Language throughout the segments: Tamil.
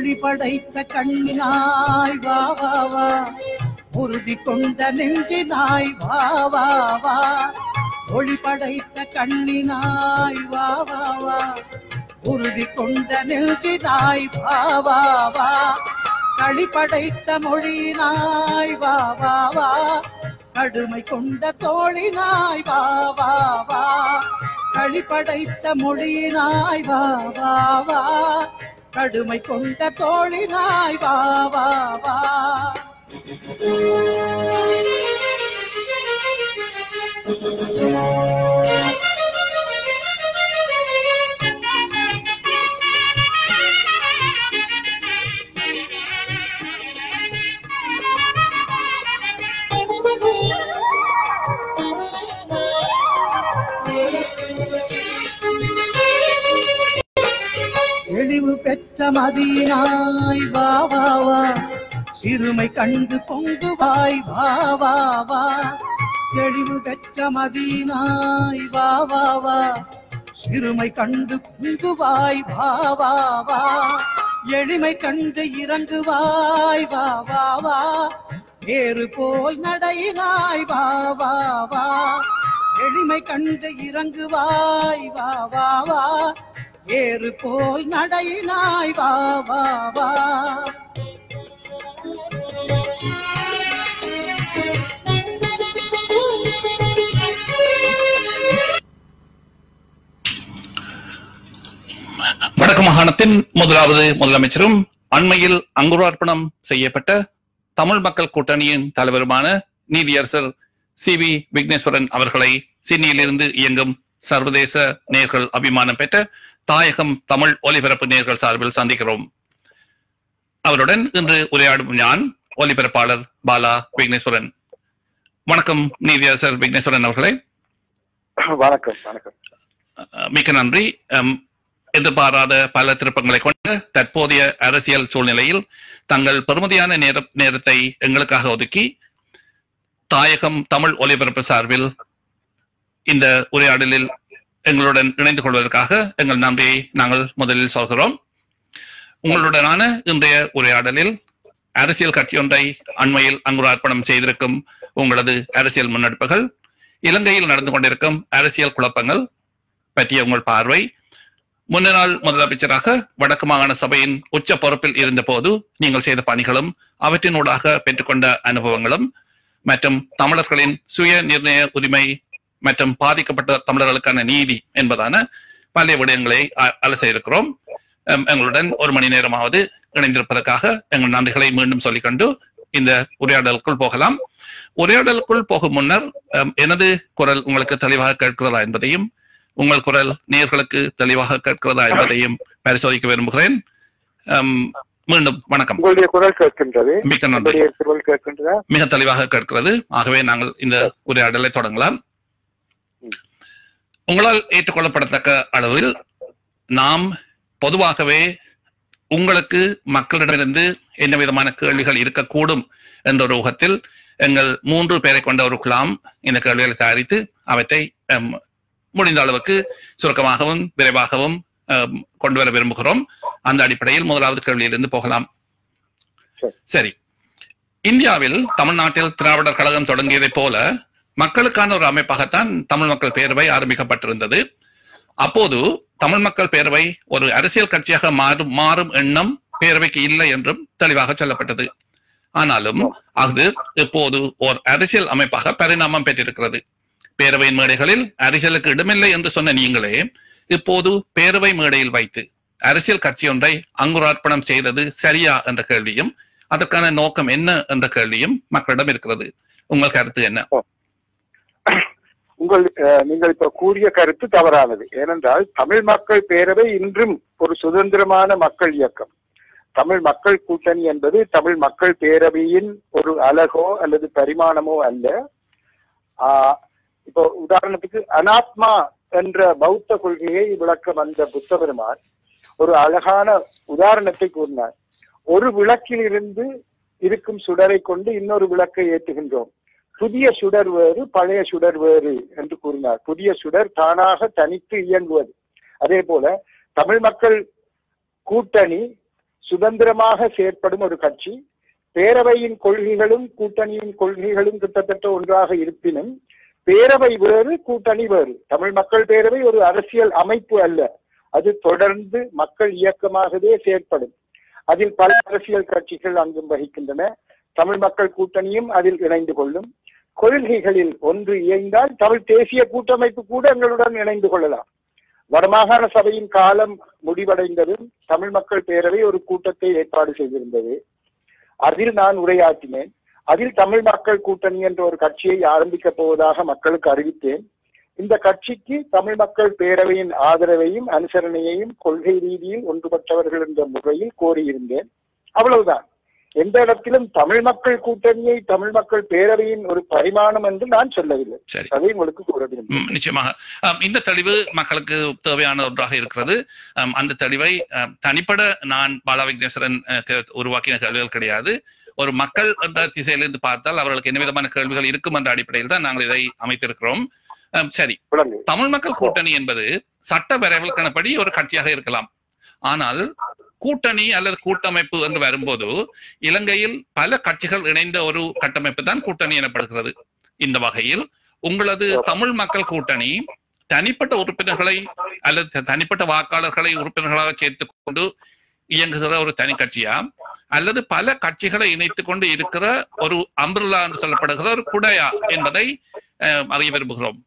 ஒளி படைத்த கண்ணினாய் வா வா வா உறுதி கொண்ட நெஞ்சினாய் வா வா வா ஒளி படைத்த கண்ணினாய் வா வா வா உறுதி கொண்ட நெஞ்சினாய் வா வா வா களி படைத்த மொழியினாய் வா வா வா கடுமை கொண்ட தோழினாய் வா வா வா களி படைத்த மொழியினாய் வா வா வா கடுமை கொண்ட தோழினாய் வா வா வா தெளிவு பெற்ற மதியினாய் வா வா வா சிறுமை கண்டு பொங்குவாய் வா வா வா தெளிவு பெற்ற மதியினாய் வா வா வா சிறுமை கண்டு பொங்குவாய் வா வா வா எளிமை கண்டு இறங்குவாய் வா வா வா வேறு போல் நடையினாய் வா வா வா எளிமை கண்டு இறங்குவாய் வா வா வா ஏறு போல் நடையினாய் வா வா வா வடக்கு மாகாணத்தின் முதலாவது முதலமைச்சரும் அண்மையில் அங்குரார்ப்பணம் செய்யப்பட்ட தமிழ் மக்கள் கூட்டணியின் தலைவருமான நீதியரசர் சி வி விக்னேஸ்வரன் அவர்களை சிட்னியிலிருந்து இயங்கும் சர்வதேச நேர்கள் அபிமானம் பெற்ற தாயகம் தமிழ் ஒலிபரப்பு நேர்கள் சார்பில் சந்திக்கிறோம் அவருடன் இன்று உரையாடும் நான் ஒலிபரப்பாளர் பாலா விக்னேஸ்வரன் வணக்கம் நீதியரசர் விக்னேஸ்வரன் அவர்களே வணக்கம் வணக்கம் அஹ் மிக்க நன்றி அம், எதிர்பாராத பல திருப்பங்களை கொண்ட தற்போதைய அரசியல் சூழ்நிலையில் தங்கள் பெருமதியான நேர நேரத்தை எங்களுக்காக ஒதுக்கி தாயகம் தமிழ் ஒலிபரப்பு சார்பில் இந்த உரையாடலில் எங்களுடன் இணைந்து கொள்வதற்காக எங்கள் நன்றியை நாங்கள் முதலில் சொல்கிறோம் உங்களுடனான இன்றைய உரையாடலில் அரசியல் கட்சியொன்றை அண்மையில் அங்குரார்ப்பணம் செய்திருக்கும் உங்களது அரசியல் முன்னெடுப்புகள் இலங்கையில் நடந்து கொண்டிருக்கும் அரசியல் குழப்பங்கள் பற்றிய உங்கள் பார்வை முன்னாள் முதலமைச்சராக வடக்கு மாகாண சபையின் உச்ச பொறுப்பில் இருந்தபோது நீங்கள் செய்த பணிகளும் அவற்றினூடாக பெற்றுக்கொண்ட அனுபவங்களும் மற்றும் தமிழர்களின் சுய நிர்ணய உரிமை மற்றும் பாதிக்கப்பட்ட தமிழர்களுக்கான நீதி என்பதான பல விடயங்களை அ- அலச இருக்கிறோம் எம், எங்களுடன் ஒரு மணி நேரமாவது இணைந்திருப்பதற்காக எங்கள் நன்றிகளை மீண்டும் சொல்லிக்கொண்டு இந்த உரையாடலுக்குள் போகலாம் உரையாடலுக்குள் போகும் முன்னர் எம், எனது குரல் உங்களுக்கு தெளிவாக கேட்கிறதா என்பதையும் உங்கள் குரல் நேர்களுக்கு தெளிவாக கேட்கிறதா என்பதையும் பரிசோதிக்க விரும்புகிறேன் எம், மீண்டும் வணக்கம் உங்களுடைய குரல் கேட்கின்றது மிக்க நன்றி உங்களுடைய குரல் கேட்கின்றதா மிக தெளிவாக கேட்கிறது ஆகவே நாங்கள் இந்த உரையாடலை தொடங்கலாம் உங்களால் ஏற்றுக்கொள்ளப்படத்தக்க அளவில் நாம் பொதுவாகவே உங்களுக்கு மக்களிடமிருந்து என்ன விதமான கேள்விகள் இருக்கக்கூடும் என்ற ஒரு ஊகத்தில் எங்கள் மூன்று பேரை கொண்ட ஒரு குழாம் இந்த கேள்விகளை தயாரித்து அவற்றை அம், முடிந்த அளவுக்கு சுருக்கமாகவும் விரைவாகவும் அம், கொண்டு வர விரும்புகிறோம் அந்த அடிப்படையில் முதலாவது கேள்வியிலிருந்து போகலாம் சரி. சரி இந்தியாவில் தமிழ்நாட்டில் திராவிடர் கழகம் தொடங்கியதைப் போல மக்களுக்கான ஒரு அமைப்பாகத்தான் தமிழ் மக்கள் பேரவை ஆரம்பிக்கப்பட்டிருந்தது அப்போது தமிழ் மக்கள் பேரவை ஒரு அரசியல் கட்சியாக மாறும் மாறும் எண்ணம் பேரவைக்கு இல்லை என்றும் தெளிவாக சொல்லப்பட்டது ஆனாலும் அது இப்போது ஓர் அரசியல் அமைப்பாக பரிணாமம் பெற்றிருக்கிறது பேரவையின் மேடைகளில் அரசியலுக்கு இடமில்லை என்று சொன்ன நீங்களே இப்போது பேரவை மேடையில் வைத்து அரசியல் கட்சி ஒன்றை அங்குரார்ப்பணம் செய்தது சரியா என்ற கேள்வியும் அதற்கான நோக்கம் என்ன என்ற கேள்வியும் மக்களிடம் இருக்கிறது உங்கள் கருத்து என்ன உங்கள் அஹ், நீங்கள் இப்ப கூறிய கருத்து தவறானது ஏனென்றால் தமிழ் மக்கள் பேரவை இன்றும் ஒரு சுதந்திரமான மக்கள் இயக்கம் தமிழ் மக்கள் கூட்டணி என்பது தமிழ் மக்கள் பேரவையின் ஒரு அழகோ அல்லது பரிமாணமோ அல்ல ஆஹ், இப்போ உதாரணத்துக்கு அனாத்மா என்ற பௌத்த கொள்கையை விளக்க வந்த புத்த பெருமான் ஒரு அழகான உதாரணத்தை கூறினார் ஒரு விளக்கிலிருந்து இருக்கும் சுடரை கொண்டு இன்னொரு விளக்கை ஏற்றுகின்றோம் புதிய சுடர் வேறு பழைய சுடர் வேறு என்று கூறினார் புதிய சுடர் தானாக தனித்து இயங்குவது அதே போல தமிழ் மக்கள் கூட்டணி சுதந்திரமாக செயற்படும் ஒரு கட்சி பேரவையின் கொள்கைகளும் கூட்டணியின் கொள்கைகளும் கிட்டத்தட்ட ஒன்றாக இருப்பினும் பேரவை வேறு கூட்டணி வேறு தமிழ் மக்கள் பேரவை ஒரு அரசியல் அமைப்பு அல்ல அது தொடர்ந்து மக்கள் இயக்கமாகவே செயற்படும் அதில் பல அரசியல் கட்சிகள் அங்கும் வகிக்கின்றன தமிழ் மக்கள் கூட்டணியும் அதில் இணைந்து கொள்ளும் கொள்கைகளில் ஒன்று இயைந்தால் தமிழ் தேசிய கூட்டமைப்பு கூட எங்களுடன் இணைந்து கொள்ளலாம் வடமாகாண சபையின் காலம் முடிவடைந்ததும் தமிழ் மக்கள் பேரவை ஒரு கூட்டத்தை ஏற்பாடு செய்திருந்தது அதில் நான் உரையாற்றினேன் அதில் தமிழ் மக்கள் கூட்டணி என்ற ஒரு கட்சியை ஆரம்பிக்கப் போவதாக மக்களுக்கு அறிவித்தேன் இந்த கட்சிக்கு தமிழ் மக்கள் பேரவையின் ஆதரவையும் அனுசரணையையும் கொள்கை ரீதியில் ஒன்றுபட்டவர்கள் என்ற முறையில் கோரியிருந்தேன் அவ்வளவுதான் எந்த இடத்திலும் தமிழ் மக்கள் கூட்டணியை தமிழ் மக்கள் பேரவையின் ஒரு பரிமாணம் என்று நான் சொல்லவில்லை சரி அதை உங்களுக்கு கூற விரும்புகிறேன் ம், நிச்சயமாக ஆம், இந்த தெளிவு மக்களுக்கு தேவையான ஒன்றாக இருக்கிறது ஆம், அந்த தெளிவை ஆம், தனிப்பட நான் பாலா விக்னேஸ்வரன் அஹ், க- உருவாக்கின கேள்விகள் கிடையாது ஒரு மக்கள் என்ற திசையிலிருந்து பார்த்தால் அவர்களுக்கு என்ன விதமான கேள்விகள் இருக்கும் என்ற அடிப்படையில் தான் நாங்கள் இதை அமைத்திருக்கிறோம் ஆம், சரி விளங்கு தமிழ் மக்கள் கூட்டணி என்பது சட்ட வரைவல்கனப்படி ஒரு கட்சியாக இருக்கலாம் ஆனால் கூட்டணி அல்லது கூட்டமைப்பு என்று வரும்போது இலங்கையில் பல கட்சிகள் இணைந்த ஒரு கட்டமைப்பு தான் கூட்டணி எனப்படுகிறது இந்த வகையில் உங்களது தமிழ் மக்கள் கூட்டணி தனிப்பட்ட உறுப்பினர்களை அல்லது த- தனிப்பட்ட வாக்காளர்களை உறுப்பினர்களாக சேர்த்துக் கொண்டு இயங்குகிற ஒரு தனி கட்சியா அல்லது பல கட்சிகளை இணைத்துக் கொண்டு இருக்கிற ஒரு அம்பிரலா என்று சொல்லப்படுகிற ஒரு குடையா என்பதை அஹ், அறிய விரும்புகிறோம்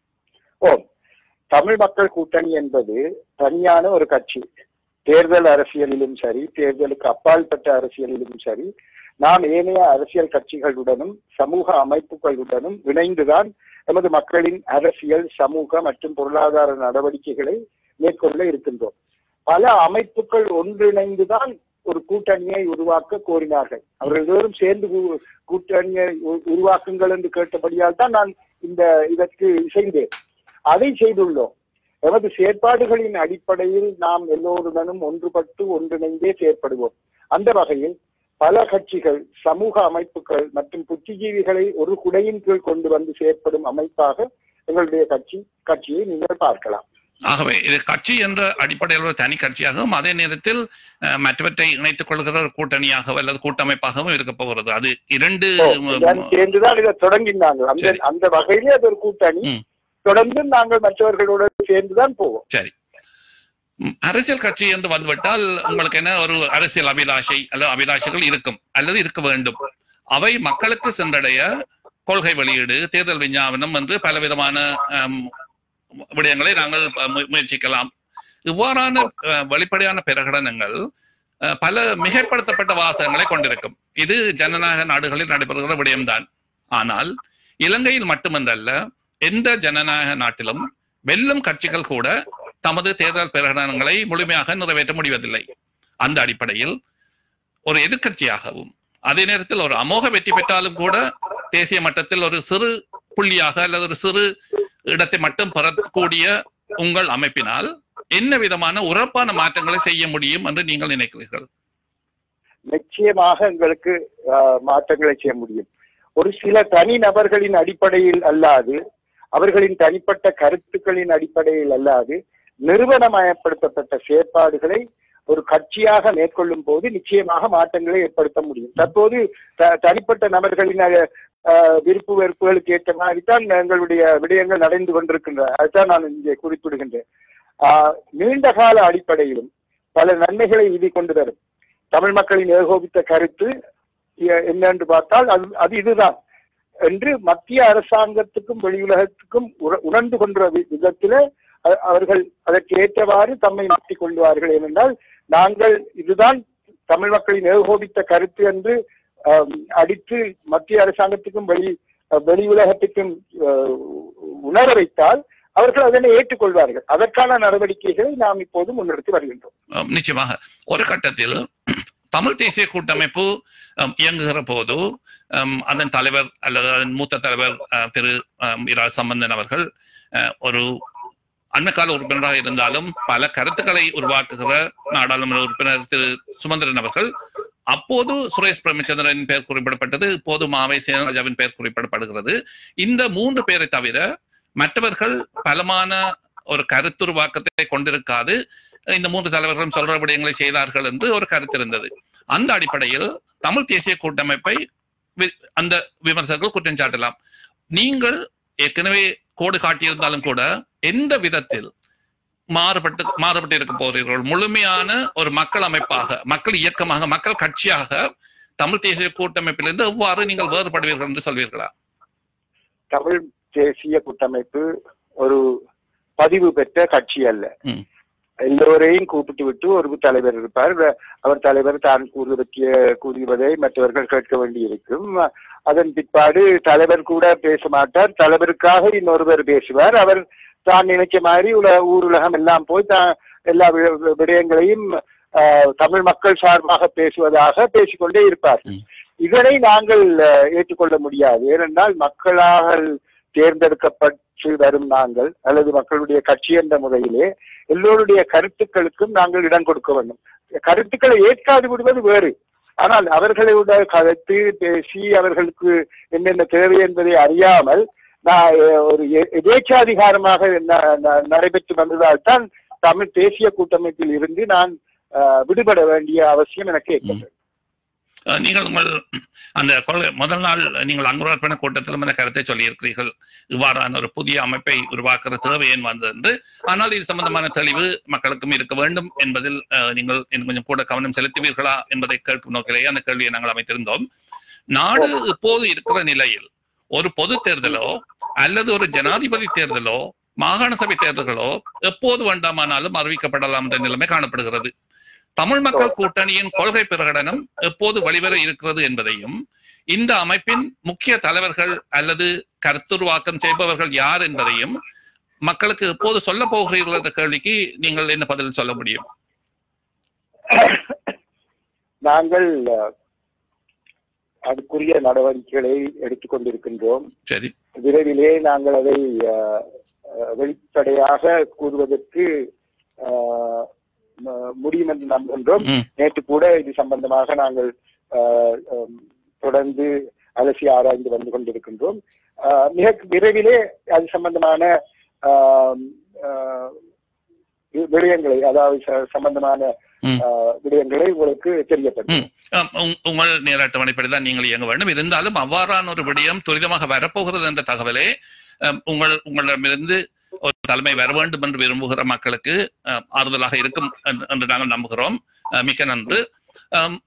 ஓ தமிழ் மக்கள் கூட்டணி என்பது தனியான ஒரு கட்சி தேர்தல் அரசியலிலும் சரி தேர்தலுக்கு அப்பாற்பட்ட அரசியலிலும் சரி நாம் ஏனைய அரசியல் கட்சிகளுடனும் சமூக அமைப்புகளுடனும் இணைந்துதான் எமது மக்களின் அரசியல் சமூக மற்றும் பொருளாதார நடவடிக்கைகளை மேற்கொள்ள இருக்கின்றோம் பல அமைப்புகள் ஒன்றிணைந்துதான் ஒரு கூட்டணியை உருவாக்க கோரினார்கள் அவர்கள் எல்லோரும் சேர்ந்து கூ- கூட்டணியை உ- உருவாக்குங்கள் என்று கேட்டபடியால் தான் நான் இந்த இதற்கு இசைந்தேன் அதை செய்துள்ளோம் எமது செயற்பாடுகளின் அடிப்படையில் நாம் எல்லோருடனும் ஒன்றுபட்டு ஒன்றிணைந்தே செயற்படுவோம் அந்த வகையில் பல கட்சிகள் சமூக அமைப்புகள் மற்றும் புத்திஜீவிகளை ஒரு குடையின் கீழ் கொண்டு வந்து செயற்படும் அமைப்பாக எங்களுடைய கட்சி கட்சியை நீங்கள் பார்க்கலாம் ஆகவே இது கட்சி என்ற அடிப்படையில் ஒரு தனி கட்சியாகவும் அதே நேரத்தில் அஹ், மற்றவற்றை இணைத்துக் கொள்கிற ஒரு கூட்டணியாக அல்லது கூட்டமைப்பாகவும் இருக்க போகிறது அது இரண்டு ஓ, ம், இதான் சேர்ந்துதான் இதை தொடங்கினாங்க அந்த சரி. அந்த வகையிலே அது ஒரு கூட்டணி ம். தொடர்ந்து நாங்கள் மற்றவர்களோடு சேர்ந்துதான் போவோம் சரி ம், அரசியல் கட்சி என்று வந்துவிட்டால் உங்களுக்கு என்ன ஒரு அரசியல் அபிலாஷை அல்லது அபிலாஷைகள் இருக்கும் அல்லது இருக்க வேண்டும் அவை மக்களுக்கு சென்றடைய கொள்கை வெளியீடு தேர்தல் விஞ்ஞாபனம் என்று பலவிதமான அம், விடயங்களை நாங்கள் அஹ், மு- முயற்சிக்கலாம் இவ்வாறான அஹ், வெளிப்படையான பிரகடனங்கள் அஹ், பல மிகைப்படுத்தப்பட்ட வாசகங்களை கொண்டிருக்கும் இது ஜனநாயக நாடுகளில் நடைபெறுகிற விடயம்தான் ஆனால் இலங்கையில் மட்டுமன்றல்ல எந்த ஜனநாயக நாட்டிலும் வெல்லும் கட்சிகள் கூட தமது தேர்தல் பிரகடனங்களை முழுமையாக நிறைவேற்ற முடிவதில்லை அந்த அடிப்படையில் ஒரு எதிர்க்கட்சியாகவும் அதே நேரத்தில் ஒரு அமோக வெற்றி பெற்றாலும் கூட தேசிய மட்டத்தில் ஒரு சிறு புள்ளியாக அல்லது ஒரு சிறு இடத்தை மட்டும் பெறக்கூடிய உங்கள் அமைப்பினால் என்ன விதமான உறப்பான மாற்றங்களை செய்ய முடியும் என்று நீங்கள் நினைக்கிறீர்கள் நிச்சயமாக எங்களுக்கு ஆஹ், மாற்றங்களை செய்ய முடியும் ஒரு சில தனி நபர்களின் அடிப்படையில் அல்லாது அவர்களின் தனிப்பட்ட கருத்துக்களின் அடிப்படையில் அல்லாது நிறுவனமயப்படுத்தப்பட்ட செயற்பாடுகளை ஒரு கட்சியாக மேற்கொள்ளும் போது நிச்சயமாக மாற்றங்களை ஏற்படுத்த முடியும் தற்போது த- தனிப்பட்ட நபர்களின் ஆஹ், விருப்பு வெறுப்புகளுக்கு ஏற்ற மாதிரி தான் எங்களுடைய விடயங்கள் நடந்து கொண்டிருக்கின்றன அதுதான் நான் இங்கே குறிப்பிடுகின்றேன் ஆஹ், நீண்ட கால அடிப்படையிலும் பல நன்மைகளை இது கொண்டு தரும் தமிழ் மக்களின் ஏகோபித்த கருத்து எ- என்னென்று பார்த்தால் அது அது இதுதான் என்று மத்திய அரசாங்கத்துக்கும் வெளியுலகத்துக்கும் உர- உணர்ந்து கொண்ட வி- விதத்திலே அ- அவர்கள் அதற்கு ஏற்றவாறு தம்மை மாற்றிக் கொள்வார்கள் ஏனென்றால் நாங்கள் இதுதான் தமிழ் மக்களின் ஏகோபித்த கருத்து என்று ஆம், அடித்து மத்திய அரசாங்கத்துக்கும் வெளி அஹ், வெளி உலகத்துக்கும் அஹ், உணர வைத்தால் அவர்கள் அதனை ஏற்றுக்கொள்வார்கள் அதற்கான நடவடிக்கைகளை நாம் இப்போது முன்னெடுத்து வருகின்றோம் அஹ் நிச்சயமாக ஒரு கட்டத்தில் தமிழ் தேசிய கூட்டமைப்பு அஹ், இயங்குகிற போது அஹ், அதன் தலைவர் அல்லது அதன் மூத்த தலைவர் அஹ், திரு அஹ், இரா சம்பந்தன் அவர்கள் அஹ், ஒரு அண்மைக்கால உறுப்பினராக இருந்தாலும் பல கருத்துக்களை உருவாக்குகிற நாடாளுமன்ற உறுப்பினர் திரு சுமந்திரன் அவர்கள் அப்போது சுரேஷ் பிரேமச்சந்திரன் பெயர் குறிப்பிடப்பட்டது இப்போது மாவை சேனராஜாவின் பெயர் குறிப்பிடப்படுகிறது இந்த மூன்று பேரை தவிர மற்றவர்கள் பலமான ஒரு கருத்துருவாக்கத்தை கொண்டிருக்காது இந்த மூன்று தலைவர்களும் சொல்ற விடயங்களை செய்தார்கள் என்று ஒரு கருத்து இருந்தது அந்த அடிப்படையில் தமிழ் தேசிய கூட்டமைப்பை வி- அந்த விமர்சகர்கள் குற்றம் சாட்டலாம் நீங்கள் ஏற்கனவே கோடு காட்டியிருந்தாலும் கூட எந்த விதத்தில் மாறுபட்டு மாறுபட்டு இருக்க போகிறீர்கள் முழுமையான ஒரு மக்கள் அமைப்பாக மக்கள் இயக்கமாக மக்கள் கட்சியாக தமிழ் தேசிய கூட்டமைப்பிலிருந்து எவ்வாறு நீங்கள் வேறுபடுவீர்கள் என்று சொல்வீர்களா தமிழ் தேசிய கூட்டமைப்பு ஒரு பதிவு பெற்ற கட்சி அல்ல ம். எல்லோரையும் கூப்பிட்டு விட்டு ஒரு தலைவர் இருப்பார் வ- அவர் தலைவர் தான் கூறுவதற்கு கூறுவதை மற்றவர்கள் கேட்க வேண்டியிருக்கும் அதன் பிற்பாடு தலைவர் கூட பேச மாட்டார் தலைவருக்காக இன்னொருவர் பேசுவார் அவர் தான் நினைச்ச மாதிரி உல ஊர் உலகம் எல்லாம் போய் தான் எல்லா வி- வி- விடயங்களையும் ஆஹ், தமிழ் மக்கள் சார்பாக பேசுவதாக பேசிக்கொண்டே இருப்பார் ம். இதனை நாங்கள் அஹ், ஏற்றுக்கொள்ள முடியாது ஏனென்றால் மக்களால் தேர்ந்தெடுக்கப்பட்டு வரும் நாங்கள் அல்லது மக்களுடைய கட்சி என்ற முறையிலே எல்லோருடைய கருத்துக்களுக்கும் நாங்கள் இடம் கொடுக்க வேண்டும் கருத்துக்களை ஏற்காது விடுவது வேறு ஆனால் அவர்களுடைய கருத்து பேசி அவர்களுக்கு என்னென்ன தேவை என்பதை அறியாமல் நான் அஹ், ஒரு எ- எதேச்சாதிகாரமாக ந- ந- நடைபெற்று வந்ததால் தான் தமிழ் தேசிய கூட்டமைப்பில் இருந்து நான் அஹ், விடுபட வேண்டிய அவசியம் எனக்கு ஏற்பட்டது அஹ் நீங்கள் உங்கள் அந்த கொள்கை முதல் நாள் நீங்கள் அங்குரார்ப்பண கூட்டத்திலும் அந்த கருத்தை சொல்லியிருக்கிறீர்கள் இவ்வாறான ஒரு புதிய அமைப்பை உருவாக்குற தேவை ஏன் வந்தது என்று ஆனால் இது சம்பந்தமான தெளிவு மக்களுக்கும் இருக்க வேண்டும் என்பதில் அஹ், நீங்கள் இன்னும் கொஞ்சம் கூட கவனம் செலுத்துவீர்களா என்பதை கேட்கும் நோக்கிலேயே அந்த கேள்வியை நாங்கள் அமைத்திருந்தோம் நாடு இப்போது இருக்கிற நிலையில் ஒரு பொது தேர்தலோ அல்லது ஒரு ஜனாதிபதி தேர்தலோ மாகாண சபை தேர்தல்களோ எப்போது வேண்டாமானாலும் அறிவிக்கப்படலாம் என்ற நிலைமை காணப்படுகிறது தமிழ் மக்கள் கூட்டணியின் கொள்கை பிரகடனம் எப்போது வெளிவர இருக்கிறது என்பதையும் இந்த அமைப்பின் முக்கிய தலைவர்கள் அல்லது கருத்துருவாக்கம் செய்பவர்கள் யார் என்பதையும் மக்களுக்கு எப்போது சொல்ல போகிறீர்கள் என்ற கேள்விக்கு நீங்கள் என்ன பதில் சொல்ல முடியும் நாங்கள் அஹ், அதுக்குரிய நடவடிக்கைகளை எடுத்துக்கொண்டிருக்கின்றோம் சரி விரைவிலே நாங்கள் அதை அஹ், அஹ், வெளிப்படையாக கூறுவதற்கு அஹ், ம- முடியும் என்று நம்புகின்றோம் ம். நேற்று கூட இது சம்பந்தமாக நாங்கள் அஹ், அம், தொடர்ந்து அலசி ஆராய்ந்து வந்து கொண்டிருக்கின்றோம் அஹ், மிக விரைவிலே அது சம்பந்தமான ஆம், அஹ், வி- விடயங்களை அதாவது ச- சம்பந்தமான ம். அஹ், விடயங்களை உங்களுக்கு தெரியப்படுத்தும் அஹ் உங்- உங்கள் நேராட்டவணைப்படி தான் நீங்கள் இயங்க வேண்டும் இருந்தாலும் அவ்வாறான ஒரு விடயம் துரிதமாக வரப்போகிறது என்ற தகவலே அஹ், உங்கள் உங்களிடமிருந்து ஒரு தலைமை வர வேண்டும் என்று விரும்புகிற மக்களுக்கு அஹ், ஆறுதலாக இருக்கும் என்று- என்று நாங்கள் நம்புகிறோம் அஹ், மிக்க நன்று அம்,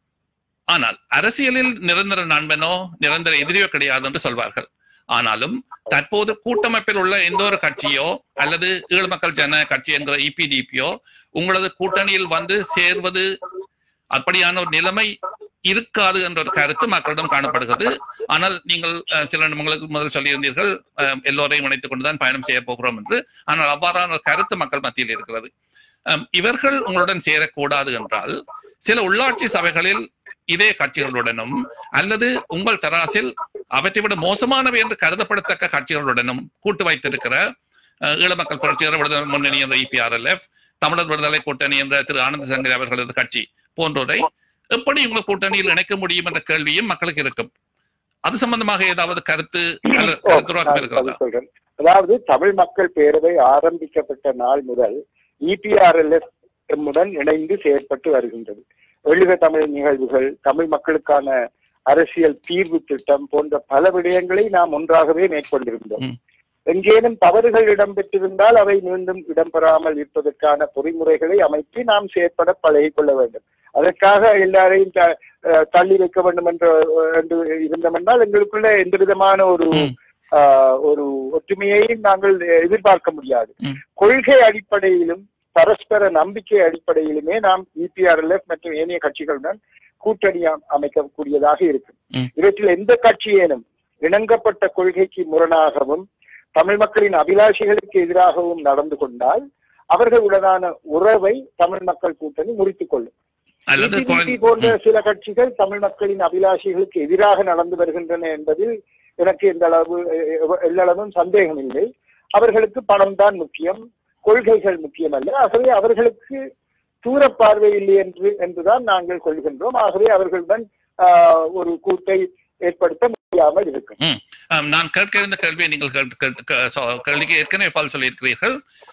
ஆனால் அரசியலில் நிரந்தர நண்பனோ நிரந்தர எதிரியோ கிடையாது என்று சொல்வார்கள் ஆனாலும் தற்போது கூட்டமைப்பில் உள்ள எந்த ஒரு கட்சியோ அல்லது ஈழ மக்கள் ஜன கட்சி என்கிற இபிடிபியோ உங்களது கூட்டணியில் வந்து சேர்வது அப்படியான ஒரு நிலைமை இருக்காது என்ற ஒரு கருத்து மக்களிடம் காணப்படுகிறது ஆனால் நீங்கள் அஹ், சில நிமிடங்களுக்கு முதல் சொல்லியிருந்தீர்கள் அஹ், எல்லோரையும் இணைத்துக் கொண்டுதான் பயணம் செய்ய போகிறோம் என்று ஆனால் அவ்வாறான ஒரு கருத்து மக்கள் மத்தியில் இருக்கிறது அம், இவர்கள் உங்களுடன் சேரக்கூடாது என்றால் சில உள்ளாட்சி சபைகளில் இதே கட்சிகளுடனும் அல்லது உங்கள் தராசில் அவற்றை விட மோசமானவை என்று கருதப்படத்தக்க கட்சிகளுடனும் கூட்டு வைத்திருக்கிற அஹ், ஈழ மக்கள் புரட்சிகர விடுதலை முன்னணி என்ற இபிஆர்எல்எஃப் தமிழர் விடுதலை கூட்டணி என்ற திரு ஆனந்த சங்கரி அவர்களது கட்சி போன்றோரை எப்படி உங்கள் கூட்டணியில் இணைக்க முடியும் என்ற கேள்வியும் மக்களுக்கு இருக்கும் அது சம்பந்தமாக ஏதாவது கருத்து அல்லது ஓ, கருத்துருவாக்கம் நான் இருக்கிறதா பதில் சொல்றேன். அதாவது தமிழ் மக்கள் பேரவை ஆரம்பிக்கப்பட்ட நாள் முதல் இபிஆர்எல்எஸ் உடன் இணைந்து செயற்பட்டு வருகின்றது எழுக தமிழ் நிகழ்வுகள் தமிழ் மக்களுக்கான அரசியல் தீர்வு திட்டம் போன்ற பல விடயங்களை நாம் ஒன்றாகவே மேற்கொண்டிருந்தோம் ம். எங்கேனும் தவறுகள் இடம்பெற்றிருந்தால் அவை மீண்டும் இடம்பெறாமல் இருப்பதற்கான பொறிமுறைகளை அமைத்து நாம் செயற்பட பழகிக் கொள்ள வேண்டும் அதற்காக எல்லாரையும் த- அஹ் தள்ளி வைக்க வேண்டும் என்ற என்று இருந்தோம் என்றால் எங்களுக்குள்ள எந்த விதமான ஒரு ம். ஆஹ், ஒரு ஒற்றுமையையும் நாங்கள் எதிர்பார்க்க முடியாது ம். கொள்கை அடிப்படையிலும் பரஸ்பர நம்பிக்கை அடிப்படையிலுமே நாம் இபிஆர்எல்எஃப் மற்றும் ஏனைய கட்சிகளுடன் கூட்டணி அ- அமைக்கக்கூடியதாக இருக்கும் ம். இவற்றில் எந்த கட்சியேனும் இணங்கப்பட்ட கொள்கைக்கு முரணாகவும் தமிழ் மக்களின் அபிலாஷைகளுக்கு எதிராகவும் நடந்து கொண்டால் அவர்களுடனான உறவை தமிழ் மக்கள் கூட்டணி முறித்துக் கொள்ளும் அல்லது EPDP குழந்தை- போன்ற சில கட்சிகள் தமிழ் மக்களின் அபிலாஷைகளுக்கு எதிராக நடந்து வருகின்றன என்பதில் எனக்கு எந்த அளவு எ- எல்லளவும் சந்தேகம் இல்லை அவர்களுக்கு பணம் தான் முக்கியம் கொள்கைகள் முக்கியம் அல்ல ஆகவே அவர்களுக்கு தூர பார்வை இல்லை என்று என்றுதான் நாங்கள் கொள்கின்றோம் ஆகவே அவர்களுடன் ஆஹ், ஒரு கூட்டை ஏற்படுத்த முடியாமல் இருக்கும் ஆம், நான் கேட்க இருந்த கேள்வியை நீங்கள் கேட்டு- கேட்டு- கே- சொ- கேள்விக்கு ஏற்கனவே பதில் சொல்லியிருக்கிறீர்கள்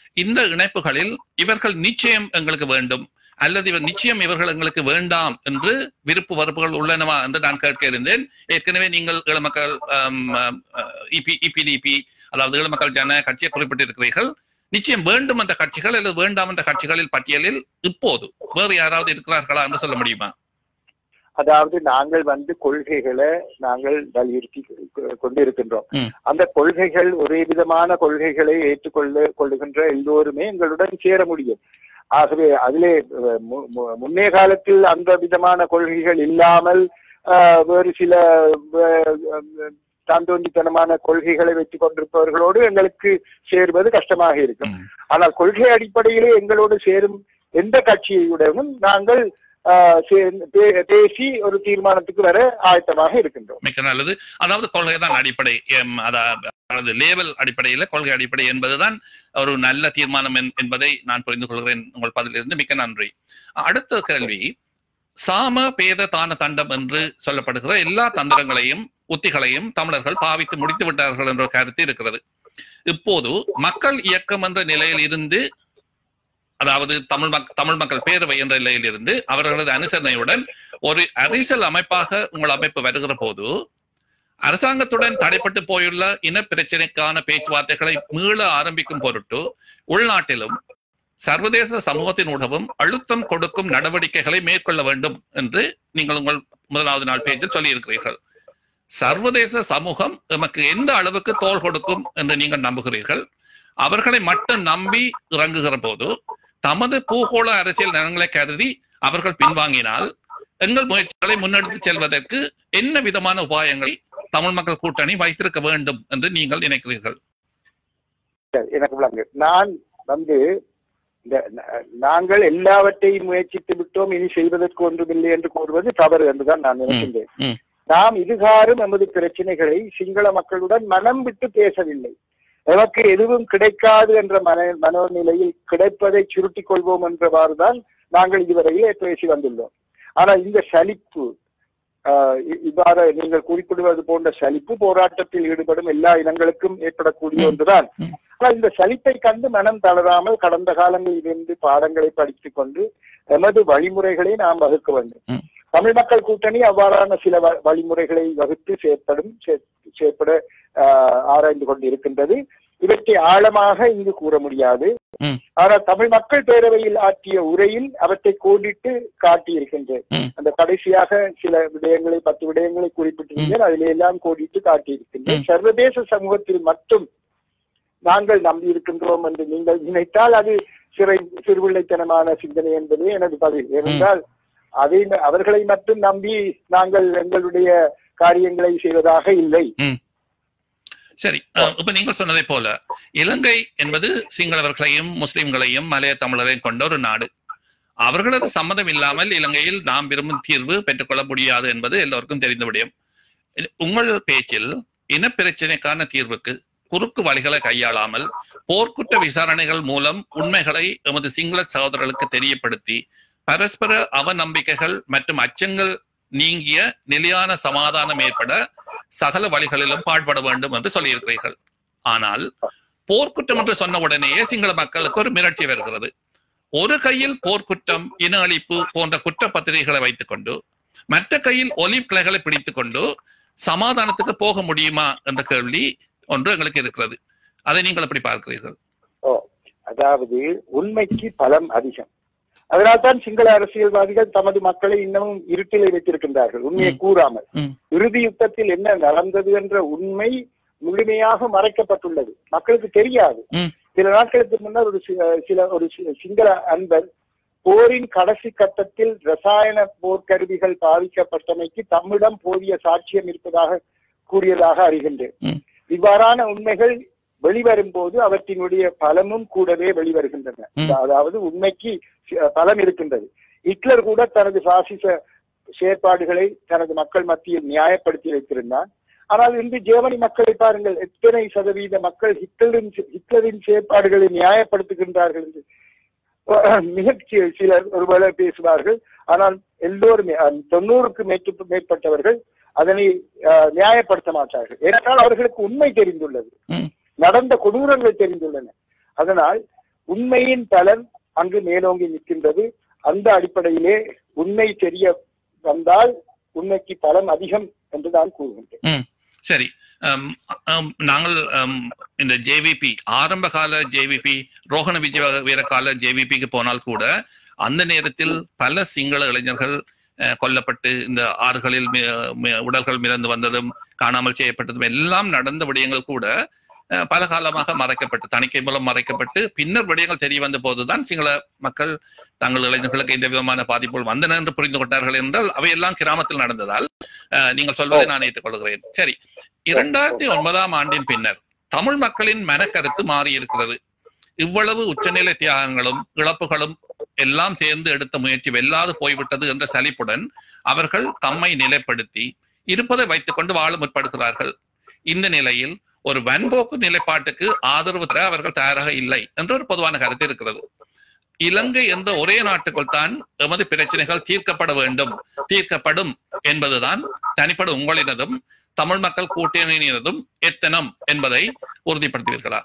இந்த இணைப்புகளில் இவர்கள் நிச்சயம் எங்களுக்கு வேண்டும் அல்லது இவர் நிச்சயம் இவர்கள் எங்களுக்கு வேண்டாம் என்று விருப்பு வெறுப்புகள் உள்ளனவா என்று நான் கேட்க இருந்தேன் ஏற்கனவே நீங்கள் இளமக்கள் இபிடிபி அதாவது இளமக்கள் ஜன கட்சியை குறிப்பிட்டிருக்கிறீர்கள் நிச்சயம் வேண்டும் என்ற கட்சிகள் அல்லது வேண்டாம் என்ற கட்சிகளில் பட்டியலில் இப்போது வேறு யாராவது இருக்கிறார்களா என்று சொல்ல முடியுமா அதாவது நாங்கள் வந்து கொள்கைகளை நாங்கள் வலியுறுத்தி கொ- கொண்டிருக்கின்றோம் ம். அந்த கொள்கைகள் ஒரே விதமான கொள்கைகளை ஏற்றுக்கொள்ள கொள்ளுகின்ற எல்லோருமே எங்களுடன் சேர முடியும் ஆகவே அதிலே அஹ், மு- மு- முன்னே காலத்தில் அந்த விதமான கொள்கைகள் இல்லாமல் ஆஹ், வேறு சில அஹ், அஹ், தாந்தோண்டித்தனமான கொள்கைகளை வைத்துக் கொண்டிருப்பவர்களோடு எங்களுக்கு சேருவது கஷ்டமாக இருக்கும் ம். ஆனால் கொள்கை அடிப்படையிலே எங்களோடு சேரும் எந்த கட்சியுடனும் நாங்கள் ஆஹ், சே- பே- பேசி ஒரு தீர்மானத்துக்கு வர ஆயத்தமாக இருக்கின்றோம் மிக்க நல்லது அதாவது கொள்கை தான் அடிப்படை எம், அதா- அதாவது லேவல் அடிப்படையில கொள்கை அடிப்படை என்பதுதான் ஒரு நல்ல தீர்மானம் என்- என்பதை நான் புரிந்து கொள்கிறேன் உங்கள் பதிலிருந்து மிக்க நன்றி அடுத்த கேள்வி சாம பேத தான தண்டம் என்று சொல்லப்படுகிற எல்லா தந்திரங்களையும் உத்திகளையும் தமிழர்கள் பாவித்து முடித்து விட்டார்கள் என்ற ஒரு கருத்து இருக்கிறது இப்போது மக்கள் இயக்கம் என்ற நிலையில் இருந்து அதாவது தமிழ் மக் தமிழ் மக்கள் பேரவை என்ற நிலையில் இருந்து அவர்களது அனுசரணையுடன் ஒரு அரசியல் அமைப்பாக உங்கள் அமைப்பு வருகிற போது அரசாங்கத்துடன் தடைப்பட்டு போயுள்ள இன பிரச்சனைக்கான பேச்சுவார்த்தைகளை மீள ஆரம்பிக்கும் பொருட்டு உள்நாட்டிலும் சர்வதேச சமூகத்தின் ஊடகம் அழுத்தம் கொடுக்கும் நடவடிக்கைகளை மேற்கொள்ள வேண்டும் என்று நீங்கள் உங்கள் முதலாவது நாள் பேச்சில் சொல்லியிருக்கிறீர்கள் சர்வதேச சமூகம் எமக்கு எந்த அளவுக்கு தோள் கொடுக்கும் என்று நீங்கள் நம்புகிறீர்கள் அவர்களை மட்டும் நம்பி இறங்குகிற போது தமது பூகோள அரசியல் நலன்களை கருதி அவர்கள் பின்வாங்கினால் எங்கள் முயற்சிகளை முன்னெடுத்து செல்வதற்கு என்ன விதமான உபாயங்களை தமிழ் மக்கள் கூட்டணி வைத்திருக்க வேண்டும் என்று நீங்கள் நினைக்கிறீர்கள் சரி, எனக்கு விளங்கு நான் வந்து இந்த ந- நாங்கள் எல்லாவற்றையும் முயற்சித்து விட்டோம் இனி செய்வதற்கு ஒன்றுமில்லை என்று கூறுவது தவறு என்றுதான் நான் நினைக்கின்றேன் ம். நாம் இதுகாரும் எமது பிரச்சனைகளை சிங்கள மக்களுடன் மனம் விட்டு பேசவில்லை நமக்கு எதுவும் கிடைக்காது என்ற மன மனோநிலையில் கிடைப்பதை சுருட்டிக் கொள்வோம் என்றவாறுதான் நாங்கள் இதுவரையிலே பேசி வந்துள்ளோம் ஆனா இந்த சலிப்பு ஆஹ் இ- இவ்வாறு நீங்கள் குறிப்பிடுவது போன்ற சலிப்பு போராட்டத்தில் ஈடுபடும் எல்லா இனங்களுக்கும் ஏற்படக்கூடிய ம். ஒன்றுதான் ம். ஆனால் இந்த சலிப்பை கண்டு மனம் தளராமல் கடந்த காலங்களில் இருந்து பாடங்களை படித்துக் கொண்டு எமது வழிமுறைகளை நாம் வகுக்க வேண்டும் ம். தமிழ் மக்கள் கூட்டணி அவ்வாறான சில வ- வழிமுறைகளை வகுத்து செயற்படும் செ- செயற்பட ஆஹ், ஆராய்ந்து கொண்டு இருக்கின்றது இவற்றை ஆழமாக இங்கு கூற முடியாது ம். ஆனால் தமிழ் மக்கள் பேரவையில் ஆற்றிய உரையில் அவற்றை கோடிட்டு காட்டியிருக்கின்றேன் ம். அந்த கடைசியாக சில விடயங்களை பத்து விடயங்களை குறிப்பிட்டிருந்தேன் அதிலே எல்லாம் கோடிட்டு காட்டியிருக்கின்றேன் ம். சர்வதேச சமூகத்தில் மட்டும் நாங்கள் நம்பி இருக்கின்றோம் என்று நீங்கள் நினைத்தால் அது சிறை சிறுபிள்ளைத்தனமான சிந்தனை என்பதே எனது பதில் ஏனென்றால் அதை அவர்களை மட்டும் நம்பி நாங்கள் எங்களுடைய காரியங்களை செய்வதாக இல்லை சரி அஹ், இப்ப நீங்கள் சொன்னதை போல இலங்கை என்பது சிங்களவர்களையும் முஸ்லிம்களையும் மலைய தமிழரையும் கொண்ட ஒரு நாடு அவர்களது சம்மதம் இல்லாமல் இலங்கையில் நாம் விரும்பும் தீர்வு பெற்றுக்கொள்ள முடியாது என்பது எல்லோருக்கும் தெரிந்த விடயம் இது- உங்கள் பேச்சில் இனப்பிரச்சினைக்கான தீர்வுக்கு குறுக்கு வழிகளை கையாளாமல் போர்க்குற்ற விசாரணைகள் மூலம் உண்மைகளை எமது சிங்கள சகோதரர்களுக்கு தெரியப்படுத்தி பரஸ்பர அவநம்பிக்கைகள் மற்றும் அச்சங்கள் நீங்கிய நிலையான சமாதானம் ஏற்பட சகல வழிகளிலும் பாடுபட வேண்டும் என்று சொல்லியிருக்கிறீர்கள் ஆனால் போர்க்குற்றம் என்று சொன்ன உடனேயே சிங்கள மக்களுக்கு ஒரு மிரட்சி வருகிறது ஒரு கையில் போர்க்குற்றம் இன அழிப்பு போன்ற குற்றப்பத்திரிகைகளை வைத்துக் கொண்டு மற்ற கையில் ஒலிவ் கிளைகளை பிடித்துக் கொண்டு சமாதானத்துக்கு போக முடியுமா என்ற கேள்வி ஒன்று எங்களுக்கு இருக்கிறது அதை நீங்கள் எப்படி பார்க்கிறீர்கள் ஓ அதாவது உண்மைக்கு பலம் அதிகம் அதனால்தான் சிங்கள அரசியல்வாதிகள் தமது மக்களை இன்னமும் இருட்டிலே வைத்திருக்கின்றார்கள் உண்மையை ம். கூறாமல் ம். இறுதி யுத்தத்தில் என்ன நடந்தது என்ற உண்மை முழுமையாக மறைக்கப்பட்டுள்ளது மக்களுக்கு தெரியாது ம். சில நாட்களுக்கு முன்னர் ஒரு சி- சில ஒரு சி- சிங்கள அன்பர் போரின் கடைசி கட்டத்தில் ரசாயன போர்க்கருவிகள் பாதிக்கப்பட்டமைக்கு தம்மிடம் போதிய சாட்சியம் இருப்பதாக கூறியதாக அறிகின்றேன் ம். இவ்வாறான உண்மைகள் வெளிவரும் போது அவற்றினுடைய பலமும் கூடவே வெளிவருகின்றன ம். அதாவது உண்மைக்கு அஹ், பலம் இருக்கின்றது ஹிட்லர் கூட தனது பாசிச செயற்பாடுகளை தனது மக்கள் மத்தியில் நியாயப்படுத்தி வைத்திருந்தார் ஆனால் இன்று ஜெர்மனி மக்களை பாருங்கள் எத்தனை சதவீத மக்கள் ஹிட்லரின் ஹிட்லரின் செயற்பாடுகளை நியாயப்படுத்துகின்றார்கள் என்று அஹ், மிக சி- சிலர் ஒருவேளை பேசுவார்கள் ஆனால் எல்லோருமே அஹ், தொண்ணூறுக்கு மேற்று மேற்பட்டவர்கள் அதனை அஹ், நியாயப்படுத்த மாட்டார்கள் ஏனென்றால் அவர்களுக்கு உண்மை தெரிந்துள்ளது ம். நடந்த கொடூரங்கள் தெரிந்துள்ளன அதனால் உண்மையின் பலன் அங்கு மேலோங்கி நிற்கின்றது அந்த அடிப்படையிலே உண்மை தெரிய வந்தால் உண்மைக்கு பலன் அதிகம் என்று நான் கூறுகின்றேன் சரி அம், அம், நாங்கள் அம், இந்த ஜேவிபி ஆரம்ப கால ஜேவிபி ரோஹண விஜய வீரகால ஜேவிபிக்கு போனால் கூட அந்த நேரத்தில் பல சிங்கள இளைஞர்கள் அஹ், கொல்லப்பட்டு இந்த ஆறுகளில் மி- மி- உடல்கள் மிதந்து வந்ததும் காணாமல் செய்யப்பட்டதும் எல்லாம் நடந்த விடயங்கள் கூட அஹ், பல காலமாக மறைக்கப்பட்டு தணிக்கை மூலம் மறைக்கப்பட்டு பின்னர் விடயங்கள் தெரிய வந்த போதுதான் சிங்கள மக்கள் தங்கள் இளைஞர்களுக்கு எந்த விதமான பாதிப்புகள் வந்தன என்று புரிந்து கொண்டார்கள் என்றால் அவையெல்லாம் கிராமத்தில் நடந்ததால் அஹ், நீங்கள் சொல்வதை நான் ஏற்றுக்கொள்கிறேன் சரி இரண்டாயிரத்தி ஒன்பதாம் ஆண்டின் பின்னர் தமிழ் மக்களின் மனக்கருத்து மாறி இருக்கிறது இவ்வளவு உச்சநிலை தியாகங்களும் இழப்புகளும் எல்லாம் சேர்ந்து எடுத்த முயற்சி வெல்லாது போய்விட்டது என்ற சலிப்புடன் அவர்கள் தம்மை நிலைப்படுத்தி இருப்பதை வைத்துக் கொண்டு வாழ முற்படுகிறார்கள் இந்த நிலையில் ஒரு வன்போக்கு நிலைப்பாட்டுக்கு ஆதரவு தர அவர்கள் தயாராக இல்லை என்ற ஒரு பொதுவான கருத்து இருக்கிறது இலங்கை என்ற ஒரே நாட்டுக்குள் தான் எமது பிரச்சனைகள் தீர்க்கப்பட வேண்டும் தீர்க்கப்படும் என்பதுதான் தனிப்பட உங்களினதும் தமிழ் மக்கள் கூட்டணியினதும் எத்தனம் என்பதை உறுதிப்படுத்துவீர்களா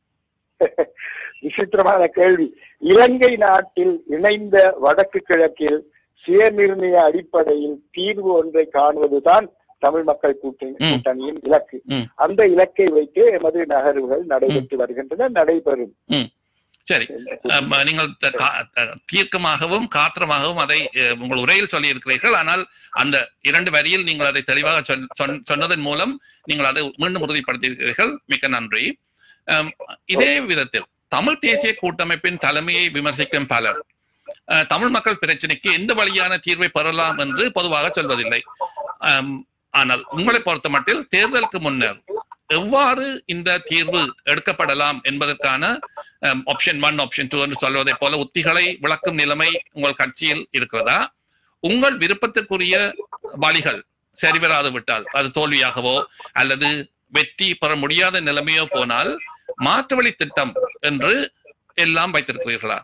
விசித்திரமான கேள்வி இலங்கை நாட்டில் இணைந்த வடக்கு கிழக்கில் சுயநிர்ணய அடிப்படையில் தீர்வு ஒன்றை காணுவதுதான் தமிழ் மக்கள் கூட்டணி ம். கூட்டணியின் இலக்கு ம். அந்த இலக்கை வைத்து எமது நகர்வுகள் நடைபெற்று வருகின்றன நடைபெறும் சரி அம், நீங்கள் த- கா- த- தீர்க்கமாகவும் காத்திரமாகவும் அதை அஹ், உங்கள் உரையில் சொல்லி இருக்கிறீர்கள் ஆனால் அந்த இரண்டு வரியில் நீங்கள் அதை தெளிவாக சொன்- சொன்- சொன்னதன் மூலம் நீங்கள் அதை மீண்டும் உறுதிப்படுத்தியிருக்கிறீர்கள் மிக்க நன்றி அம், இதே விதத்தில் தமிழ் தேசிய கூட்டமைப்பின் தலைமையை விமர்சிக்கும் பலர் அஹ், தமிழ் மக்கள் பிரச்சனைக்கு எந்த வழியான தீர்வை பெறலாம் என்று பொதுவாக சொல்வதில்லை அம், ஆனால் உங்களை பொறுத்த மட்டில் தேர்தலுக்கு முன்னர் எவ்வாறு இந்த தீர்வு எடுக்கப்படலாம் என்பதற்கான ஆப்ஷன் ஒன் ஆப்ஷன் டூ என்று சொல்வதை போல உத்திகளை விளக்கும் நிலைமை உங்கள் கட்சியில் இருக்கிறதா உங்கள் விருப்பத்திற்குரிய வழிகள் சரிவராது விட்டால் அது தோல்வியாகவோ அல்லது வெற்றி பெற முடியாத நிலைமையோ போனால் மாற்று வழி திட்டம் என்று எல்லாம் வைத்திருக்கிறீர்களா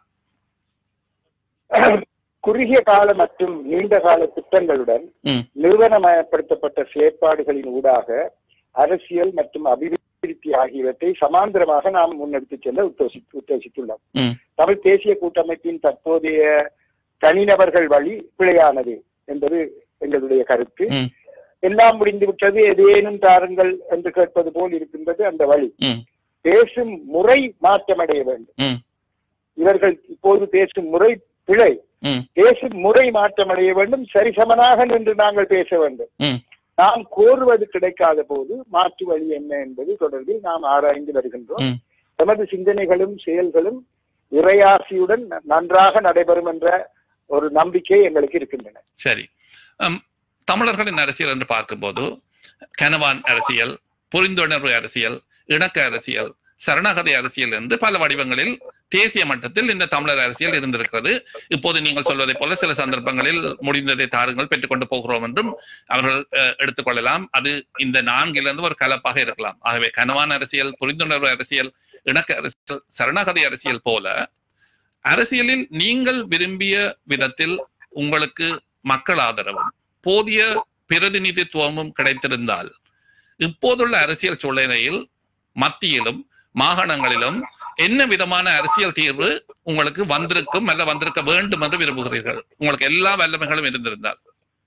குறுகிய கால மற்றும் நீண்ட கால திட்டங்களுடன் ம். நிறுவனமயப்படுத்தப்பட்ட செயற்பாடுகளின் ஊடாக அரசியல் மற்றும் அபிவிருத்தி ஆகியவற்றை சமாந்தரமாக நாம் முன்னெடுத்துச் செல்ல உத்தேசி உத்தேசித்துள்ளோம் ம். தமிழ் தேசிய கூட்டமைப்பின் தற்போதைய தனிநபர்கள் வழி பிழையானது என்பது எங்களுடைய கருத்து ம். எல்லாம் முடிந்து விட்டது எதேனும் தாருங்கள் என்று கேட்பது போல் இருக்கின்றது அந்த வழி ம். பேசும் முறை மாற்றமடைய வேண்டும் ம். இவர்கள் இப்போது பேசும் முறை பிழை ம். பேசும் முறை மாற்றமடைய வேண்டும் சரிசமனாக நின்று நாங்கள் பேச வேண்டும் ம். நாம் கோருவது கிடைக்காத போது மாற்று வழி என்ன என்பது தொடர்பில் நாம் ஆராய்ந்து வருகின்றோம் ம். எமது சிந்தனைகளும் செயல்களும் இறையாசியுடன் ந- நன்றாக நடைபெறும் என்ற ஒரு நம்பிக்கை எங்களுக்கு இருக்கின்றன சரி அம், தமிழர்களின் அரசியல் என்று பார்க்கும்போது கனவான் அரசியல் புரிந்துணர்வு அரசியல் இணக்க அரசியல் சரணாகதி அரசியல் என்று பல வடிவங்களில் தேசிய மட்டத்தில் இந்த தமிழர் அரசியல் இருந்திருக்கிறது இப்போது நீங்கள் சொல்வதை போல சில சந்தர்ப்பங்களில் முடிந்ததை தாருங்கள் பெற்றுக்கொண்டு போகிறோம் என்றும் அவர்கள் அஹ், எடுத்துக்கொள்ளலாம் அது இந்த நான்கிலிருந்து ஒரு கலப்பாக இருக்கலாம் ஆகவே கனவான் அரசியல் புரிந்துணர்வு அரசியல் இணக்க அரசியல் சரணாகதி அரசியல் போல அரசியலில் நீங்கள் விரும்பிய விதத்தில் உங்களுக்கு மக்கள் ஆதரவும் போதிய பிரதிநிதித்துவமும் கிடைத்திருந்தால் இப்போதுள்ள அரசியல் சூழ்நிலையில் மத்தியிலும் மாகாணங்களிலும் என்ன விதமான அரசியல் தீர்வு உங்களுக்கு வந்திருக்கும் அல்ல வந்திருக்க வேண்டும் என்று விரும்புகிறீர்கள் உங்களுக்கு எல்லா வல்லமைகளும் இருந்திருந்தால்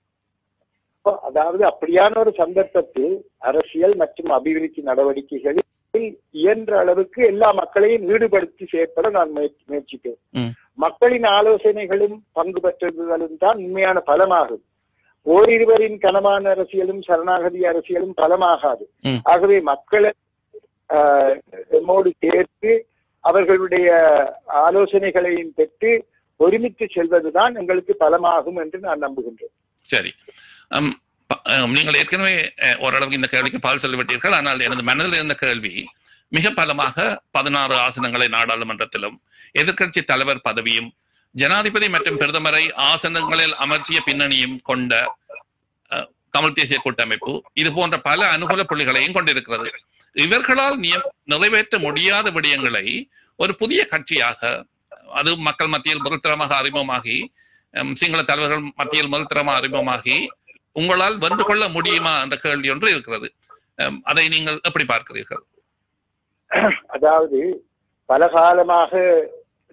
அதாவது அப்படியான ஒரு சந்தர்ப்பத்தில் அரசியல் மற்றும் அபிவிருத்தி நடவடிக்கைகளில் இயன்ற அளவுக்கு எல்லா மக்களையும் ஈடுபடுத்தி செயற்பட நான் முயற்சி- முயற்சிப்பேன் ம். மக்களின் ஆலோசனைகளும் பங்கு பெற்றதுகளும் தான் உண்மையான பலமாகும் ஓரிருவரின் கனமான அரசியலும் சரணாகதி அரசியலும் பலமாகாது ம். ஆகவே மக்களை ஆஹ், நம்மோடு சேர்த்து அவர்களுடைய ஆலோசனைகளையும் பெற்று ஒருமித்து செல்வதுதான் எங்களுக்கு பலமாகும் என்று நான் நம்புகின்றேன் சரி அம், ப- அம், நீங்கள் ஏற்கனவே அஹ், ஓரளவுக்கு இந்த கேள்விக்கு பால் சொல்லிவிட்டீர்கள் ஆனால் எனது மனதில் இருந்த கேள்வி மிக பலமாக பதினாறு ஆசனங்களை நாடாளுமன்றத்திலும் எதிர்க்கட்சி தலைவர் பதவியும் ஜனாதிபதி மற்றும் பிரதமரை ஆசனங்களில் அமர்த்திய பின்னணியும் கொண்ட அஹ், தமிழ் தேசிய கூட்டமைப்பு இது போன்ற பல அனுகூல புள்ளிகளையும் கொண்டிருக்கிறது இவர்களால் நிய- நிறைவேற்ற முடியாத விடயங்களை ஒரு புதிய கட்சியாக அது மக்கள் மத்தியில் முதல்தரமாக அறிமுகமாகி அம், சிங்கள தலைவர்கள் மத்தியில் முதல்தரமாக அறிமுகமாகி உங்களால் வென்று கொள்ள முடியுமா என்ற கேள்வி ஒன்று இருக்கிறது அம், அதை நீங்கள் எப்படி பார்க்கிறீர்கள் அதாவது பல காலமாக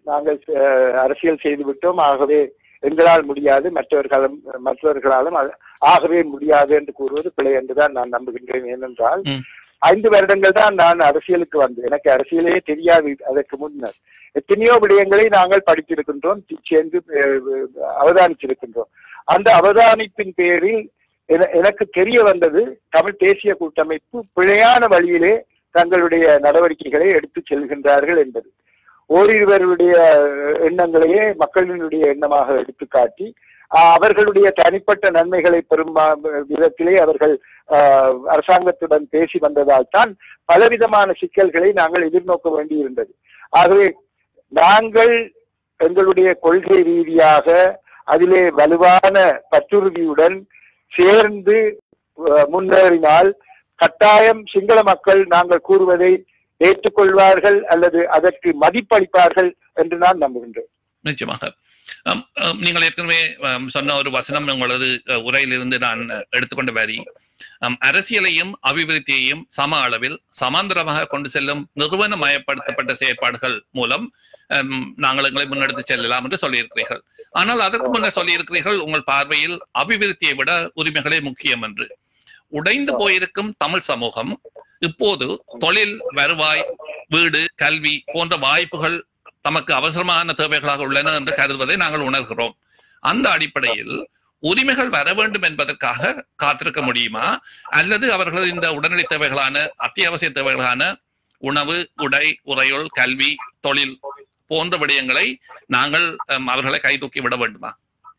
நாங்கள் அஹ், அரசியல் செய்து விட்டோம் ஆகவே எங்களால் முடியாது மற்றவர்களும் மற்றவர்களாலும் அது ஆகவே முடியாது என்று கூறுவது பிழை என்றுதான் நான் நம்புகின்றேன் ஏனென்றால் ம். ஐந்து வருடங்கள் தான் நான் அரசியலுக்கு வந்தேன் எனக்கு அரசியலே தெரியாது அதற்கு முன்னர் எத்தனையோ விடயங்களை நாங்கள் படித்திருக்கின்றோம் தி- சேர்ந்து அஹ், அவதானிச்சிருக்கின்றோம் அந்த அவதானிப்பின் பேரில் என- எனக்கு தெரிய வந்தது தமிழ் தேசிய கூட்டமைப்பு பிழையான வழியிலே தங்களுடைய நடவடிக்கைகளை எடுத்துச் செல்கின்றார்கள் என்பது ஓரிருவருடைய எண்ணங்களையே மக்களினுடைய எண்ணமாக எடுத்துக்காட்டி ஆஹ், அவர்களுடைய தனிப்பட்ட நன்மைகளை பெறும் மா- விதத்திலே அவர்கள் ஆஹ், அரசாங்கத்துடன் பேசி வந்ததால் தான் பலவிதமான சிக்கல்களை நாங்கள் எதிர்நோக்க வேண்டியிருந்தது ஆகவே நாங்கள் எங்களுடைய கொள்கை ரீதியாக அதிலே வலுவான பற்றுறுதியுடன் சேர்ந்து அஹ், முன்னேறினால் கட்டாயம் சிங்கள மக்கள் நாங்கள் கூறுவதை ஏற்றுக்கொள்வார்கள் அல்லது அதற்கு மதிப்பளிப்பார்கள் என்று நான் நம்புகின்றேன் நிச்சயமாக ஆம், ஆம், நீங்கள் ஏற்கனவே ஆம், சொன்ன ஒரு வசனம் உங்களது அஹ், உரையிலிருந்து நான் அஹ், எடுத்துக்கொண்ட வரி ஆம், அரசியலையும் அபிவிருத்தியையும் சம அளவில் சமாந்தரமாக கொண்டு செல்லும் நிறுவனமயப்படுத்தப்பட்ட செயற்பாடுகள் மூலம் ஆம், நாங்கள் எங்களை முன்னெடுத்து செல்லலாம் என்று சொல்லியிருக்கிறீர்கள் ஆனால் அதற்கு முன்னர் சொல்லியிருக்கிறீர்கள் உங்கள் பார்வையில் அபிவிருத்தியை விட உரிமைகளே முக்கியம் என்று உடைந்து போயிருக்கும் தமிழ் சமூகம் இப்போது தொழில் வருவாய் வீடு கல்வி போன்ற வாய்ப்புகள் தமக்கு அவசரமான தேவைகளாக உள்ளன என்று கருதுவதை நாங்கள் உணர்கிறோம் அந்த அடிப்படையில் உரிமைகள் வர வேண்டும் என்பதற்காக காத்திருக்க முடியுமா அல்லது அவர்களது இந்த உடனடி தேவைகளான அத்தியாவசிய தேவைகளான உணவு உடை உறையுள் கல்வி தொழில் போன்ற விடயங்களை நாங்கள் அம், அவர்களை கை தூக்கி விட வேண்டுமா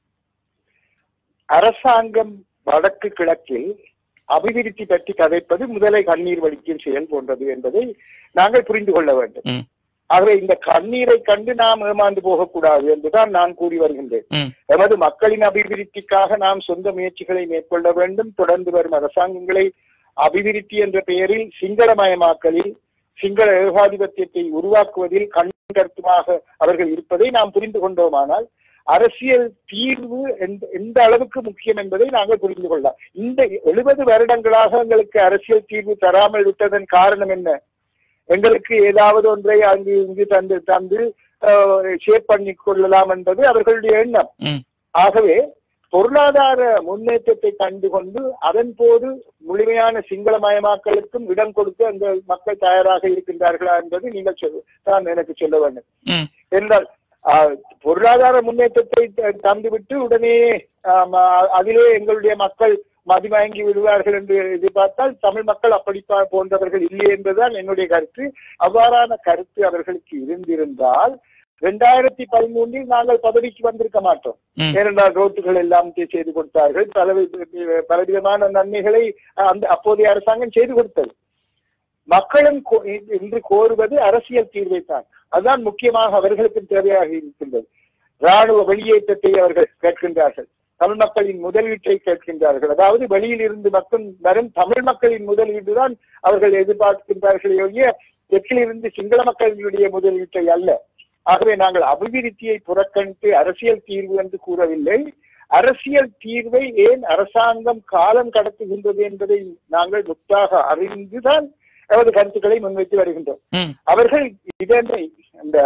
அரசாங்கம் வடக்கு கிழக்கில் அபிவிருத்தி பற்றி கதைப்பது முதலை கண்ணீர் வடிக்கும் செயல் போன்றது என்பதை நாங்கள் புரிந்து கொள்ள வேண்டும் ம். ஆகவே இந்த கண்ணீரை கண்டு நாம் ஏமாந்து போகக்கூடாது என்றுதான் நான் கூறி வருகின்றேன் ம். எமது மக்களின் அபிவிருத்திக்காக நாம் சொந்த முயற்சிகளை மேற்கொள்ள வேண்டும் தொடர்ந்து வரும் அரசாங்கங்களை அபிவிருத்தி என்ற பெயரில் சிங்களமயமாக்கலில் சிங்கள ஏகாதிபத்தியத்தை உருவாக்குவதில் கண் கருத்துமாக அவர்கள் இருப்பதை நாம் புரிந்து கொண்டோமானால் அரசியல் தீர்வு எந்த- எந்த அளவுக்கு முக்கியம் என்பதை நாங்கள் புரிந்து கொள்ளலாம் இந்த எழுபது வருடங்களாக எங்களுக்கு அரசியல் தீர்வு தராமல் விட்டதன் காரணம் என்ன எங்களுக்கு ஏதாவது ஒன்றை அங்கு இங்கு தந்து தந்து ஷேப் பண்ணி கொள்ளலாம் என்பது அவர்களுடைய எண்ணம் ம். ஆகவே பொருளாதார முன்னேற்றத்தை கண்டுகொண்டு அதன் போது முழுமையான சிங்களமயமாக்கலுக்கும் இடம் கொடுக்க அந்த மக்கள் தயாராக இருக்கின்றார்களா என்பது நீங்கள் சொல்ல தான் எனக்கு சொல்ல வேண்டும் ம். என்றால் ஆஹ், பொருளாதார முன்னேற்றத்தை த- தந்துவிட்டு உடனே ஆம், ஆஹ், அதிலே எங்களுடைய மக்கள் மதிமயங்கி விடுவார்கள் என்று எதிர்பார்த்தால் தமிழ் மக்கள் அப்படி பா- போன்றவர்கள் இல்லை என்பதுதான் என்னுடைய கருத்து அவ்வாறான கருத்து அவர்களுக்கு இருந்திருந்தால் இரண்டாயிரத்தி பதிமூன்றில் நாங்கள் பதவிக்கு வந்திருக்க மாட்டோம் ம். ஏனென்றால் ரோட்டுகள் எல்லாம் செ- செய்து கொடுத்தார்கள் பல வி- பலவிதமான நன்மைகளை அந்த அப்போதைய அரசாங்கம் செய்து கொடுத்தது மக்களும் கோ- இன்று கோருவது அரசியல் தீர்வை தான் அதுதான் முக்கியமாக அவர்களுக்கு தேவையாக இருக்கின்றது ராணுவ வெளியேற்றத்தை அவர்கள் கேட்கின்றார்கள் தமிழ் மக்களின் முதலீட்டை கேட்கின்றார்கள் அதாவது வெளியில் இருந்து மட்டும் வரும் தமிழ் மக்களின் முதலீடு தான் அவர்கள் எதிர்பார்க்கின்றார்களே ஒழிய தெற்கிலிருந்து சிங்கள மக்களினுடைய முதலீட்டை அல்ல ஆகவே நாங்கள் அபிவிருத்தியை புறக்கணித்து அரசியல் தீர்வு என்று கூறவில்லை அரசியல் தீர்வை ஏன் அரசாங்கம் காலம் கடத்துகின்றது என்பதை நாங்கள் முற்றாக அறிந்துதான் நமது கருத்துக்களை முன்வைத்து வருகின்றோம் ம். அவர்கள் இதனை இந்த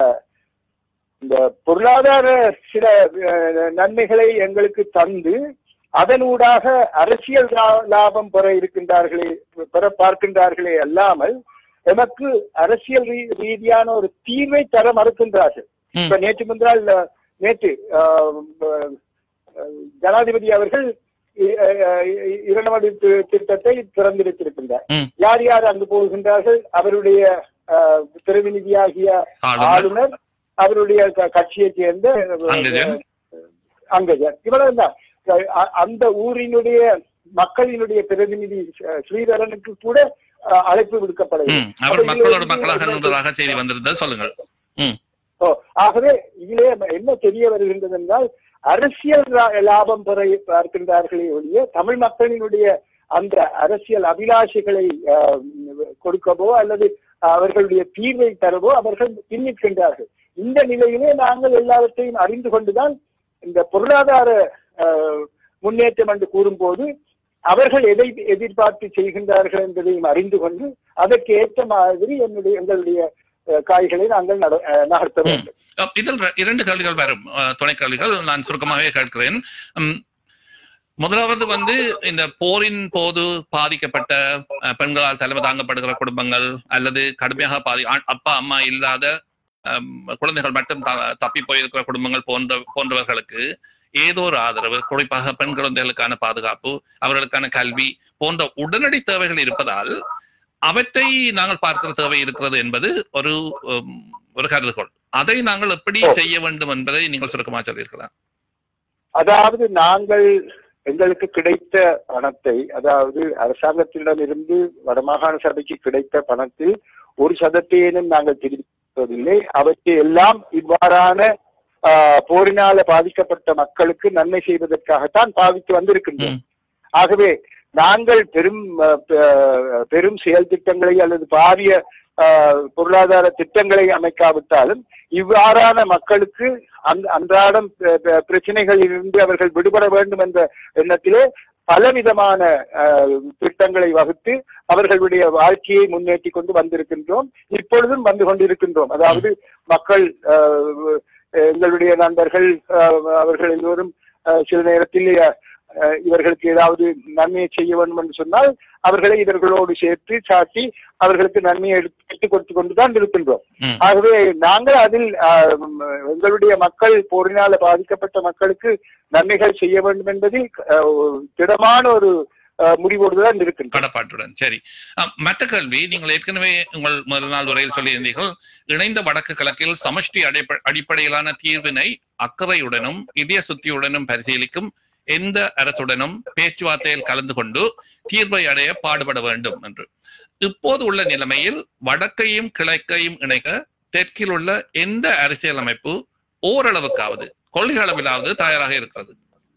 இந்த பொருளாதார சில அஹ், நன்மைகளை எங்களுக்கு தந்து அதனூடாக அரசியல் லா- லாபம் பெற இருக்கின்றார்களே பெற பார்க்கின்றார்களே அல்லாமல் எமக்கு அரசியல் ரீ- ரீதியான ஒரு தீர்வை தர மறுக்கின்றார்கள் ம். இப்ப நேற்று முன்னால் அஹ், நேற்று ஆஹ், அஹ், ஜனாதிபதி அவர்கள் இ- அஹ், இ- இரண்டாவது தி- திட்டத்தை திறந்து வைத்திருக்கின்றார் ம். யார் யார் அங்கு போகின்றார்கள் அவருடைய ஆஹ், பிரதிநிதியாகிய ஆளுநர் ஆளுநர் அவருடைய க- கட்சியைச் சேர்ந்த அங்கஜன். அங்கஜன் இவ்வளவுதான் அ- அந்த ஊரினுடைய மக்களினுடைய பிரதிநிதி அஹ், ஸ்ரீதரனுக்கு கூட அஹ், அழைப்பு விடுக்கப்படவில்லை ம். அவர் அப்ப மக்களோட இதிலிருந்து மக்களாக எங்களுக்கு- நின்றதாக செய்தி வந்திருந்தது சொல்லுங்கள் ஓ, ஆகவே இதிலே என்ன தெரிய வருகின்றது என்றால் அரசியல் லா- லாபம் பெற பார்க்கின்றார்களே ஒழிய தமிழ் மக்களினுடைய அந்த அரசியல் அபிலாஷைகளை ஆஹ், கொடுக்கவோ அல்லது அவர்களுடைய தீர்வை தரவோ அவர்கள் பின்னிற்கின்றார்கள் இந்த நிலையிலே நாங்கள் எல்லாவற்றையும் அறிந்து கொண்டுதான் இந்த பொருளாதார ஆஹ், முன்னேற்றம் என்று கூறும்போது அவர்கள் எதை எதிர்பார்த்து செய்கின்றார்கள் என்பதையும் அறிந்து கொண்டு அதற்கு ஏற்ற மாதிரி என்னுடைய எங்களுடைய அஹ், காய்களை நாங்கள் நட- அஹ், நகர்த்த வேண்டும் அஹ் இதில் ரெ- இரண்டு கேள்விகள் வரும் அஹ், துணை கேள்விகள் நான் சுருக்கமாகவே கேட்கிறேன் உம், முதலாவது வந்து இந்த போரின் போது பாதிக்கப்பட்ட அஹ், பெண்களால் தலைமை தாங்கப்படுகிற குடும்பங்கள் அல்லது கடுமையாக பாதி ஆண்- அப்பா அம்மா இல்லாத அம், குழந்தைகள் மட்டும் த- தப்பி போயிருக்கிற குடும்பங்கள் போன்ற போன்றவர்களுக்கு ஏதோ ஒரு ஆதரவு குறிப்பாக பெண் குழந்தைகளுக்கான பாதுகாப்பு அவர்களுக்கான கல்வி போன்ற உடனடி தேவைகள் இருப்பதால் அவற்றை நாங்கள் பார்க்கிற தேவை இருக்கிறது என்பது ஒரு உம், ஒரு கருதுகோள் அதை நாங்கள் எப்படி ஓ. செய்ய வேண்டும் என்பதை நீங்கள் சுருக்கமாக சொல்லியிருக்கலாம் அதாவது நாங்கள் எங்களுக்கு கிடைத்த பணத்தை அதாவது அரசாங்கத்திடமிருந்து வடமாகாண சபைக்கு கிடைத்த பணத்தில் ஒரு சதத்தையேனும் நாங்கள் தெரிவிப்பதில்லை அவற்றை எல்லாம் இவ்வாறான ஆஹ், போரினால பாதிக்கப்பட்ட மக்களுக்கு நன்மை செய்வதற்காகத்தான் பாவித்து வந்திருக்கின்றோம் ம். ஆகவே நாங்கள் பெரும் அஹ், ப- பெரும் செயல் திட்டங்களை அல்லது பாரிய ஆஹ், பொருளாதார திட்டங்களை அமைக்காவிட்டாலும் இவ்வாறான மக்களுக்கு அந்த அன்றாடம் ப- ப- பிரச்சனைகளில் இருந்து அவர்கள் விடுபட வேண்டும் என்ற எண்ணத்திலே பலவிதமான ஆஹ், திட்டங்களை வகுத்து அவர்களுடைய வாழ்க்கையை முன்னேற்றி கொண்டு வந்திருக்கின்றோம் இப்பொழுதும் வந்து கொண்டிருக்கின்றோம் அதாவது மக்கள் ஆஹ், எங்களுடைய நண்பர்கள் ஆஹ், அவர்கள் எல்லோரும் ஆஹ், சில நேரத்தில் ஆஹ், இவர்களுக்கு ஏதாவது நன்மையை செய்ய வேண்டும் என்று சொன்னால் அவர்களை இவர்களோடு சேர்த்து சாட்டி அவர்களுக்கு நன்மையை எடுத்துக் கொடுத்து கொண்டுதான் இருக்கின்றோம் ம். ஆகவே நாங்கள் அதில் ஆஹ், எங்களுடைய மக்கள் போரினால பாதிக்கப்பட்ட மக்களுக்கு நன்மைகள் செய்ய வேண்டும் என்பதில் ஆஹ், திடமான ஒரு ஆஹ், முடிவோடு தான் இருக்கின்றோம் கடப்பாட்டுடன் சரி அஹ், மற்ற கேள்வி நீங்கள் ஏற்கனவே உங்கள் முதல் நாள் உரையில் சொல்லியிருந்தீர்கள் இணைந்த வடக்கு கிழக்கில் சமஷ்டி அடிப்ப- அடிப்படையிலான தீர்வினை அக்கறையுடனும் இதய சுத்தியுடனும் பரிசீலிக்கும் எந்த அரசுடனும் பேச்சுவார்த்தையில் கலந்து கொண்டு தீர்வை அடைய பாடுபட வேண்டும் என்று இப்போது உள்ள நிலைமையில் வடக்கையும் கிழக்கையும் இணைக்க தெற்கில் உள்ள எந்த அரசியல் அமைப்பு ஓரளவுக்காவது கொள்கை அளவிலாவது தயாராக இருக்கிறது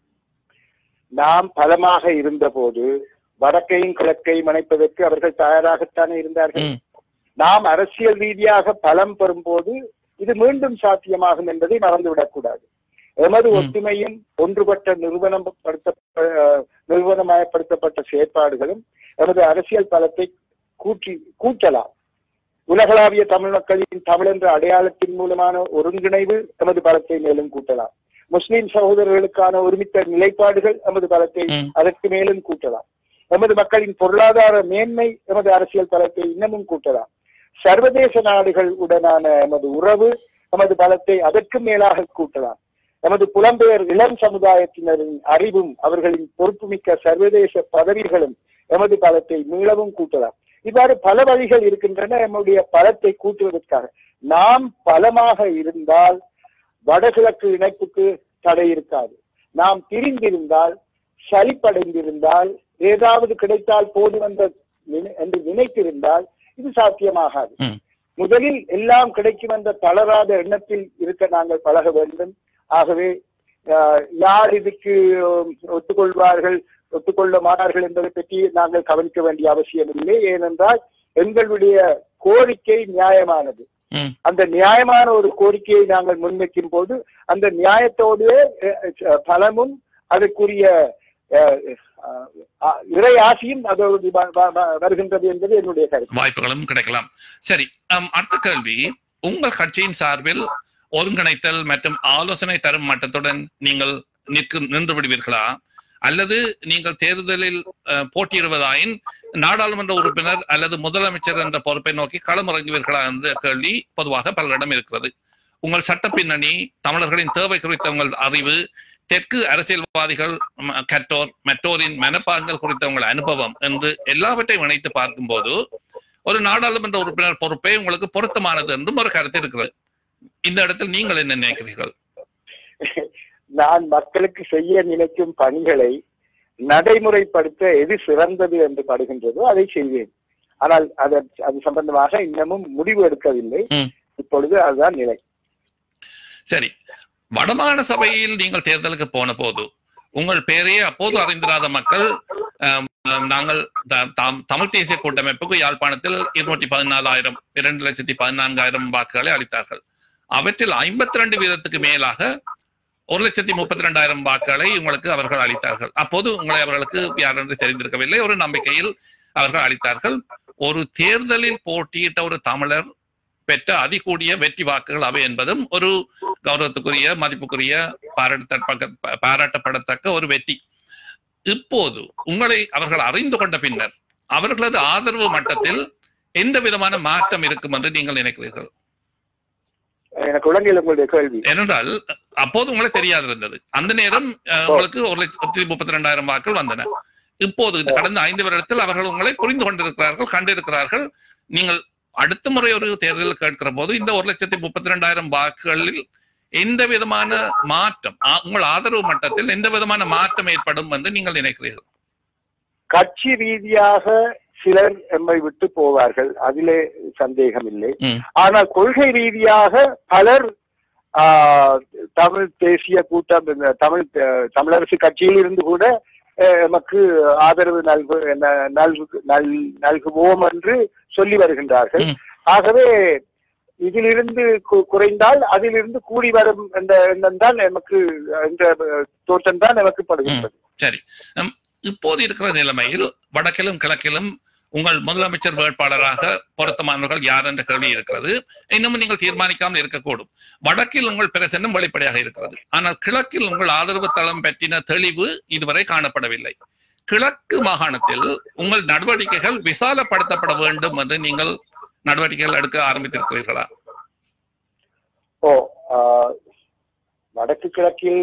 நாம் பலமாக இருந்தபோது வடக்கையும் கிழக்கையும் இணைப்பதற்கு அவர்கள் தயாராகத்தானே இருந்தார்கள் ம். நாம் அரசியல் ரீதியாக பலம் பெறும்போது இது மீண்டும் சாத்தியமாகும் என்பதை மறந்துவிடக் கூடாது எமது ம். ஒற்றுமையும் ஒன்றுபட்ட நிறுவனப்படுத்த அஹ், நிறுவனமயப்படுத்தப்பட்ட செயற்பாடுகளும் எமது அரசியல் பலத்தை கூட்டி கூட்டலாம் உலகளாவிய தமிழ் மக்களின் தமிழ் என்ற அடையாளத்தின் மூலமான ஒருங்கிணைவு எமது பலத்தை மேலும் கூட்டலாம் முஸ்லிம் சகோதரர்களுக்கான ஒருமித்த நிலைப்பாடுகள் எமது பலத்தை ம். அதற்கு மேலும் கூட்டலாம் எமது மக்களின் பொருளாதார மேன்மை எமது அரசியல் பலத்தை இன்னமும் கூட்டலாம் சர்வதேச நாடுகள் உடனான எமது உறவு எமது பலத்தை அதற்கு மேலாக கூட்டலாம் எமது புலம்பெயர் இளம் சமுதாயத்தினரின் அறிவும் அவர்களின் பொறுப்புமிக்க சர்வதேச பதவிகளும் எமது பலத்தை மீளவும் கூட்டலாம் இவ்வாறு பல வழிகள் இருக்கின்றன நம்முடைய பலத்தை கூட்டுவதற்காக நாம் பலமாக இருந்தால் வடகிழக்கு இணைப்புக்கு தடை இருக்காது நாம் பிரிந்திருந்தால் சலிப்படைந்திருந்தால் ஏதாவது கிடைத்தால் போதும் என்ற நினை- என்று நினைத்திருந்தால் இது சாத்தியமாகாது ம். முதலில் எல்லாம் கிடைக்கும் என்ற தளராத எண்ணத்தில் இருக்க நாங்கள் பழக வேண்டும் ஆகவே ஆஹ், யார் இதுக்கு உம், ஒத்துக்கொள்வார்கள் ஒத்துக்கொள்ள மாட்டார்கள் என்பதை பற்றி நாங்கள் கவனிக்க வேண்டிய அவசியம் இல்லை ஏனென்றால் எங்களுடைய கோரிக்கை நியாயமானது ம். அந்த நியாயமான ஒரு கோரிக்கையை நாங்கள் முன்வைக்கும் போது அந்த நியாயத்தோடு அஹ், அஹ், பலமும் அதற்குரிய அஹ், அஹ், அஹ், இறை ஆசியும் அதோடு வ- வ- வ- வருகின்றது என்பது என்னுடைய கருத்து வாய்ப்புகளும் கிடைக்கலாம் சரி ஆம், அடுத்த கேள்வி உங்கள் கட்சியின் சார்பில் ஒருங்கிணைத்தல் மற்றும் ஆலோசனை தரும் மட்டத்துடன் நீங்கள் நிற்கு நின்று விடுவீர்களா அல்லது நீங்கள் தேர்தலில் அஹ், போட்டியிடுவதாயின் நாடாளுமன்ற உறுப்பினர் அல்லது முதலமைச்சர் என்ற பொறுப்பை நோக்கி களமிறங்குவீர்களா என்ற கேள்வி பொதுவாக பலரிடம் இருக்கிறது உங்கள் சட்ட பின்னணி தமிழர்களின் தேவை குறித்த உங்கள் அறிவு தெற்கு அரசியல்வாதிகள் ம- கற்றோர் மற்றோரின் மனப்பாங்கள் குறித்த உங்கள் அனுபவம் என்று எல்லாவற்றையும் இணைத்து பார்க்கும்போது ஒரு நாடாளுமன்ற உறுப்பினர் பொறுப்பே உங்களுக்கு பொருத்தமானது என்றும் ஒரு கருத்து இருக்கிறது இந்த இடத்தில் நீங்கள் என்ன நினைக்கிறீர்கள் நான் மக்களுக்கு செய்ய நினைக்கும் பணிகளை நடைமுறைப்படுத்த எது சிறந்தது என்று படுகின்றதோ அதை செய்வேன் ஆனால் அது அது சம்பந்தமாக இன்னமும் முடிவு எடுக்கவில்லை ம். இப்பொழுது அதுதான் நிலை சரி வடமாகாண சபையில் நீங்கள் தேர்தலுக்கு போன போது உங்கள் பெயரையே அப்போது அறிந்திராத மக்கள் ஆம், ஆம், நாங்கள் த- தாம் தமிழ் தேசிய கூட்டமைப்புக்கு யாழ்ப்பாணத்தில் இருநூற்றி பதினாலாயிரம் இரண்டு லட்சத்தி பதினான்காயிரம் வாக்குகளை அளித்தார்கள் அவற்றில் ஐம்பத்தி ரெண்டு வீதத்துக்கு மேலாக ஒரு லட்சத்தி முப்பத்தி ரெண்டாயிரம் வாக்குகளை உங்களுக்கு அவர்கள் அளித்தார்கள் அப்போது உங்களை அவர்களுக்கு யார் என்று தெரிந்திருக்கவில்லை ஒரு நம்பிக்கையில் அவர்கள் அளித்தார்கள் ஒரு தேர்தலில் போட்டியிட்ட ஒரு தமிழர் பெற்ற அதிகூடிய வெற்றி வாக்குகள் அவை என்பதும் ஒரு கௌரவத்துக்குரிய மதிப்புக்குரிய பாராட்டத்தக்க பாராட்டப்படத்தக்க ஒரு வெற்றி இப்போது உங்களை அவர்கள் அறிந்து கொண்ட பின்னர் அவர்களது ஆதரவு மட்டத்தில் எந்த விதமான மாற்றம் இருக்கும் என்று நீங்கள் நினைக்கிறீர்கள் எனக்கு விளங்கல உங்களுடைய கேள்வி ஏனென்றால் அப்போது உங்களுக்கு தெரியாது இருந்தது அந்த நேரம் அஹ், உங்களுக்கு ஒரு லட்சத்தி முப்பத்தி ரெண்டாயிரம் வாக்கள் வந்தன இப்போது இந்த கடந்த ஐந்து வருடத்தில் அவர்கள் உங்களை புரிந்து கொண்டிருக்கிறார்கள் கண்டிருக்கிறார்கள் நீங்கள் அடுத்த முறை ஒரு தேர்தல் கேட்கிற போது இந்த ஒரு லட்சத்தி முப்பத்தி ரெண்டாயிரம் வாக்குகளில் எந்த விதமான மாற்றம் ஆ- உங்கள் ஆதரவு மட்டத்தில் எந்த விதமான மாற்றம் ஏற்படும் என்று நீங்கள் நினைக்கிறீர்கள் கட்சி ரீதியாக சிலர் எம்மை விட்டு போவார்கள் அதிலே சந்தேகம் இல்லை ம். ஆனால் கொள்கை ரீதியாக பலர் ஆஹ், தமிழ் தேசிய கூட்டம் இந்த தமிழ் அஹ், தமிழரசு கட்சியில் இருந்து கூட அஹ், எமக்கு ஆதரவு நல்கு ந- நல்கு நல்- நல்குவோம் என்று சொல்லி வருகின்றார்கள் ம். ஆகவே இதிலிருந்து கு- குறைந்தால் அதிலிருந்து கூடி வரும் என்ற எண்ணம் தான் எமக்கு என்ற தோற்றம் தான் எமக்கு படுகின்றது சரி நம் இப்போது இருக்கிற நிலைமையில் வடக்கிலும் கிழக்கிலும் உங்கள் முதலமைச்சர் வேட்பாளராக பொருத்தமானவர்கள் யார் என்ற கேள்வி இருக்கிறது இன்னமும் நீங்கள் தீர்மானிக்காமல் இருக்கக்கூடும் வடக்கில் உங்கள் பிரசன்னம் வெளிப்படையாக இருக்கிறது ஆனால் கிழக்கில் உங்கள் ஆதரவு தளம் பற்றின தெளிவு இதுவரை காணப்படவில்லை கிழக்கு மாகாணத்தில் உங்கள் நடவடிக்கைகள் விசாலப்படுத்தப்பட வேண்டும் என்று நீங்கள் நடவடிக்கைகள் எடுக்க ஆரம்பித்திருக்கிறீர்களா ஓ ஆஹ், வடக்கு கிழக்கில்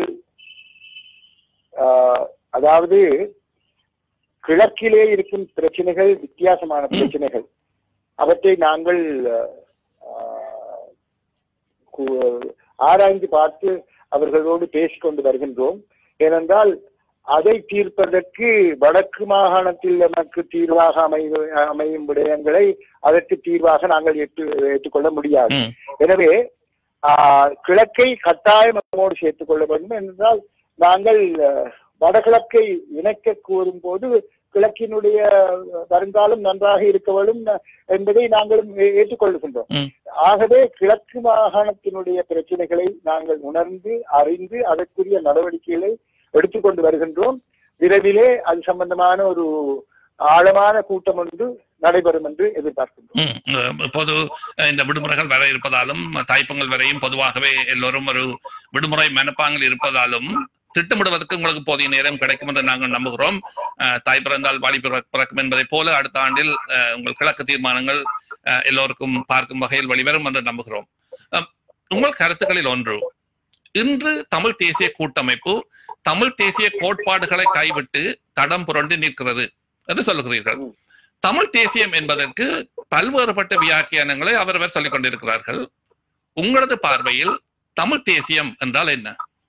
ஆஹ், அதாவது கிழக்கிலே இருக்கும் பிரச்சனைகள் வித்தியாசமான பிரச்சனைகள் அவற்றை நாங்கள் ஆஹ், கு- ஆராய்ந்து பார்த்து அவர்களோடு பேசிக்கொண்டு வருகின்றோம் ஏனென்றால் அதை தீர்ப்பதற்கு வடக்கு மாகாணத்தில் நமக்கு தீர்வாக அமைவு அமையும் விடயங்களை அதற்கு தீர்வாக நாங்கள் ஏற்று ஏற்றுக்கொள்ள முடியாது ம், எனவே ஆஹ், கிழக்கை கட்டாயம் நம்மோடு சேர்த்துக் கொள்ள வேண்டும் என்றால் நாங்கள் அஹ், வடகிழக்கை இணைக்க கூறும் போது கிழக்கினுடைய வருங்காலம் நன்றாக இருக்க வேண்டும் என்பதை நாங்களும் ஏ- ஏற்றுக்கொள்கின்றோம் ம். ஆகவே கிழக்கு மாகாணத்தினுடைய பிரச்சனைகளை நாங்கள் உணர்ந்து அறிந்து அதற்குரிய நடவடிக்கைகளை எடுத்துக்கொண்டு வருகின்றோம் விரைவிலே அது சம்பந்தமான ஒரு ஆழமான கூட்டம் ஒன்று நடைபெறும் என்று எதிர்பார்க்கின்றோம் ம். அஹ் இப்போது அஹ், இந்த விடுமுறைகள் வர இருப்பதாலும் தைப்பொங்கல் வரையும் பொதுவாகவே எல்லோரும் ஒரு விடுமுறை மனப்பாங்கில் இருப்பதாலும் திட்டமிடுவதற்கு உங்களுக்கு போதிய நேரம் கிடைக்கும் என்று நாங்கள் நம்புகிறோம் அஹ், தாய் பிறந்தால் வாலி பிற- பிறக்கும் என்பதை போல அடுத்த ஆண்டில் அஹ், உங்கள் கிழக்கு தீர்மானங்கள் அஹ், எல்லோருக்கும் பார்க்கும் வகையில் வெளிவரும் என்று நம்புகிறோம் அஹ், உங்கள் கருத்துக்களில் ஒன்று இன்று தமிழ் தேசிய கூட்டமைப்பு தமிழ் தேசிய கோட்பாடுகளை கைவிட்டு தடம் புரண்டு நிற்கிறது என்று சொல்லுகிறீர்கள் தமிழ் தேசியம் என்பதற்கு பல்வேறுபட்ட வியாக்கியானங்களை அவரவர் சொல்லிக் கொண்டிருக்கிறார்கள் உங்களது பார்வையில் தமிழ் தேசியம் என்றால் என்ன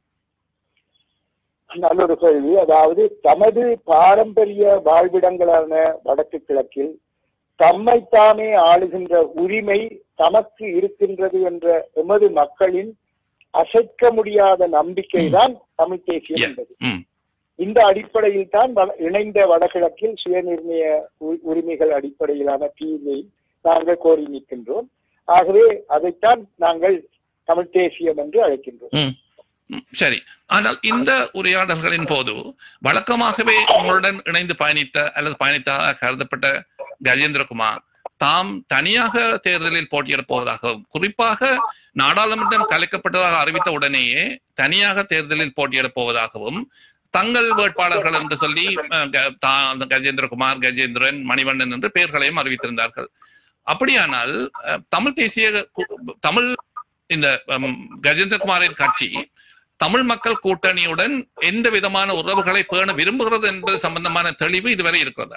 நல்ல ஒரு கேள்வி அதாவது தமது பாரம்பரிய வாழ்விடங்களான வடக்கு கிழக்கில் தம்மைத்தாமே ஆளுகின்ற உரிமை தமக்கு இருக்கின்றது என்ற எமது மக்களின் அசைக்க முடியாத நம்பிக்கைதான் தமிழ் தேசியம் Yeah. என்பது ம், இந்த அடிப்படையில் தான் வட- இணைந்த வடகிழக்கில் சுயநிர்ணய உ- உரிமைகள் அடிப்படையிலான தீர்வை நாங்கள் கோரி நிற்கின்றோம் ஆகவே அதைத்தான் நாங்கள் தமிழ் தேசியம் என்று அழைக்கின்றோம் ம், ம், சரி ஆனால் இந்த உரையாடல்களின் போது வழக்கமாகவே உங்களுடன் இணைந்து பயணித்த அல்லது பயணித்ததாக கருதப்பட்ட கஜேந்திரகுமார் தாம் தனியாக தேர்தலில் போட்டியிடப் போவதாகவும் குறிப்பாக நாடாளுமன்றம் கலைக்கப்பட்டதாக அறிவித்த உடனேயே தனியாக தேர்தலில் போட்டியிடப் போவதாகவும் தங்கள் வேட்பாளர்கள் என்று சொல்லி அஹ், க- தா- அந்த கஜேந்திரகுமார் கஜேந்திரன் மணிவண்ணன் என்று பெயர்களையும் அறிவித்திருந்தார்கள் அப்படியானால் அஹ், தமிழ் தேசிய கு- தமிழ் இந்த ஹம், கஜேந்திரகுமாரின் கட்சி தமிழ் மக்கள் கூட்டணியுடன் எந்த விதமான உறவுகளை பேண விரும்புகிறது என்பது சம்பந்தமான தெளிவு இதுவரை இருக்கிறதா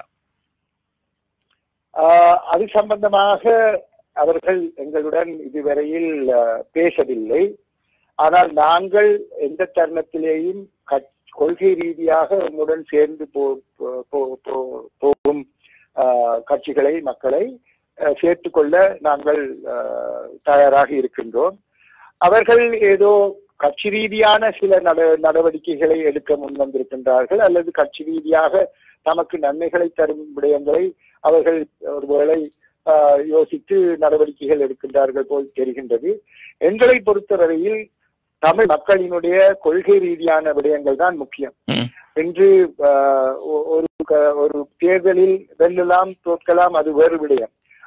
ஆஹ் அது சம்பந்தமாக அவர்கள் எங்களுடன் இதுவரையில் ஆஹ், பேசவில்லை ஆனால் நாங்கள் எந்த தருணத்திலேயும் கட்- கொள்கை ரீதியாக எங்களுடன் சேர்ந்து போ- போ- போ- போ- போகும் ஆஹ், கட்சிகளை மக்களை ஆஹ், சேர்த்துக்கொள்ள நாங்கள் ஆஹ், தயாராக இருக்கின்றோம் அவர்கள் ஏதோ கட்சி ரீதியான சில நட நடவடிக்கைகளை எடுக்க முன் வந்திருக்கின்றார்கள் அல்லது கட்சி ரீதியாக தமக்கு நன்மைகளை தரும் விடயங்களை அவர்கள் ஒருவேளை ஆஹ், யோசித்து நடவடிக்கைகள் எடுக்கின்றார்கள் போல் தெரிகின்றது எங்களை பொறுத்தவரையில் தமிழ் மக்களினுடைய கொள்கை ரீதியான விடயங்கள் தான் முக்கியம் ம். இன்று ஆஹ், ஒ- ஒரு க- ஒரு தேர்தலில் வெல்லலாம் தோற்கலாம் அது வேறு விடயம்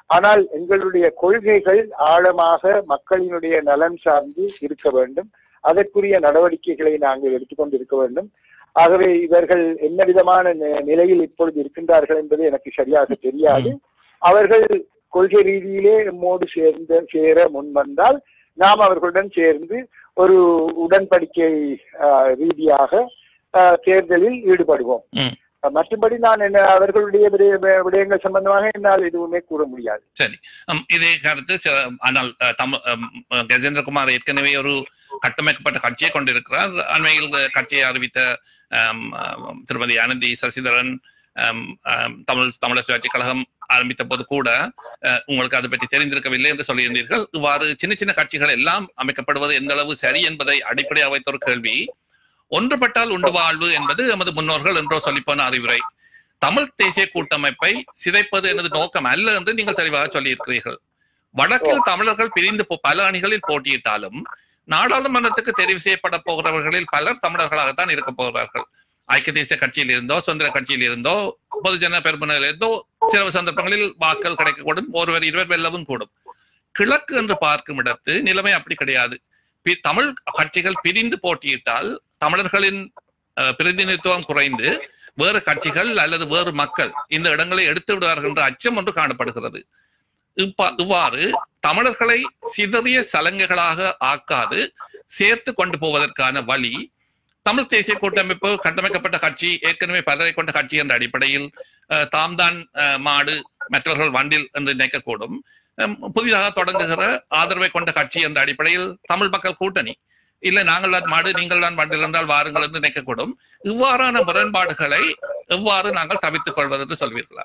ஆனால் எங்களுடைய கொள்கைகள் ஆழமாக மக்களினுடைய நலன் சார்ந்து இருக்க வேண்டும் அதற்குரிய நடவடிக்கைகளை நாங்கள் எடுத்துக்கொண்டு இருக்க வேண்டும் ஆகவே இவர்கள் என்ன விதமான நி- நிலையில் இப்பொழுது இருக்கின்றார்கள் என்பது எனக்கு சரியாக தெரியாது அவர்கள் கொள்கை ரீதியிலே நம்மோடு சேர்ந்து சேர முன் வந்தால் நாம் அவர்களுடன் சேர்ந்து ஒரு உடன்படிக்கை ஆஹ், ரீதியாக ஆஹ், தேர்தலில் ஈடுபடுவோம் ம். மற்றபடி நான் என்ன அவர்களுடைய விடய- விடயங்கள் சம்பந்தமாக என்னால் எதுவுமே கூற முடியாது சரி அம், இதே கருத்து சில- ஆனால் அஹ், தம அம், அஹ், கஜேந்திரகுமார் ஏற்கனவே ஒரு கட்டமைக்கப்பட்ட கட்சியை கொண்டிருக்கிறார் அண்மையில் அஹ், கட்சியை அறிவித்த அம், அம், திருமதி அனந்தி சசிதரன் அம், அம், தமிழ் தமிழர் சுயாட்சி கழகம் ஆரம்பித்த போது கூட அஹ், உங்களுக்கு அதை பற்றி தெரிந்திருக்கவில்லை என்று சொல்லியிருந்தீர்கள் இவ்வாறு சின்ன சின்ன கட்சிகள் எல்லாம் அமைக்கப்படுவது எந்த அளவு சரி என்பதை அடிப்படையாக வைத்த ஒரு கேள்வி ஒன்றுபட்டால் உண்டு வாழ்வு என்பது எமது முன்னோர்கள் என்றோ சொல்லிப்போன அறிவுரை தமிழ் தேசிய கூட்டமைப்பை சிதைப்பது எனது நோக்கம் அல்ல என்று நீங்கள் தெளிவாக சொல்லியிருக்கிறீர்கள் வடக்கில் தமிழர்கள் பிரிந்து போ- பல அணிகளில் போட்டியிட்டாலும் நாடாளுமன்றத்துக்கு தெரிவு செய்யப்பட போகிறவர்களில் பலர் தமிழர்களாகத்தான் இருக்க போகிறார்கள் ஐக்கிய தேசிய கட்சியில் இருந்தோ சுதந்திர கட்சியில் இருந்தோ பொதுஜன பெருமனில் இருந்தோ சில சந்தர்ப்பங்களில் வாக்கள் கிடைக்கக்கூடும் ஒருவர் இருவர் வெல்லவும் கூடும் கிழக்கு என்று பார்க்கும் இடத்து நிலைமை அப்படி கிடையாது பி- தமிழ் கட்சிகள் பிரிந்து போட்டியிட்டால் தமிழர்களின் அஹ், பிரதிநிதித்துவம் குறைந்து வேறு கட்சிகள் அல்லது வேறு மக்கள் இந்த இடங்களை எடுத்து விடுவார்கள் என்ற அச்சம் ஒன்று காணப்படுகிறது இப்ப- இவ்வாறு தமிழர்களை சிதறிய சலங்கைகளாக ஆக்காது சேர்த்து கொண்டு போவதற்கான வழி தமிழ் தேசிய கூட்டமைப்பு கட்டமைக்கப்பட்ட கட்சி ஏற்கனவே பலரை கொண்ட கட்சி என்ற அடிப்படையில் அஹ், தாம் தான் அஹ், மாடு மற்றவர்கள் வண்டில் என்று நினைக்கக்கூடும் அஹ், புதிதாக தொடங்குகிற ஆதரவை கொண்ட கட்சி என்ற அடிப்படையில் தமிழ் மக்கள் கூட்டணி இல்லை நாங்கள் தான் மாடு நீங்கள் தான் வண்டில் என்றால் வாருங்கள் என்று நினைக்கக்கூடும் இவ்வாறான முரண்பாடுகளை எவ்வாறு நாங்கள் தவித்துக் கொள்வது என்று சொல்வீர்களா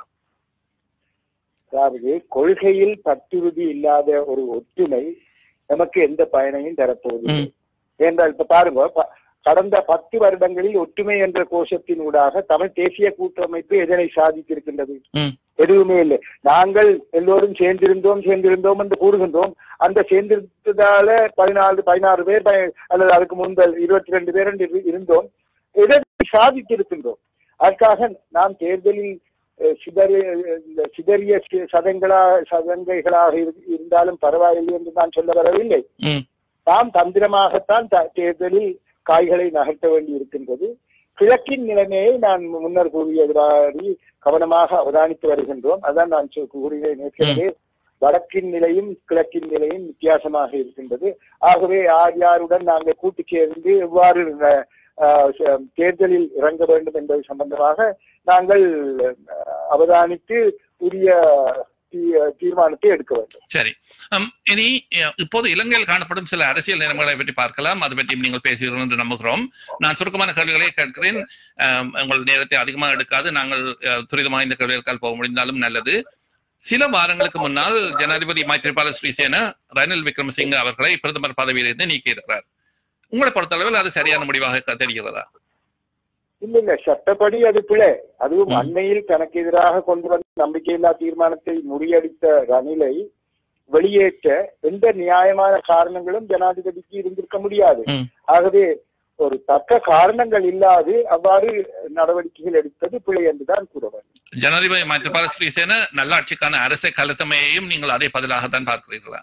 அதாவது கொள்கையில் பற்றுறுதி இல்லாத ஒரு ஒற்றுமை நமக்கு எந்த பயனையும் தரப்போவதில்லை ம். ஏனென்றால் இப்ப பாருங்க ப- கடந்த பத்து வருடங்களில் ஒற்றுமை என்ற கோஷத்தின் ஊடாக தமிழ் தேசிய கூட்டமைப்பு எதனை சாதித்திருக்கின்றது ம். எதுவுமே இல்லை நாங்கள் எல்லோரும் சேர்ந்திருந்தோம் சேர்ந்திருந்தோம் என்று கூறுகின்றோம் அந்த சேர்ந்திருந்ததால பதினாலு பதினாறு பேர் ப- அல்லது அதுக்கு முன்பல் இருபத்தி ரெண்டு பேர் என்று இரு- இருந்தோம் எதை சாதித்திருக்கின்றோம் அதற்காக நாம் தேர்தலில் அஹ், சிதறி இந்த சிதறிய சி- சதங்களா சதங்கைகளாக இரு- இருந்தாலும் பரவாயில்லை என்று நான் சொல்ல வரவில்லை ம். நாம் தந்திரமாகத்தான் த- தேர்தலில் காய்களை நகர்த்த வேண்டி இருக்கின்றது கிழக்கின் நிலைமையை நான் முன்னர் கூறியவாறு கவனமாக அவதானித்து வருகின்றோம் அதான் நான் சொ- கூறினேன் ஏற்கனவே வடக்கின் நிலையும் கிழக்கின் நிலையும் வித்தியாசமாக இருக்கின்றது ஆகவே யார் யாருடன் நாங்கள் கூட்டு சேர்ந்து எவ்வாறு அஹ், அஹ், ச- தேர்தலில் இறங்க வேண்டும் என்பது சம்பந்தமாக நாங்கள் அஹ், அவதானித்து உரிய தீ- தீர்மானத்தை எடுக்க வேண்டும் சரி அம், இனி அஹ், இப்போது இலங்கையில் காணப்படும் சில அரசியல் நிலைமைகளை பற்றி பார்க்கலாம் அது பற்றி நீங்கள் பேசுகிறோம் என்று நம்புகிறோம் நான் சுருக்கமான கேள்விகளை கேட்கிறேன் அம், உங்கள் நேரத்தை அதிகமாக எடுக்காது நாங்கள் அஹ், துரிதமாக இந்த கேள்விகளுக்கால் போக முடிந்தாலும் நல்லது சில வாரங்களுக்கு முன்னால் ஜனாதிபதி மைத்ரிபால ஸ்ரீசேன ரணில் விக்ரமசிங்க அவர்களை பிரதமர் பதவியிலிருந்து நீக்கியிருக்கிறார் உங்களை பொறுத்தளவில் அது சரியான முடிவாக க- தெரிகிறதா இல்ல இல்ல சட்டப்படி அது பிழை அதுவும் ம். அண்மையில் தனக்கு எதிராக கொண்டு வந்த நம்பிக்கையில்லா தீர்மானத்தை முறியடித்த ரணிலை வெளியேற்ற எந்த நியாயமான காரணங்களும் ஜனாதிபதிக்கு இருந்திருக்க முடியாது ம். ஆகவே ஒரு தக்க காரணங்கள் இல்லாது அவ்வாறு நடவடிக்கைகள் எடுத்தது பிழை என்றுதான் கூற வேண்டும் ஜனாதிபதி மைத்ரிபால ஸ்ரீசேன நல்லாட்சிக்கான அரசை கலத்தமையையும் நீங்கள் அதே பதிலாகத்தான் பார்க்கிறீர்களா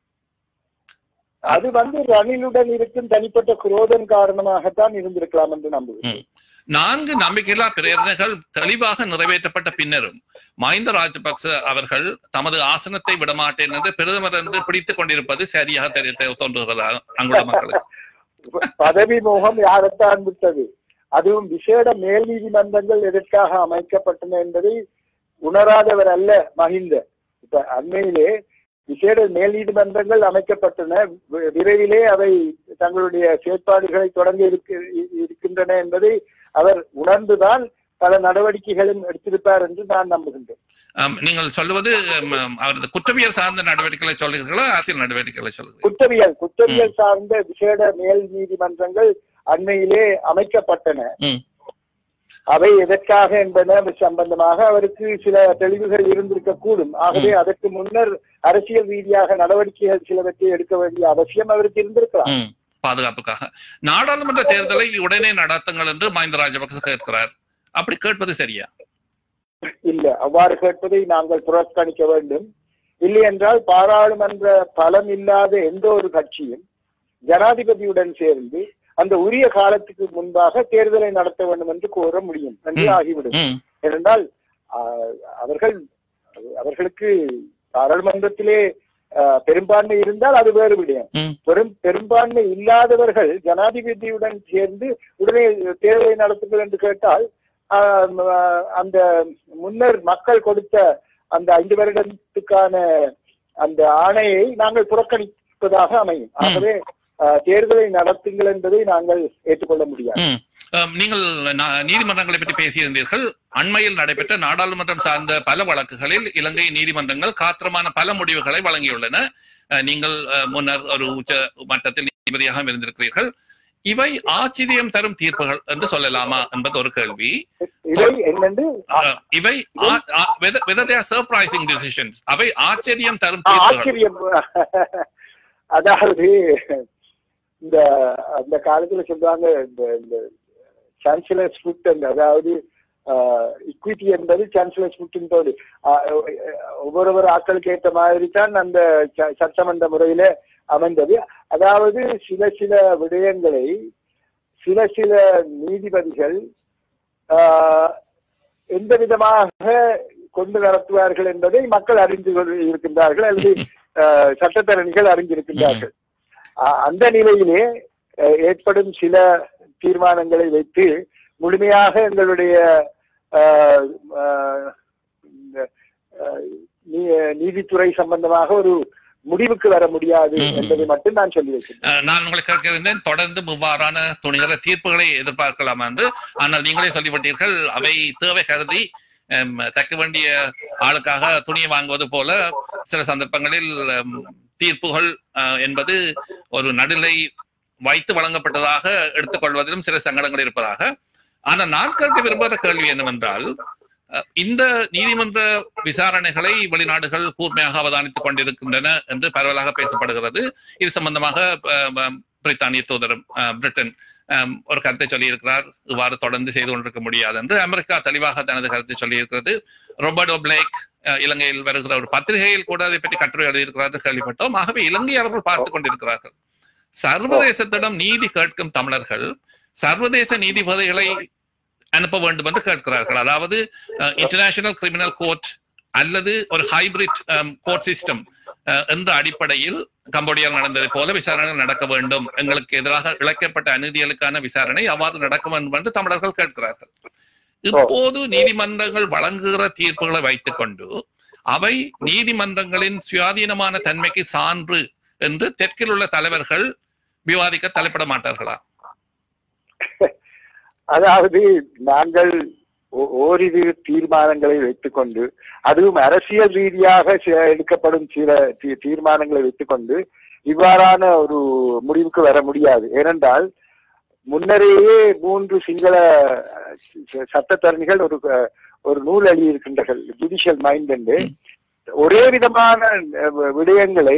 அது வந்து ரணிலுடன் இருக்கும் தனிப்பட்ட குரோதன் காரணமாகத்தான் இருந்திருக்கலாம் என்று நம்புகிறேன் நான்கு நம்பிக்கையில்லா பிரேரணைகள் தெளிவாக நிறைவேற்றப்பட்ட பின்னரும் மஹிந்த ராஜபக்ச அவர்கள் தமது ஆசனத்தை விடமாட்டேன் என்று பிரதமர் என்று பிடித்துக் கொண்டிருப்பது சரியாக தெரி- தெ- தோன்றுகிறதா அங்குள்ள மக்களுக்கு பதவி மோகம் யாரைத்தான் விட்டது அதுவும் விசேட மேல் நீதிமன்றங்கள் எதற்காக அமைக்கப்பட்டன என்பதை உணராதவர் அல்ல மஹிந்த இப்ப அண்மையிலே விசேட மேல் நீதிமன்றங்கள் அமைக்கப்பட்டன வி- விரைவிலே அவை தங்களுடைய செயற்பாடுகளை தொடங்க இருக்க- இ- இருக்கின்றன என்பதை அவர் உணர்ந்துதான் பல நடவடிக்கைகளும் எடுத்திருப்பார் என்று நான் நம்புகின்றேன் ஆம், நீங்கள் சொல்லுவது ஆம், அவரது குற்றவியல் சார்ந்த நடவடிக்கைகளை சொல்லுகிறீர்களா அரசியல் நடவடிக்கைகளை சொல்லுகிறீர்கள் குற்றவியல் குற்றவியல் சார்ந்த விசேட மேல் நீதிமன்றங்கள் அண்மையிலே அமைக்கப்பட்டன ம். அவை எதற்காக என்பன சம்பந்தமாக அவருக்கு சில தெளிவுகள் இருந்திருக்க கூடும் ஆகவே அதற்கு முன்னர் அரசியல் ரீதியாக நடவடிக்கைகள் சிலவற்றை எடுக்க வேண்டிய அவசியம் அவருக்கு இருந்திருக்கலாம் ம், பாதுகாப்புக்காக நாடாளுமன்ற தேர்தலை உடனே நடத்துங்கள் என்று மஹிந்த ராஜபக்ச கேட்கிறார் அப்படி கேட்பது சரியா இல்ல அவ்வாறு கேட்பதை நாங்கள் புறக்கணிக்க வேண்டும் இல்லை என்றால் பாராளுமன்ற பலம் இல்லாத எந்த ஒரு கட்சியும் ஜனாதிபதியுடன் சேர்ந்து அந்த உரிய காலத்துக்கு முன்பாக தேர்தலை நடத்த வேண்டும் என்று கோர முடியும் என்று ம். ஆகிவிடும் ம், ஏனென்றால் ஆஹ், அவர்கள் அவர்களுக்கு பாராளுமன்றத்திலே ஆஹ், பெரும்பான்மை இருந்தால் அது வேறு விடயம் ம். பெரும் பெரும்பான்மை இல்லாதவர்கள் ஜனாதிபதியுடன் சேர்ந்து உடனே தேர்தலை நடத்துங்கள் என்று கேட்டால் ஆஹ், ஆஹ், அந்த முன்னர் மக்கள் கொடுத்த அந்த ஐந்து வருடத்துக்கான அந்த ஆணையை நாங்கள் புறக்கணிப்பதாக அமையும் ஆகவே ஆஹ், தேர்தலை நடத்துங்கள் என்பதை நாங்கள் ஏற்றுக்கொள்ள முடியாது ம். அம், நீங்கள் நா- நீதிமன்றங்களை பற்றி பேசியிருந்தீர்கள் அண்மையில் நடைபெற்ற நாடாளுமன்றம் சார்ந்த பல வழக்குகளில் இலங்கை நீதிமன்றங்கள் காத்திரமான பல முடிவுகளை வழங்கியுள்ளன அஹ், நீங்கள் அஹ், முன்னர் ஒரு உச்ச மட்டத்தில் நீதிபதியாக இருந்திருக்கிறீர்கள் இவை ஆச்சரியம் தரும் தீர்ப்புகள் என்று சொல்லலாமா என்பது ஒரு கேள்வி இதை என்னென்று அஹ், இவை சர்ப்ரைசிங் டிசிஷன்ஸ் அவை ஆச்சரியம் தரும் ஆ, தீர்ப்புகள் ஆச்சரியம் அதாவது இந்த அந்த காலத்துல சொல்லுவாங்க இந்த இந்த சான்சலர்ஸ் ஃபுட் அதாவது இக்விட்டி என்பது சான்சலர்ஸ் ஃபுட்டின்போது ஒவ்வொருவர் ஆட்களுக்கு ஏற்ற மாதிரி தான் அந்த ச- சட்டமன்ற முறையில அமைந்தது அதாவது சில சில விடயங்களை சில சில நீதிபதிகள் ஆஹ், எந்த விதமாக கொண்டு நடத்துவார்கள் என்பதை மக்கள் அறிந்து கொண்டு இருக்கின்றார்கள் அல்லது ஆஹ், சட்டத்தரணிகள் அறிந்திருக்கின்றார்கள் ஆஹ், அந்த நிலையிலே ஆஹ், ஏற்படும் சில தீர்மானங்களை வைத்து முழுமையாக எங்களுடைய ஆஹ், ஆஹ், இந்த, ஆஹ், நீ- நீதித்துறை சம்பந்தமாக ஒரு முடிவுக்கு வர முடியாது ம். என்பதை மட்டும் நான் சொல்லி வைக்கிறேன் அஹ், நான் உங்களை கேட்கிறேன் தொடர்ந்து இவ்வாறான துணிகர தீர்ப்புகளை எதிர்பார்க்கலாம் என்று ஆனால் நீங்களே சொல்லிவிட்டீர்கள் அவை தேவை கருதி ஹம், தக்க வேண்டிய ஆளுக்காக துணியை வாங்குவது போல சில சந்தர்ப்பங்களில் ஹம், தீர்ப்புகள் அஹ், என்பது ஒரு நடுநிலை வைத்து வழங்கப்பட்டதாக எடுத்துக்கொள்வதிலும் சில சங்கடங்கள் இருப்பதாக ஆனால் நான் கேட்க விரும்புகிற கேள்வி என்னவென்றால் அஹ், இந்த நீதிமன்ற விசாரணைகளை வெளிநாடுகள் கூர்மையாக அவதானித்துக் கொண்டிருக்கின்றன என்று பரவலாக பேசப்படுகிறது இது சம்பந்தமாக அஹ், அஹ், பிரித்தானிய தூதரும் அஹ், பிரிட்டன் அஹ், ஒரு கருத்தை சொல்லியிருக்கிறார் இவ்வாறு தொடர்ந்து செய்து கொண்டிருக்க முடியாது என்று அமெரிக்கா தெளிவாக தனது கருத்தை சொல்லியிருக்கிறது ரொபர்டோ பிளேக் அஹ், இலங்கையில் வருகிற ஒரு பத்திரிகையில் கூட அதை பற்றி கட்டுரை எழுதியிருக்கிறார் என்று கேள்விப்பட்டோம் ஆகவே இலங்கை அவர்கள் பார்த்துக் கொண்டிருக்கிறார்கள் சர்வதேசத்திடம் நீதி கேட்கும் தமிழர்கள் சர்வதேச நீதிபதிகளை அனுப்ப வேண்டும் என்று கேட்கிறார்கள் அதாவது இன்டர்நேஷனல் கிரிமினல் கோர்ட் அல்லது ஒரு ஹைபிரிட் கோர்ட் சிஸ்டம் என்ற அடிப்படையில் கம்போடியாவில் நடந்ததை போல விசாரணைகள் நடக்க வேண்டும் எங்களுக்கு எதிராக இழைக்கப்பட்ட அநீதிகளுக்கான விசாரணை அவ்வாறு நடக்க வேண்டும் என்று தமிழர்கள் கேட்கிறார்கள் இப்போது நீதிமன்றங்கள் வழங்குகிற தீர்ப்புகளை வைத்துக் கொண்டு அவை நீதிமன்றங்களின் சுயாதீனமான தன்மைக்கு சான்று என்று தெற்கில் உள்ள தலைவர்கள் விவாதிக்க தலைப்பட மாட்டார்களா அதாவது நாங்கள் ஓ- ஓரிரு தீர்மானங்களை வைத்துக்கொண்டு அதுவும் அரசியல் ரீதியாக சி- எடுக்கப்படும் சில தீ- தீர்மானங்களை வைத்துக்கொண்டு இவ்வாறான ஒரு முடிவுக்கு வர முடியாது ஏனென்றால் முன்னரேயே மூன்று சிங்கள அஹ், ச- சட்டத்தரணிகள் ஒரு அஹ், ஒரு நூல் எழுதியிருக்கின்றார்கள் ஜுடிஷியல் மைண்ட் என்று ஒரே விதமான அஹ், விடயங்களை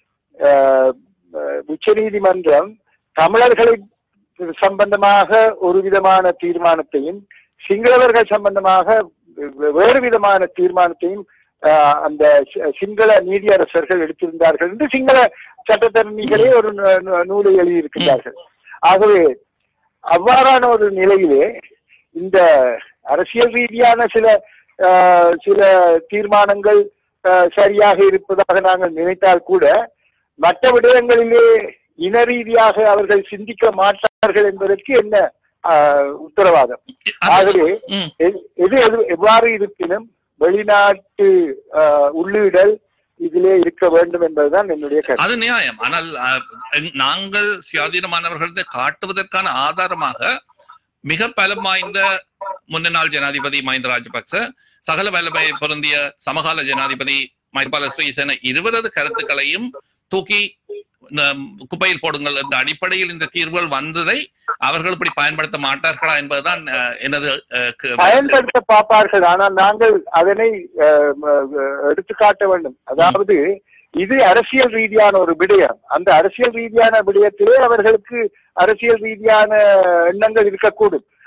உச்ச நீதிமன்றம் தமிழர்களை சம்பந்தமாக ஒரு விதமான தீர்மானத்தையும் சிங்களவர்கள் சம்பந்தமாக வே- வேறு விதமான தீர்மானத்தையும் ஆஹ், அந்த சி- சிங்கள நீதியரசர்கள் எடுத்திருந்தார்கள் என்று சிங்கள சட்டத்தரணிகளே ஒரு நூ- நூ- நூலை எழுதியிருக்கின்றார்கள் ஆகவே அவ்வாறான ஒரு நிலையிலே இந்த அரசியல் ரீதியான சில ஆஹ், சில தீர்மானங்கள் ஆஹ், சரியாக இருப்பதாக நாங்கள் நினைத்தால் கூட மற்ற விடயங்களிலே இன ரீதியாக அவர்கள் சிந்திக்க மாட்டார்கள் என்பதற்கு என்ன ஆஹ், உத்தரவாதம் ஆகவே ம். எது எது எது- எவ்வாறு இருப்பினும் வெளிநாட்டு ஆஹ், உள்ளீடல் இதிலே இருக்க வேண்டும் என்பதுதான் என்னுடைய கருத்து அது நியாயம் ஆனால் அஹ், எங்- நாங்கள் சுயாதீனமானவர்கள் என்று காட்டுவதற்கான ஆதாரமாக மிக பலம் வாய்ந்த முன்னாள் ஜனாதிபதி மஹிந்த ராஜபக்ச சகல வல்லமை பொருந்திய சமகால ஜனாதிபதி மைத்பால ஸ்ரீசேன இருவரது கருத்துக்களையும் தூக்கி நம், குப்பையில் போடுங்கள் என்ற அடிப்படையில் இந்த தீர்வுகள் வந்ததை அவர்கள் இப்படி பயன்படுத்த மாட்டார்களா என்பதுதான் அஹ், எனது அஹ், கு- பயன்படுத்த பார்ப்பார்கள் ஆனால் நாங்கள் அதனை ஆஹ், ம- எடுத்துக்காட்ட வேண்டும் அதாவது இது அரசியல் ரீதியான ஒரு விடயம் அந்த அரசியல் ரீதியான விடயத்திலே அவர்களுக்கு அரசியல் ரீதியான எண்ணங்கள் இருக்கக்கூடும்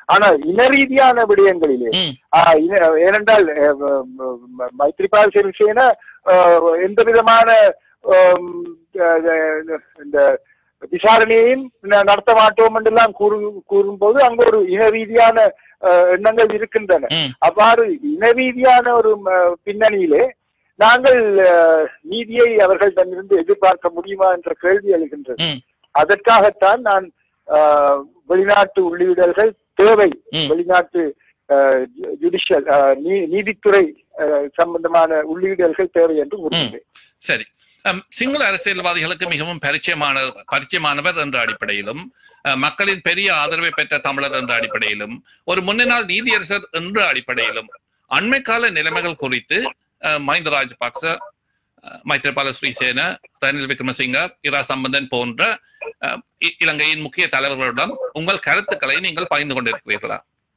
ஆனால் இன ரீதியான விடயங்களிலே ம், ஆஹ் இன- ஏனென்றால் அஹ், ம- ம- மைத்ரிபால சிறிசேன ஆஹ், எந்த விதமான ஆம், அஹ், இந்த விசாரணையையும் ந- நடத்த மாட்டோம் என்றெல்லாம் கூறு கூறும்போது அங்க ஒரு இன ரீதியான ஆஹ், எண்ணங்கள் இருக்கின்றன ம், அவ்வாறு இன ரீதியான ஒரு ம- பின்னணியிலே நாங்கள் ஆஹ், நீதியை அவர்கள் தன்னிருந்து எதிர்பார்க்க முடியுமா என்ற கேள்வி எழுகின்றது ம், அதற்காகத்தான் நான் ஆஹ், வெளிநாட்டு உள்ளீடல்கள் தேவை ம். வெளிநாட்டு ஜுடிஷியல் நீதித்துறை ஆஹ், சம்பந்தமான உள்ளீடல்கள் தேவை என்று கூறுகின்றேன் சரி அம், சிங்கள அரசியல்வாதிகளுக்கு மிகவும் பரிச்சயமான பரிச்சயமானவர் என்ற அடிப்படையிலும் அஹ், மக்களின் பெரிய ஆதரவை பெற்ற தமிழர் என்ற அடிப்படையிலும் ஒரு முன்னினாள் நீதியரசர் என்ற அடிப்படையிலும் அண்மை கால நிலைமைகள் குறித்து அஹ், மஹிந்த ராஜபக்ச அஹ், மைத்ரிபால ஸ்ரீசேன ரணில் விக்ரமசிங்க இரா சம்பந்தன் போன்ற அஹ், இ- இலங்கையின் முக்கிய தலைவர்களிடம் உங்கள் கருத்துக்களை நீங்கள் பகிர்ந்து கொண்டிருக்கிறீர்களா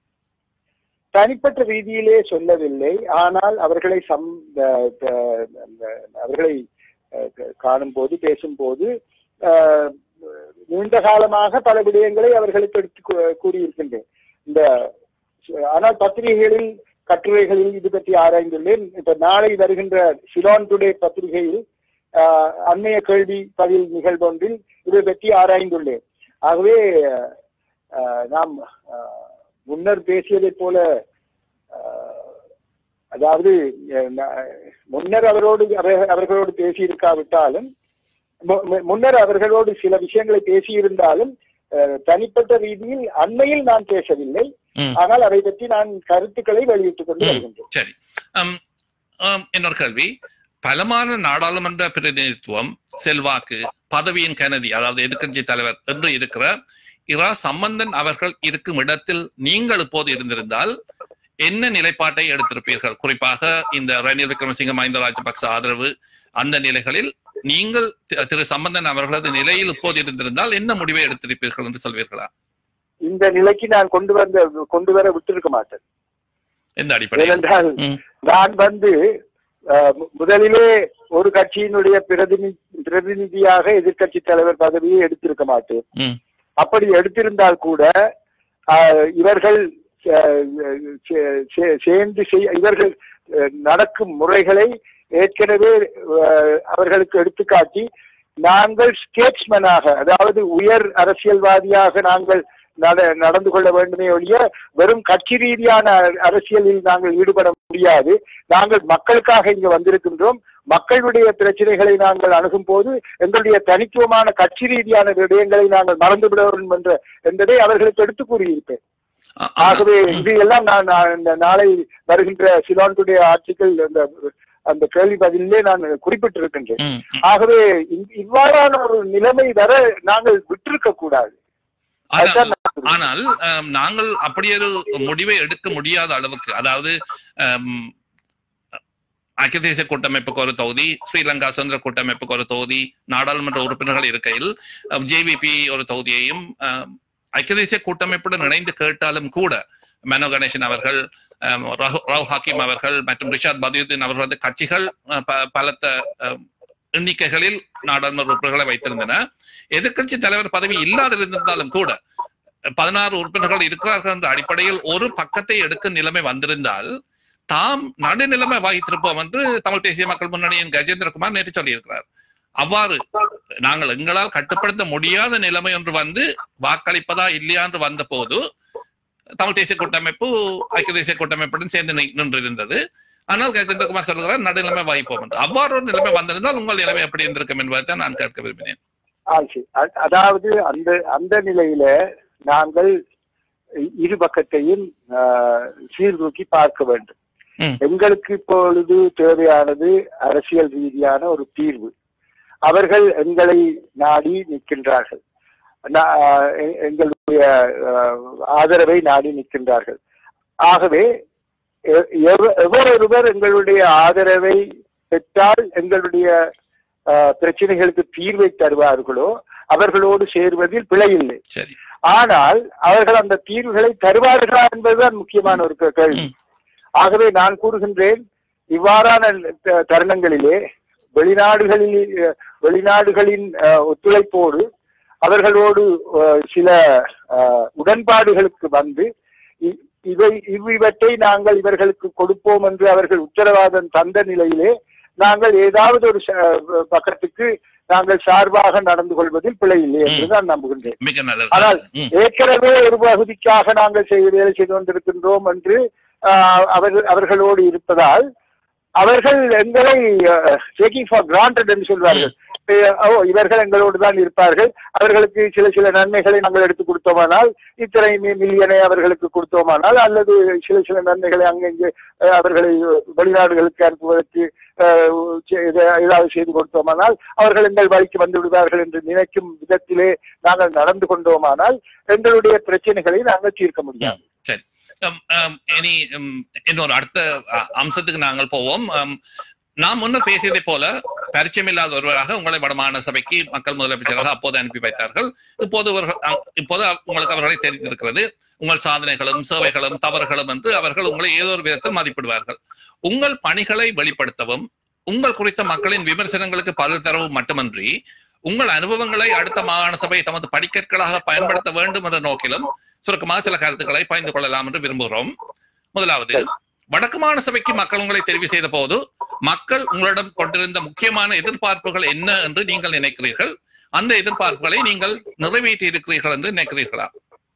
தனிப்பட்ட ரீதியிலே சொல்லவில்லை ஆனால் அவர்களை சம் அஹ், அஹ், அந்த- அவர்களை அஹ், காணும் போது பேசும்போது அஹ், நீண்ட காலமாக பல விடயங்களை அவர்களுக்கு எடுத்து கூ- கூறியிருக்கின்றேன் இந்த ஆனால் பத்திரிகைகளில் கட்டுரைகளில் இது பற்றி ஆராய்ந்துள்ளேன் இப்ப நாளை வருகின்ற சிலோன் டுடே பத்திரிகையில் ஆஹ், அண்மைய கேள்வி பதில் நிகழ்வொன்றில் இதை பற்றி ஆராய்ந்துள்ளேன் ஆகவே ஆஹ், நாம் ஆஹ், முன்னர் பேசியதைப் போல ஆஹ், அதாவது அஹ், ந- முன்னர் அவரோடு அவர்- அவர்களோடு பேசியிருக்காவிட்டாலும் மு- மு- முன்னர் அவர்களோடு சில விஷயங்களை பேசியிருந்தாலும் அஹ், தனிப்பட்ட ரீதியில் அண்மையில் நான் பேசவில்லை ம். ஆனால் அதை பற்றி நான் கருத்துக்களை வெளியிட்டுக் கொண்டு ம். வருகின்றேன் சரி அம், ஆம், இன்னொரு கேள்வி பலமான நாடாளுமன்ற பிரதிநிதித்துவம் செல்வாக்கு பதவியின் கனதி அதாவது எதிர்க்கட்சி தலைவர் என்று இருக்கிற இரா சம்பந்தன் அவர்கள் இருக்கும் இடத்தில் நீங்கள் இப்போது இருந்திருந்தால் என்ன நிலைப்பாட்டை எடுத்திருப்பீர்கள் குறிப்பாக இந்த ரணில் விக்ரமசிங்க மஹிந்த ராஜபக்ச ஆதரவு அந்த நிலைகளில் நீங்கள் தி- திரு சம்பந்தன் அவர்களது நிலையில் இப்போது இருந்திருந்தால் என்ன முடிவை எடுத்திருப்பீர்கள் என்று சொல்வீர்களா இந்த நிலைக்கு நான் கொண்டு வந்த கொண்டு வர விட்டிருக்க மாட்டேன் எந்த அடிப்படையில் ஏனென்றால் ம், நான் வந்து அஹ், மு- முதலிலே ஒரு கட்சியினுடைய பிரதிநி பிரதிநிதியாக எதிர்க்கட்சி தலைவர் பதவியை எடுத்திருக்க மாட்டேன் ம், அப்படி எடுத்திருந்தால் கூட ஆஹ், இவர்கள் அஹ், சே- சே- சேர்ந்து செய் இவர்கள் அஹ், நடக்கும் முறைகளை ஏற்கனவே அஹ், அவர்களுக்கு எடுத்துக்காட்டி நாங்கள் ஸ்டேட்ஸ்மேனாக அதாவது உயர் அரசியல்வாதியாக நாங்கள் நட- நடந்து கொள்ள வேண்டுமே ஒழிய வெறும் கட்சி ரீதியான அ- அரசியலில் நாங்கள் ஈடுபட முடியாது நாங்கள் மக்களுக்காக இங்கு வந்திருக்கின்றோம் மக்களுடைய பிரச்சனைகளை நாங்கள் அணுகும் போது எங்களுடைய தனித்துவமான கட்சி ரீதியான விடயங்களை நாங்கள் மறந்துவிட வேண்டும் என்ற என்பதை அவர்களுக்கு எடுத்து கூறியிருப்பேன் ஆ- ஆகவே இது எல்லாம் நான் நான் இந்த நாளை வருகின்ற சிலானுடைய ஆட்சிகள் அந்த அந்த கேள்வி பதிலே நான் குறிப்பிட்டிருக்கின்றேன் ம், ம். ஆகவே இவ்- இவ்வாறான ஒரு நிலைமை வர நாங்கள் விட்டிருக்க கூடாது ஆனால் அதுதான் நான் சொல்றேன். ஆனால் அம், நாங்கள் அப்படி ஒரு முடிவை எடுக்க முடியாத அளவுக்கு அதாவது அம், ஐக்கிய தேசிய கூட்டமைப்புக்கு ஒரு தொகுதி ஸ்ரீலங்கா சுதந்திர கூட்டமைப்புக்கு ஒரு தொகுதி நாடாளுமன்ற உறுப்பினர்கள் இருக்கையில் ஜேவிபி ஒரு தொகுதியையும் அம், ஐக்கிய தேசிய கூட்டமைப்புடன் இணைந்து கேட்டாலும் கூட மனோ கணேசன் அவர்கள் அம், ரஹு- ரவு ஹாக்கிம் அவர்கள் மற்றும் ரிஷாத் பதியுதீன் அவர்களது கட்சிகள் அஹ், ப- பலத்த அம், எண்ணிக்கைகளில் நாடாளுமன்ற உறுப்பினர்களை வைத்திருந்தன எதிர்க்கட்சி தலைவர் பதவி இல்லாதிருந்தாலும் கூட பதினாறு உறுப்பினர்கள் இருக்கிறார்கள் என்ற அடிப்படையில் ஒரு பக்கத்தை எடுக்கும் நிலைமை வந்திருந்தால் தாம் நடுநிலைமை வகித்திருப்போம் என்று தமிழ் தேசிய மக்கள் முன்னணியின் கஜேந்திரகுமார் நேற்று சொல்லியிருக்கிறார் அவ்வாறு நாங்கள் எங்களால் கட்டுப்படுத்த முடியாத நிலைமை ஒன்று வந்து வாக்களிப்பதா இல்லையா என்று வந்த போது தமிழ் தேசிய கூட்டமைப்பு ஐக்கிய தேசிய கூட்டமைப்புடன் சேர்ந்து நி- நின்றிருந்தது ஆனால் கஜேந்திரகுமார் சொல்கிறார் நடுநிலைமை வகிப்போம் என்று அவ்வாறு ஒரு நிலைமை வந்திருந்தால் உங்கள் நிலைமை எப்படி இருந்திருக்கும் என்பதை தான் நான் கேட்க விரும்பினேன் ஆச்சு அ- அதாவது அந்த அந்த நிலையில நாங்கள் இ- இரு பக்கத்தையும் ஆஹ், சீர்தூக்கி பார்க்க வேண்டும் ம். எங்களுக்கு இப்பொழுது தேவையானது அரசியல் ரீதியான ஒரு தீர்வு அவர்கள் எங்களை நாடி நிற்கின்றார்கள் நா- ஆஹ், எ- எங்களுடைய ஆஹ், ஆதரவை நாடி நிற்கின்றார்கள் ஆகவே எ- எவ- எவரொருவர் எங்களுடைய ஆதரவை பெற்றால் எங்களுடைய ஆஹ், பிரச்சனைகளுக்கு தீர்வை தருவார்களோ அவர்களோடு சேருவதில் பிழையில்லை சரி ஆனால் அவர்கள் அந்த தீர்வுகளை தருவார்களா என்பதுதான் முக்கியமான ஒரு கே- கேள்வி ம். ஆகவே நான் கூறுகின்றேன் இவ்வாறான த- தருணங்களிலே வெளிநாடுகளில் அஹ், வெளிநாடுகளின் அஹ், ஒத்துழைப்போடு அவர்களோடு அஹ், சில அஹ், உடன்பாடுகளுக்கு வந்து இ- இவை இவ்விவற்றை நாங்கள் இவர்களுக்கு கொடுப்போம் என்று அவர்கள் உத்தரவாதம் தந்த நிலையிலே நாங்கள் ஏதாவது ஒரு ச- பக்கத்துக்கு நாங்கள் சார்பாக நடந்து கொள்வதில் பிழை இல்லை என்று நான் நம்புகின்றேன் மிக நல்லது ஆனால் ம், ஏற்கனவே ஒரு பகுதிக்காக நாங்கள் செய்து வேலை செய்து கொண்டிருக்கின்றோம் என்று ஆஹ், அவர் அவர்களோடு இருப்பதால் அவர்கள் எங்களை டேக்கிங் ஃபார் கிராண்டட் என்று சொல்வார்கள் அஹ், ஓ இவர்கள் எங்களோடு தான் இருப்பார்கள் அவர்களுக்கு சில சில நன்மைகளை நாங்கள் எடுத்து கொடுத்தோமானால் இத்தனை மி- மில்லியனை அவர்களுக்கு கொடுத்தோமானால் அல்லது சில சில நன்மைகளை அங்கங்கே அஹ், அவர்களை வெளிநாடுகளுக்கு அனுப்புவதற்கு அஹ், செ- எத- ஏதாவது செய்து கொடுத்தோமானால் அவர்கள் எங்கள் வழிக்கு வந்து விடுவார்கள் என்று நினைக்கும் விதத்திலே நாங்கள் நடந்து கொண்டோமானால் எங்களுடைய பிரச்சனைகளை நாங்கள் தீர்க்க முடியாது சரி Um, um, இனி um, இன்னொரு அடுத்த அ- அம்சத்துக்கு நாங்கள் போவோம் Um, நாம் முன்னர் பேசியதை போல பரிச்சயம் இல்லாத ஒருவராக உங்களை வடமாகாண சபைக்கு மக்கள் முதலமைச்சராக அப்போது அனுப்பி வைத்தார்கள் இப்போது அவர்கள் அ- இப்போது அவ- உங்களுக்கு அவர்களை தெரிந்திருக்கிறது உங்கள் சாதனைகளும் சேவைகளும் தவறுகளும் என்று அவர்கள் உங்களை ஏதோ ஒரு விதத்தில் மதிப்பிடுவார்கள் உங்கள் பணிகளை வெளிப்படுத்தவும் உங்கள் குறித்த மக்களின் விமர்சனங்களுக்கு பதில் தரவும் மட்டுமன்றி உங்கள் அனுபவங்களை அடுத்த மாகாண சபை தமது படிக்கற்களாக பயன்படுத்த வேண்டும் என்ற நோக்கிலும் சுருக்கமாக சில கருத்துக்களை பகிர்ந்து கொள்ளலாம் என்று விரும்புகிறோம் முதலாவது வடக்கு மாகாண சபைக்கு மக்கள் உங்களை தெரிவு செய்த போது மக்கள் உங்களிடம் கொண்டிருந்த முக்கியமான எதிர்பார்ப்புகள் என்ன என்று நீங்கள் நினைக்கிறீர்கள் அந்த எதிர்பார்ப்புகளை நீங்கள் நிறைவேற்றி இருக்கிறீர்கள் என்று நினைக்கிறீர்களா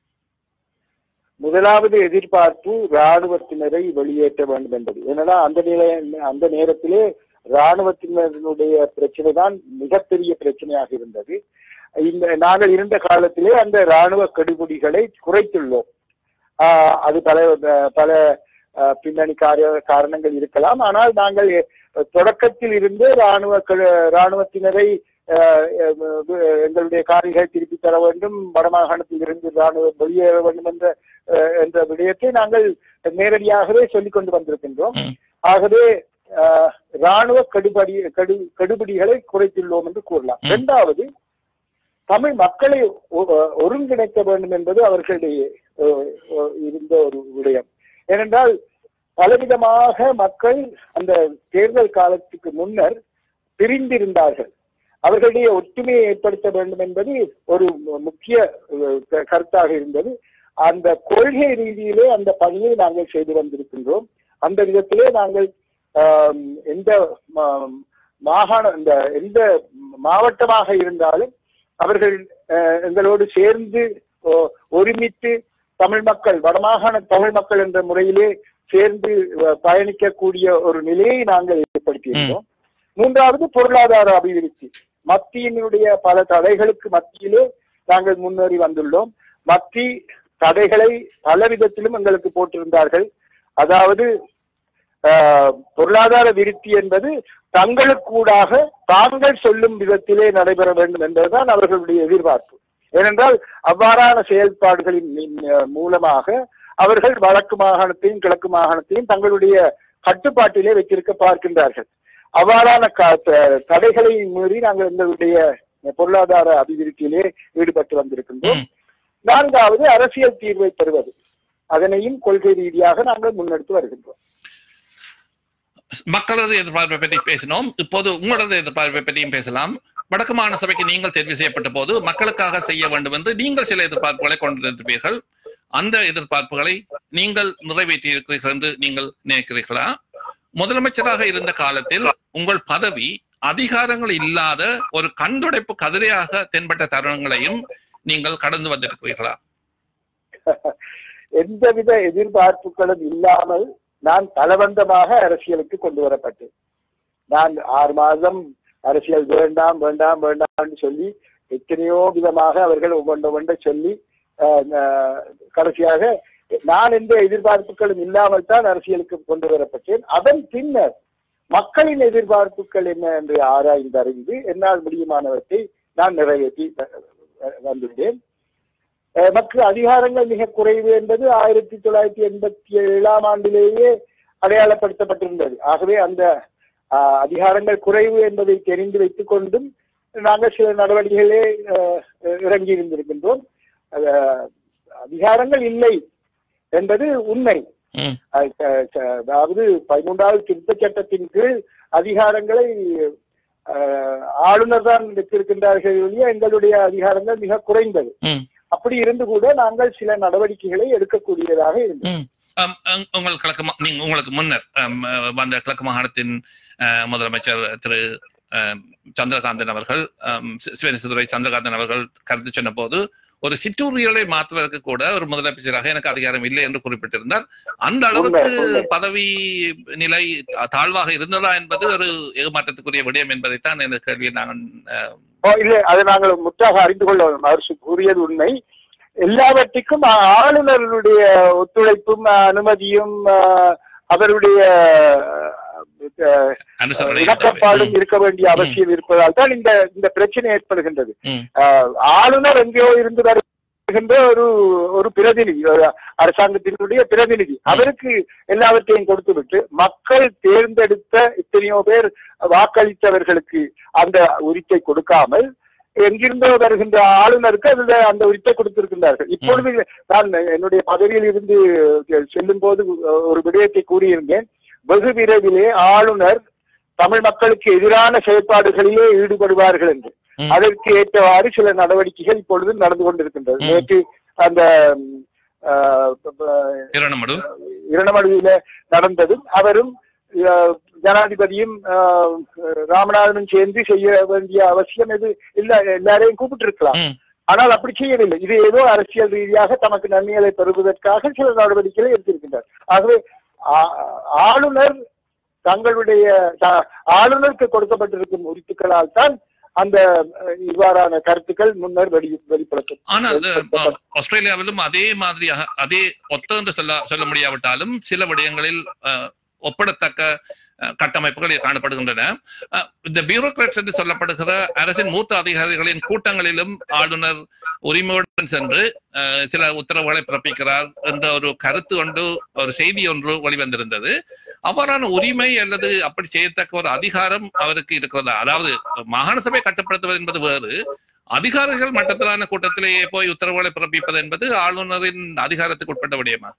முதலாவது எதிர்பார்ப்பு ராணுவத்தினரை வெளியேற்ற வேண்டும் என்பது ஏன்னா அந்த நிலை அந்த நேரத்திலே ராணுவத்தினருடைய பிரச்சனை தான் மிகப்பெரிய பிரச்சனையாக இருந்தது இந்த நாங்கள் இருந்த காலத்திலே அந்த ராணுவ கெடுபிடிகளை குறைத்துள்ளோம் ஆஹ் அது பல பல ஆஹ் பின்னணி காரிய காரணங்கள் இருக்கலாம் ஆனால் நாங்கள் தொடக்கத்தில் இருந்தே ராணுவ கெ- ராணுவத்தினரை ஆஹ் அஹ் எங்களுடைய காரிகளை திருப்பி தர வேண்டும் வடமாகாணத்தில் இருந்து ராணுவம் வெளியேற வேண்டும் என்ற அஹ், என்ற விடயத்தை நாங்கள் நேரடியாகவே சொல்லிக் கொண்டு வந்திருக்கின்றோம் ம். ஆகவே ஆஹ், ராணுவ கடுபடி கடு கடுபிடிகளை குறைத்துள்ளோம் என்று கூறலாம் ம். இரண்டாவது தமிழ் மக்களை ஒ- ஒருங்கிணைக்க வேண்டும் என்பது அவர்களுடைய அஹ், அஹ், இருந்த ஒரு விடயம் ஏனென்றால் பலவிதமாக மக்கள் அந்த தேர்தல் காலத்துக்கு முன்னர் பிரிந்திருந்தார்கள் அவர்களுடைய ஒற்றுமையை ஏற்படுத்த வேண்டும் என்பது ஒரு முக்கிய அஹ், க- கருத்தாக இருந்தது அந்த கொள்கை ரீதியிலே அந்த பணியை நாங்கள் செய்து வந்திருக்கின்றோம் அந்த விதத்திலே நாங்கள் ஆம், எந்த மா- மாகாண இந்த எந்த மாவட்டமாக இருந்தாலும் அவர்கள் அஹ், எங்களோடு சேர்ந்து ஒ- ஒருமித்து தமிழ் மக்கள் வடமாகாண தமிழ் மக்கள் என்ற முறையிலே சேர்ந்து அஹ், பயணிக்கக்கூடிய ஒரு நிலையை நாங்கள் ஏற்படுத்தியிருந்தோம் மூன்றாவது பொருளாதார அபிவிருத்தி மத்தியினுடைய பல தடைகளுக்கு மத்தியிலே நாங்கள் முன்னேறி வந்துள்ளோம் மத்தி தடைகளை பல விதத்திலும் எங்களுக்கு போட்டிருந்தார்கள் அதாவது ஆஹ், பொருளாதார விருத்தி என்பது தங்களுக்கூடாக தாங்கள் சொல்லும் விதத்திலே நடைபெற வேண்டும் என்பதுதான் அவர்களுடைய எதிர்பார்ப்பு ஏனென்றால் அவ்வாறான செயல்பாடுகளின் மீ- மூலமாக அவர்கள் வடக்கு மாகாணத்தையும் கிழக்கு மாகாணத்தையும் தங்களுடைய கட்டுப்பாட்டிலே வைத்திருக்க பார்க்கின்றார்கள் அவ்வாறான க- த- தடைகளை மீறி நாங்கள் எங்களுடைய பொருளாதார அபிவிருத்தியிலே ஈடுபட்டு வந்திருக்கின்றோம் ம். நான்காவது அரசியல் தீர்வை பெறுவது அதனையும் கொள்கை ரீதியாக நாங்கள் முன்னெடுத்து வருகின்றோம் மக்களது எதிர்பார்ப்பை பற்றி பேசினோம் இப்போது உங்களது எதிர்பார்ப்பை பற்றியும் பேசலாம் வடக்கு மாகாண சபைக்கு நீங்கள் தெரிவு செய்யப்பட்ட போது மக்களுக்காக செய்ய வேண்டும் என்று நீங்கள் சில எதிர்பார்ப்புகளை கொண்டிருப்பீர்கள் அந்த எதிர்பார்ப்புகளை நீங்கள் நிறைவேற்றி இருக்கிறீர்கள் என்று நீங்கள் நினைக்கிறீர்களா முதலமைச்சராக இருந்த காலத்தில் உங்கள் பதவி அதிகாரங்கள் இல்லாத ஒரு கண்துடைப்பு கதிரையாக தென்பட்ட தருணங்களையும் நீங்கள் கடந்து வந்திருக்கிறீர்களா எந்தவித எதிர்பார்ப்புகளும் இல்லாமல் நான் பலவந்தமாக அரசியலுக்கு கொண்டு வரப்பட்டேன் நான் ஆறு மாதம் அரசியல் வேண்டாம் வேண்டாம் வேண்டாம்னு சொல்லி எத்தனையோ விதமாக அவர்கள் ஒவ்வொன்று ஒவ்வொன்றை சொல்லி அஹ், அஹ், கடைசியாக நான் எந்த எதிர்பார்ப்புகளும் இல்லாமல் தான் அரசியலுக்கு கொண்டு வரப்பட்டேன் அதன் பின்னர் மக்களின் எதிர்பார்ப்புகள் என்ன என்று ஆராய்ந்து அறிந்து என்னால் முடியுமானவற்றை நான் நிறைவேற்றி அஹ், வந்துள்ளேன் நமக்கு அதிகாரங்கள் மிக குறைவு என்பது ஆயிரத்தி தொள்ளாயிரத்தி எண்பத்தி ஏழாம் ஆண்டிலேயே அடையாளப்படுத்தப்பட்டிருந்தது ஆகவே அந்த ஆஹ், அதிகாரங்கள் குறைவு என்பதை தெரிந்து வைத்துக் கொண்டும் நாங்கள் சில நடவடிக்கைகளே ஆஹ், இறங்கி இருந்திருக்கின்றோம் ஆஹ், அதிகாரங்கள் இல்லை என்பது உண்மை ம், அஹ் ச- ச- அதாவது பதிமூன்றாவது திருத்தச் சட்டத்தின் கீழ் அதிகாரங்களை ஆஹ், ஆளுநர் தான் வைத்திருக்கின்றார்கள் ஒழிய எங்களுடைய அதிகாரங்கள் மிக குறைந்தது ம், அப்படி இருந்து கூட நாங்கள் சில நடவடிக்கைகளை எடுக்கக்கூடியதாக இருந்தது ம். அம், அங்- உங்கள் கிழக்கு மா- நீங்க உங்களுக்கு முன்னர் அம், அஹ், வந்த கிழக்கு மாகாணத்தின் அஹ், முதலமைச்சர் திரு அஹ், சந்திரகாந்தன் அவர்கள் அம், சி- சிவனேசதுரை சந்திரகாந்தன் அவர்கள் கருத்து சொன்ன போது ஒரு சிற்றூரியலை மாற்றுவதற்கு கூட ஒரு முதலமைச்சராக எனக்கு அதிகாரம் இல்லை என்று குறிப்பிட்டிருந்தார் அந்த அளவுக்கு உண்மை, உண்மை. பதவி நிலை தா- தாழ்வாக இருந்ததா என்பது ஒரு ஏமாற்றத்துக்குரிய விடயம் என்பதைத்தான் இந்த கேள்வியை நாங்கள் அஹ், ஓ, இல்லை அதை நாங்கள் முற்றாக அறிந்து கொள்ள வேண்டும். அவர் சு- கூறியது உண்மை எல்லாவற்றுக்கும் ஆ- ஆளுநருடைய ஒத்துழைப்பும் ஆ, அனுமதியும் ஆ, அவருடைய ஆ, அனுசரணை இணக்கப்பாடும் இருக்க வேண்டிய அவசியம் இருப்பதால் தான் இந்த இந்த பிரச்சனை ஏற்படுகின்றது ம். ஆ, ஆளுநர் எங்கேயோ இருந்து வருகின்ற ஒரு ஒரு பிரதிநிதி ஒரு அரசாங்கத்தினுடைய பிரதிநிதி அவருக்கு எல்லாவற்றையும் கொடுத்துவிட்டு மக்கள் தேர்ந்தெடுத்த இத்தனையோ பேர் வாக்களித்தவர்களுக்கு அந்த உரித்தை கொடுக்காமல் எங்கிருந்தோ வருகின்ற ஆளுநருக்கு அதுல அந்த உரித்தை கொடுத்திருக்கின்றார்கள் இப்பொழுது நான் என்னுடைய பதவியில் இருந்து செல்லும் போது ஒரு விடயத்தை கூறியிருந்தேன் வெகு விரைவிலே ஆளுநர் தமிழ் மக்களுக்கு எதிரான செயற்பாடுகளிலே ஈடுபடுவார்கள் என்று ம். அதற்கு ஏற்றவாறு சில நடவடிக்கைகள் இப்பொழுது நடந்து கொண்டிருக்கின்றது ம். நேற்று அந்த ம், ஆஹ், ப- இரணமடு இரணமடுவில நடந்ததும் அவரும் ஆஹ், ஜனாதிபதியும் ஆஹ், ராமநாதனும் சேர்ந்து செய்ய வேண்டிய அவசியம் இது இல்ல எல்லாரையும் கூப்பிட்டு இருக்கலாம் ம். ஆனால் அப்படி செய்யவில்லை இது ஏதோ அரசியல் ரீதியாக தமக்கு நன்மைகளை பெறுவதற்காக சில நடவடிக்கைகளை எடுத்திருக்கின்றார் ஆகவே ஆ- ஆளுநர் தங்களுடைய த- ஆளுநருக்கு கொடுக்கப்பட்டிருக்கும் உரித்துக்களால் தான் அந்த அஹ், இவ்வாறான கருத்துக்கள் முன்னர் வெளி வெளிப்படுத்தும் ஆனால் அஹ், ஆஸ்திரேலியாவிலும் அதே மாதிரியாக அதே ஒத்த என்று சொல்ல சொல்ல முடியாவிட்டாலும் சில விடயங்களில் அஹ், ஒப்பிடத்தக்க அஹ், கட்டமைப்புகள் காணப்படுகின்றன அஹ், இந்த பியூரோக்ராட்ஸ் என்று சொல்லப்படுகிற அரசின் மூத்த அதிகாரிகளின் கூட்டங்களிலும் ஆளுநர் உரிமையுடன் சென்று அஹ், சில உத்தரவுகளை பிறப்பிக்கிறார் என்ற ஒரு கருத்து ஒன்று ஒரு செய்தி ஒன்று வெளிவந்திருந்தது அவ்வாறான உரிமை அல்லது அப்படி செய்யத்தக்க ஒரு அதிகாரம் அவருக்கு இருக்கிறதா அதாவது மாகாண சபை கட்டுப்படுத்துவது என்பது வேறு அதிகாரிகள் மட்டத்திலான கூட்டத்திலேயே போய் உத்தரவுகளை பிறப்பிப்பது என்பது ஆளுநரின் அதிகாரத்துக்கு உட்பட்ட விடயமா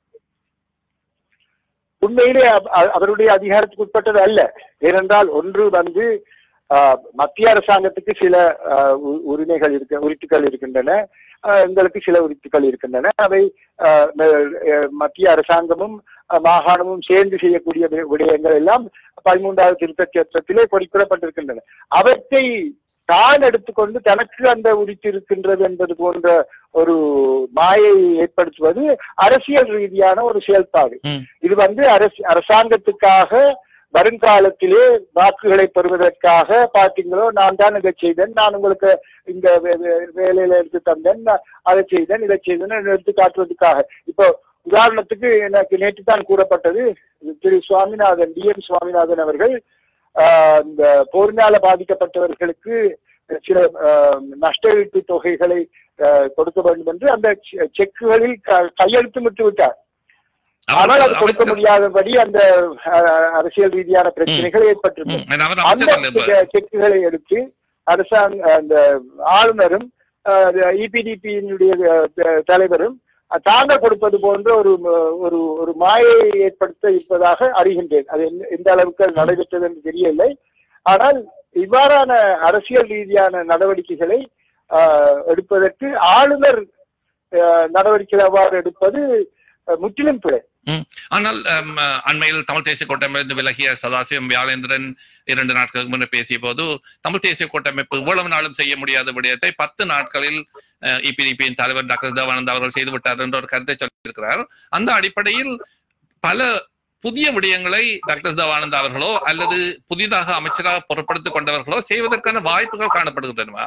உண்மையிலே அவ- அவ- அவருடைய அதிகாரத்துக்கு உட்பட்டது அல்ல ஏனென்றால் ஒன்று வந்து ஆஹ், மத்திய அரசாங்கத்துக்கு சில ஆஹ், உ- உரிமைகள் இருக்க உரித்துக்கள் இருக்கின்றன ஆஹ், எங்களுக்கு சில உரித்துக்கள் இருக்கின்றன அவை ஆஹ், ம- அஹ், மத்திய அரசாங்கமும் ஆஹ், மாகாணமும் சேர்ந்து செய்யக்கூடிய வி- விடயங்கள் எல்லாம் பதிமூன்றாவது திருத்தச் சட்டத்திலே குறிப்பிடப்பட்டிருக்கின்றன அவற்றை தான் எடுத்துக்கொண்டு தனக்கு அந்த உரித்து இருக்கின்றது என்பது போன்ற ஒரு மாயை ஏற்படுத்துவது அரசியல் ரீதியான ஒரு செயல்பாடு ம். இது வந்து அரசு அரசாங்கத்துக்காக வருங்காலத்திலே வாக்குகளை பெறுவதற்காக பாத்தீங்களோ நான் தான் இதை செய்தேன் நான் உங்களுக்கு இந்த வே- வே- வேலையில எடுத்து தந்தேன் நான் அதை செய்தேன் இதை செய்தேன் என்று எடுத்து காட்டுவதற்காக இப்போ உதாரணத்துக்கு எனக்கு நேற்று தான் கூறப்பட்டது திரு சுவாமிநாதன் டி எம் சுவாமிநாதன் அவர்கள் ஆஹ், இந்த போரினால பாதிக்கப்பட்டவர்களுக்கு சில ஆஹ், நஷ்ட ஈட்டு தொகைகளை ஆஹ், கொடுக்க வேண்டும் என்று அந்த செ- செக்குகளில் க- கையெழுத்துமிட்டு விட்டார் ஆனால் அது கொடுக்க அவர் முடியாதபடி அந்த அஹ், அரசியல் ரீதியான பிரச்சனைகள் ஏற்பட்டிருந்தது ம், அவர் அந்த அமைச்சர் அல்ல இப்ப. செ- செக்குகளை எடுத்து அரசாங்க அந்த ஆளுநரும் இபிடிபியினுடைய தலைவரும் அஹ், தாங்கள் கொடுப்பது போன்ற ஒரு ம- ஒரு ஒரு மாயை ஏற்படுத்த இருப்பதாக அறிகின்றேன் அது எந்த- எந்த அளவுக்கு அது நடைபெற்றது என்று தெரியவில்லை ஆனால் இவ்வாறான அரசியல் ரீதியான நடவடிக்கைகளை ஆஹ், எடுப்பதற்கு ஆளுநர் ஆஹ், நடவடிக்கை அவ்வாறு எடுப்பது அஹ், முற்றிலும் பிழை ஆனால் அம், அண்மையில் தமிழ் தேசிய கூட்டமைப்பிலிருந்து விலகிய சதாசிவம் வியாழேந்திரன் இரண்டு நாட்களுக்கு முன்னர் பேசிய போது தமிழ் தேசிய கூட்டமைப்பு இவ்வளவு நாளும் செய்ய முடியாத விடயத்தை பத்து நாட்களில் இபிடிபியின் தலைவர் டாக்டர் தேவானந்த் அவர்கள் செய்துவிட்டார் என்ற ஒரு கருத்தை சொல்லியிருக்கிறார் அந்த அடிப்படையில் பல புதிய விடயங்களை டாக்டர் தேவானந்த் அவர்களோ அல்லது புதிதாக அமைச்சராக பொருட்படுத்திக் கொண்டவர்களோ செய்வதற்கான வாய்ப்புகள் காணப்படுகின்றனவா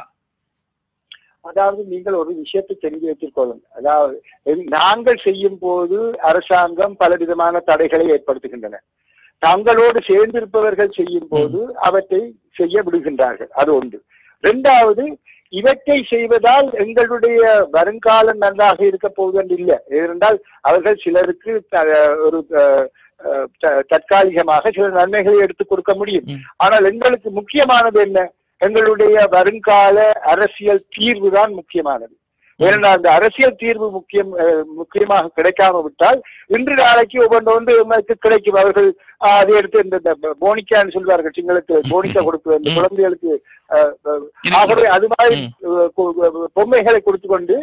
அதாவது நீங்கள் ஒரு விஷயத்தை தெரிந்து வைத்துக் கொள்ளுங்கள் அதாவது என்- நாங்கள் செய்யும் போது அரசாங்கம் பலவிதமான தடைகளை ஏற்படுத்துகின்றன தங்களோடு சேர்ந்திருப்பவர்கள் செய்யும் போது அவற்றை செய்ய விடுகின்றார்கள் அது ஒன்று இரண்டாவது இவற்றை செய்வதால் எங்களுடைய வருங்காலம் நன்றாக இருக்க போவதென்று இல்லை ஏனென்றால் அவர்கள் சிலருக்கு த- ஒரு அஹ், அஹ், த- தற்காலிகமாக சில நன்மைகளை எடுத்துக் கொடுக்க முடியும் ம். ஆனால் எங்களுக்கு முக்கியமானது என்ன எங்களுடைய வருங்கால அரசியல் தீர்வு தான் முக்கியமானது ஏனென்றால் அந்த அரசியல் தீர்வு முக்கியம் அஹ், முக்கியமாக கிடைக்காம விட்டால் இன்று நாளைக்கு ஒவ்வொன்று நமக்கு கிடைக்கும் அவர்கள் ஆஹ், அதை எடுத்து இந்த இந்த போனிக்கான்னு சொல்வார்கள் சிங்களுக்கு போனிக்கா கொடுக்குற இந்த ம். குழந்தைகளுக்கு அஹ், அஹ், இது ஆகவே அது மாதிரி ம். அஹ், பொ- பொம்மைகளை கொடுத்து கொண்டு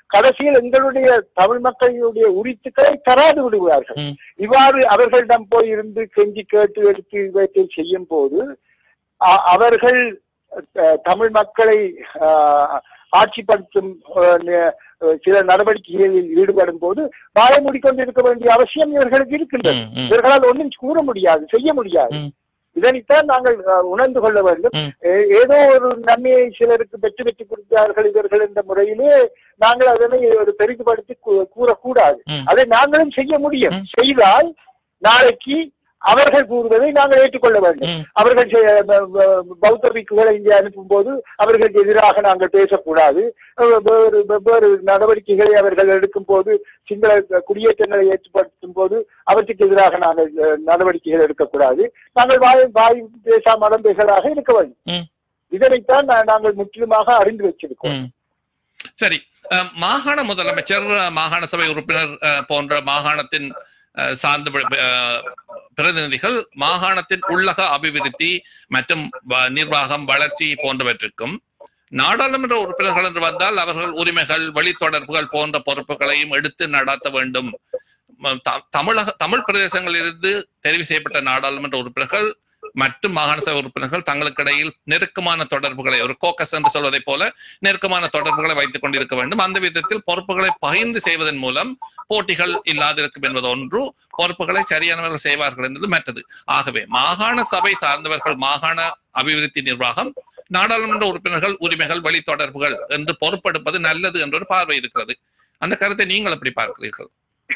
கடைசியில் எங்களுடைய தமிழ் மக்களுடைய உரித்துக்களை தராது விடுவார்கள் ம். இவ்வாறு அவர்களிடம் போய் இருந்து கெஞ்சி கேட்டு எடுத்து இவற்றை செய்யும் போது அ- அவர்கள் அஹ், தமிழ் மக்களை அஹ், ஆட்சிப்படுத்தும் அஹ், ந- அஹ், சில நடவடிக்கைகளில் ஈடுபடும் போது வாயை மூடிக்கொண்டிருக்க வேண்டிய அவசியம் இவர்களுக்கு இருக்கின்றது ம், ம், இவர்களால் ஒன்றும் கூற முடியாது செய்ய முடியாது ம். இதனைத்தான் நாங்கள் அஹ், உணர்ந்து கொள்ள வேண்டும் ம். ஏ- ஏதோ ஒரு நன்மையை சிலருக்கு பெற்று பெற்று கொடுத்தார்கள் இவர்கள் என்ற முறையிலே நாங்கள் அதனை ஒரு பெரிதுபடுத்தி கூ- கூறக்கூடாது ம். அதை நாங்களும் செய்ய முடியும் ம். செய்தால் நாளைக்கு அவர்கள் கூறுவதை நாங்கள் ஏற்றுக்கொள்ள வேண்டும் ம். அவர்கள் செ- ப- ப- பௌத்த பிக்குகளை இங்கே அனுப்பும் போது அவர்களுக்கு எதிராக நாங்கள் பேசக்கூடாது அஹ் வேறு வெவ்வேறு நடவடிக்கைகளை அவர்கள் எடுக்கும் போது சிங்கள குடியேற்றங்களை ஏற்படுத்தும் போது அவற்றுக்கு எதிராக நாங்கள் அஹ், நடவடிக்கைகள் எடுக்கக்கூடாது நாங்கள் வாய் வாய் பேசா மனம் பேசலாக இருக்க வேண்டும் ம். இதனைத்தான் நா- நாங்கள் முற்றிலுமாக அறிந்து வச்சிருக்கோம் ம். சரி அஹ், மாகாண முதலமைச்சர் அஹ், மாகாண சபை உறுப்பினர் அஹ், போன்ற மாகாணத்தின் அஹ், சார்ந்த வ- அஹ், பிரதிநிதிகள் மாகாணத்தின் உள்ளக அபிவிருத்தி மற்றும் வ- நிர்வாகம் வளர்ச்சி போன்றவற்றிற்கும் நாடாளுமன்ற உறுப்பினர்கள் என்று வந்தால் அவர்கள் உரிமைகள் வழித்தொடர்புகள் போன்ற பொறுப்புகளையும் எடுத்து நடத்த வேண்டும் ம- த- தமிழக தமிழ் பிரதேசங்களிலிருந்து தெரிவு செய்யப்பட்ட நாடாளுமன்ற உறுப்பினர்கள் மற்றும் மாகாண சபை உறுப்பினர்கள் தங்களுக்கு இடையில் நெருக்கமான தொடர்புகளை ஒரு கோக்கஸ் என்று சொல்வதை போல நெருக்கமான தொடர்புகளை வைத்துக் கொண்டிருக்க வேண்டும் அந்த விதத்தில் பொறுப்புகளை பகிர்ந்து செய்வதன் மூலம் போட்டிகள் இல்லாதிருக்கும் என்பது ஒன்று பொறுப்புகளை சரியானவர்கள் செய்வார்கள் என்பது மற்றது ஆகவே மாகாண சபை சார்ந்தவர்கள் மாகாண அபிவிருத்தி நிர்வாகம் நாடாளுமன்ற உறுப்பினர்கள் உரிமைகள் வழி தொடர்புகள் என்று பொறுப்பெடுப்பது நல்லது என்ற ஒரு பார்வை இருக்கிறது அந்த கருத்தை நீங்கள் எப்படி பார்க்கிறீர்கள்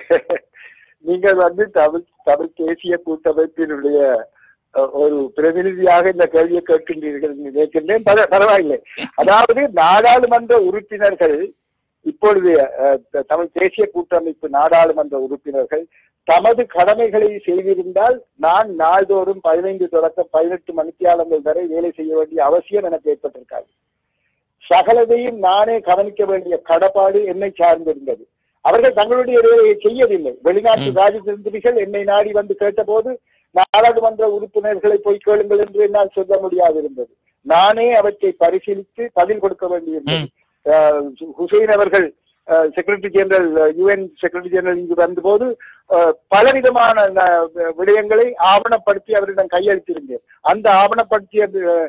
நீங்கள் வந்து தமிழ் தமிழ் தேசிய கூட்டமைப்பினுடைய அஹ், ஒரு பிரதிநிதியாக இந்த கேள்வியை கேட்கின்றீர்கள் என்று நினைக்கின்றேன் பர- பரவாயில்லை அதாவது நாடாளுமன்ற உறுப்பினர்கள் இப்பொழுது அஹ், த- தமிழ் தேசிய கூட்டமைப்பு நாடாளுமன்ற உறுப்பினர்கள் தமது கடமைகளை செய்திருந்தால் நான் நாள்தோறும் பதினைந்து தொடக்கம் பதினெட்டு மணித்தியாலங்கள் வரை வேலை செய்ய வேண்டிய அவசியம் எனக்கு ஏற்பட்டிருக்காது சகலதையும் நானே கவனிக்க வேண்டிய கடப்பாடு என்னை சார்ந்திருந்தது அவர்கள் தங்களுடைய வேலையை செய்யவில்லை வெளிநாட்டு ம். ராஜதந்திரிகள் என்னை நாடி வந்து கேட்டபோது நாடாளுமன்ற உறுப்பினர்களை போய் கேளுங்கள் என்று என்னால் சொல்ல முடியாது இருந்தது நானே அவற்றை பரிசீலித்து பதில் கொடுக்க வேண்டியிருந்தது அஹ், ஹுசைன் அவர்கள் secretary general UN secretary general இங்கு வந்தபோது அஹ், பலவிதமான ந- விடயங்களை ஆவணப்படுத்தி அவரிடம் கையளித்திருந்தேன் அந்த ஆவணப்படுத்திய அஹ்,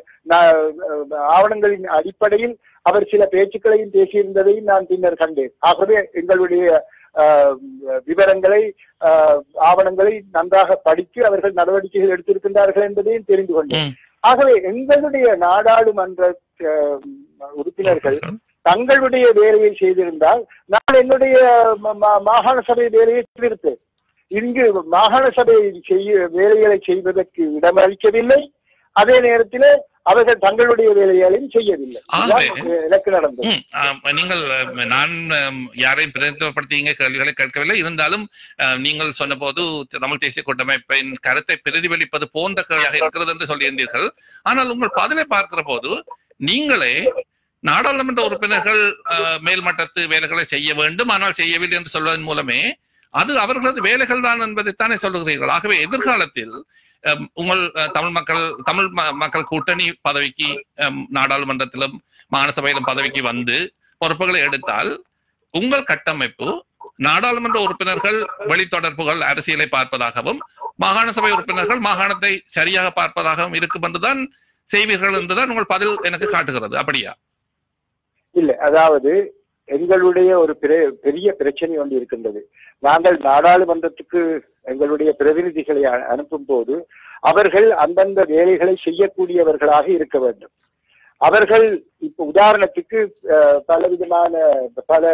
ந- ஆவணங்களின் அடிப்படையில் அவர் சில பேச்சுக்களையும் பேசியிருந்ததையும் நான் பின்னர் கண்டேன் ஆகவே எங்களுடைய ஆஹ், விவரங்களை ஆஹ், ஆவணங்களை நன்றாக படித்து அவர்கள் நடவடிக்கைகள் எடுத்திருக்கின்றார்கள் என்பதையும் தெரிந்து கொண்டேன் ம். ஆகவே எங்களுடைய நாடாளுமன்ற ஆஹ், உறுப்பினர்கள் தங்களுடைய வேலையை செய்திருந்தால் நான் என்னுடைய ம- ம- மாகாண சபை வேலையை செய்திருப்பேன் இங்கு மாகாண சபை செய்ய வேலைகளை செய்வதற்கு இடமளிக்கவில்லை அதே நேரத்தில் அவர்கள் தங்களுடைய வேலைகளையும் செய்யவில்லை ஆகவே- இதுதான் எனக்கு நடந்தது ம், ஆம், நீங்கள் அஹ், நான் அஹ், யாரையும் பிரதிநிதித்துவப்படுத்திங்க கேள்விகளை கேட்கவில்லை இருந்தாலும் அஹ், நீங்கள் சொன்னபோது தமிழ் தேசிய கூட்டமைப்பின் கருத்தை பிரதிபலிப்பது போன்ற கேள்வியாக இருக்கிறது என்று சொல்லியிருந்தீர்கள் ஆனால் உங்கள் பதிலை பார்க்கிற போது நீங்களே நாடாளுமன்ற உறுப்பினர்கள் அஹ், மேல்மட்டத்து வேலைகளை செய்ய வேண்டும் ஆனால் செய்யவில்லை என்று சொல்வதன் மூலமே அது அவர்களது வேலைகள் தான் என்பதைத்தானே சொல்லுகிறீர்கள் ஆகவே எதிர்காலத்தில் அஹ், உங்கள் அஹ், தமிழ் மக்கள் தமிழ் ம- மக்கள் கூட்டணி பதவிக்கு அஹ், நாடாளுமன்றத்திலும் மாநசபையிலும் பதவிக்கு வந்து பொறுப்புகளை எடுத்தால் உங்கள் கட்டமைப்பு நாடாளுமன்ற உறுப்பினர்கள் வெளித்தொடர்புகள் அரசியலை பார்ப்பதாகவும் மாகாண சபை உறுப்பினர்கள் மாகாணத்தை சரியாக பார்ப்பதாகவும் இருக்கும் என்றுதான் செய்வீர்கள் என்றுதான் உங்கள் பதில் எனக்கு காட்டுகிறது அப்படியா இல்லை அதாவது எங்களுடைய ஒரு பெரிய- பெரிய பிரச்சனை ஒன்று இருக்கின்றது நாங்கள் நாடாளுமன்றத்துக்கு எங்களுடைய பிரதிநிதிகளை அ- அனுப்பும் போது அவர்கள் அந்தந்த வேலைகளை செய்யக்கூடியவர்களாக இருக்க வேண்டும் அவர்கள் இப்ப உதாரணத்துக்கு அஹ், பலவிதமான பல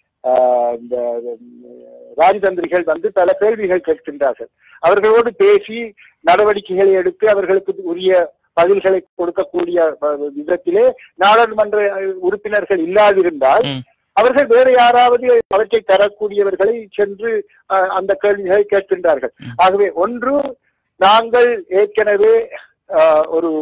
அஹ், இந்த உம், ராஜதந்திரிகள் வந்து பல கேள்விகள் கேட்கின்றார்கள் அவர்களோடு பேசி நடவடிக்கைகளை எடுத்து அவர்களுக்கு உரிய பதில்களை கொடுக்கக்கூடிய அஹ், விதத்திலே நாடாளுமன்ற அஹ், உறுப்பினர்கள் இல்லாதிருந்தால் ம். அவர்கள் வேறு யாராவது அவற்றை தரக்கூடியவர்களை சென்று அஹ், அந்த கேள்விகளை கேட்கின்றார்கள் ம். ஆகவே ஒன்று நாங்கள் ஏற்கனவே அஹ், ஒரு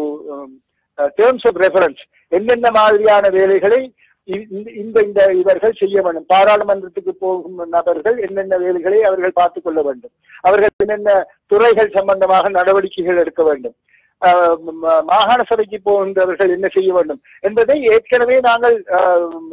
டேர்ம்ஸ் ஆஃப் ரெஃபரன்ஸ் என்னென்ன மாதிரியான வேலைகளை இ- இந்த- இந்த இந்த இவர்கள் செய்ய வேண்டும் பாராளுமன்றத்துக்கு போகும் நபர்கள் என்னென்ன வேலைகளை அவர்கள் பார்த்துக் கொள்ள வேண்டும் அவர்கள் என்னென்ன துறைகள் சம்பந்தமாக நடவடிக்கைகள் எடுக்க வேண்டும் ஆஹ் ம- மாகாண சபைக்கு போகின்றவர்கள் என்ன செய்ய வேண்டும் என்பதை ஏற்கனவே நாங்கள் ஆஹ் ம-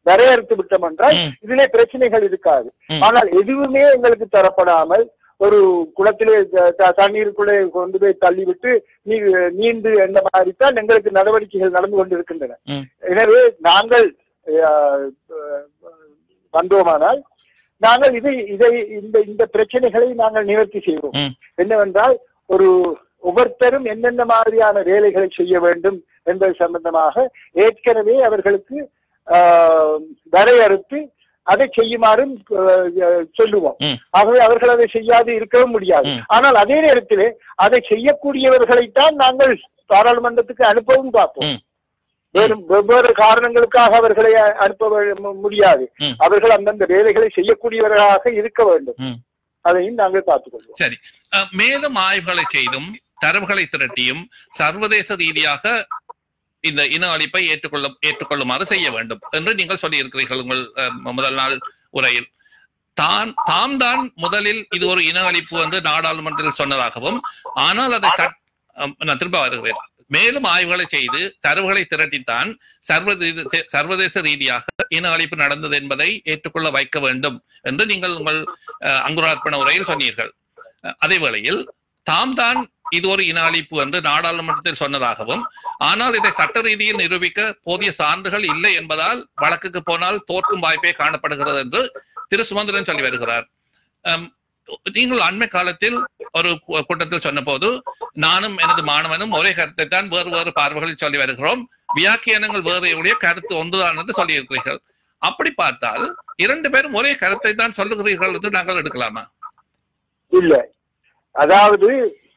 வரையறுத்து விட்டோம் என்றால் ம். இதிலே பிரச்சனைகள் இருக்காது ம். ஆனால் எதுவுமே எங்களுக்கு தரப்படாமல் ஒரு குளத்திலே த- த- தண்ணீருக்குள்ளே கொண்டு போய் தள்ளிவிட்டு நீ நீந்து என்ற மாதிரி தான் எங்களுக்கு நடவடிக்கைகள் நடந்து கொண்டிருக்கின்றன ம். எனவே நாங்கள் அஹ், அஹ், வந்தோமானால் நாங்கள் இதை இதை இந்த இந்த பிரச்சனைகளை நாங்கள் நிவர்த்தி செய்வோம் ம். என்னவென்றால் ஒரு ஒவ்வொருத்தரும் என்னென்ன மாதிரியான வேலைகளை செய்ய வேண்டும் என்பது சம்பந்தமாக ஏற்கனவே அவர்களுக்கு ஆஹ், வரையறுத்து அதை செய்யுமாறும் ஆஹ், சொல்லுவோம் ம். ஆகவே அவர்கள் அதை செய்யாது இருக்கவும் முடியாது ம். ஆனால் அதே நேரத்திலே அதை செய்யக்கூடியவர்களைத்தான் நாங்கள் பாராளுமன்றத்துக்கு அனுப்பவும் பார்ப்போம் ம். வேறு வெவ்வேறு காரணங்களுக்காக அவர்களை அ- அனுப்ப வே- மு- முடியாது ம். அவர்கள் அந்தந்த வேலைகளை செய்யக்கூடியவர்களாக இருக்க வேண்டும் ம். அதையும் நாங்கள் பார்த்துக் கொள்வோம் சரி அஹ், மேலும் ஆய்வுகளை செய்தும் தரவுகளை திரட்டியும் சர்வதேச ரீதியாக இந்த இன அழிப்பை ஏற்றுக்கொள்ள ஏற்றுக்கொள்ளுமாறு செய்ய வேண்டும் என்று நீங்கள் சொல்லியிருக்கிறீர்கள் உங்கள் அஹ், முதல் நாள் உரையில் தான் தாம் தான் முதலில் இது ஒரு இன அழிப்பு என்று நாடாளுமன்றத்தில் சொன்னதாகவும் ஆனால் அதை சட்- அம், நான் திரும்ப வருகிறேன் மேலும் ஆய்வுகளை செய்து தரவுகளை திரட்டித்தான் சர்வதேச சர்வதேச ரீதியாக இன அழிப்பு நடந்தது என்பதை ஏற்றுக்கொள்ள வைக்க வேண்டும் என்று நீங்கள் உங்கள் அஹ், அங்குரார்ப்பண உரையில் சொன்னீர்கள் அஹ், அதே வேளையில் தாம் தான் இது ஒரு இன அழிப்பு என்று நாடாளுமன்றத்தில் சொன்னதாகவும் ஆனால் இதை சட்ட ரீதியில் நிரூபிக்க போதிய சான்றுகள் இல்லை என்பதால் வழக்குக்கு போனால் தோற்கும் வாய்ப்பே காணப்படுகிறது என்று திரு சுமந்திரன் சொல்லி வருகிறார் அம், நீங்கள் அண்மை காலத்தில் ஒரு கூ- கூட்டத்தில் சொன்னபோது நானும் எனது மாணவனும் ஒரே கருத்தை தான் வேறு வேறு பார்வைகளில் சொல்லி வருகிறோம் வியாக்கியானங்கள் வேறு உடைய கருத்து ஒன்றுதான் என்று சொல்லியிருக்கிறீர்கள் அப்படி பார்த்தால் இரண்டு பேரும் ஒரே கருத்தை தான் சொல்லுகிறீர்கள் என்று நாங்கள் எடுக்கலாமா இல்ல அதாவது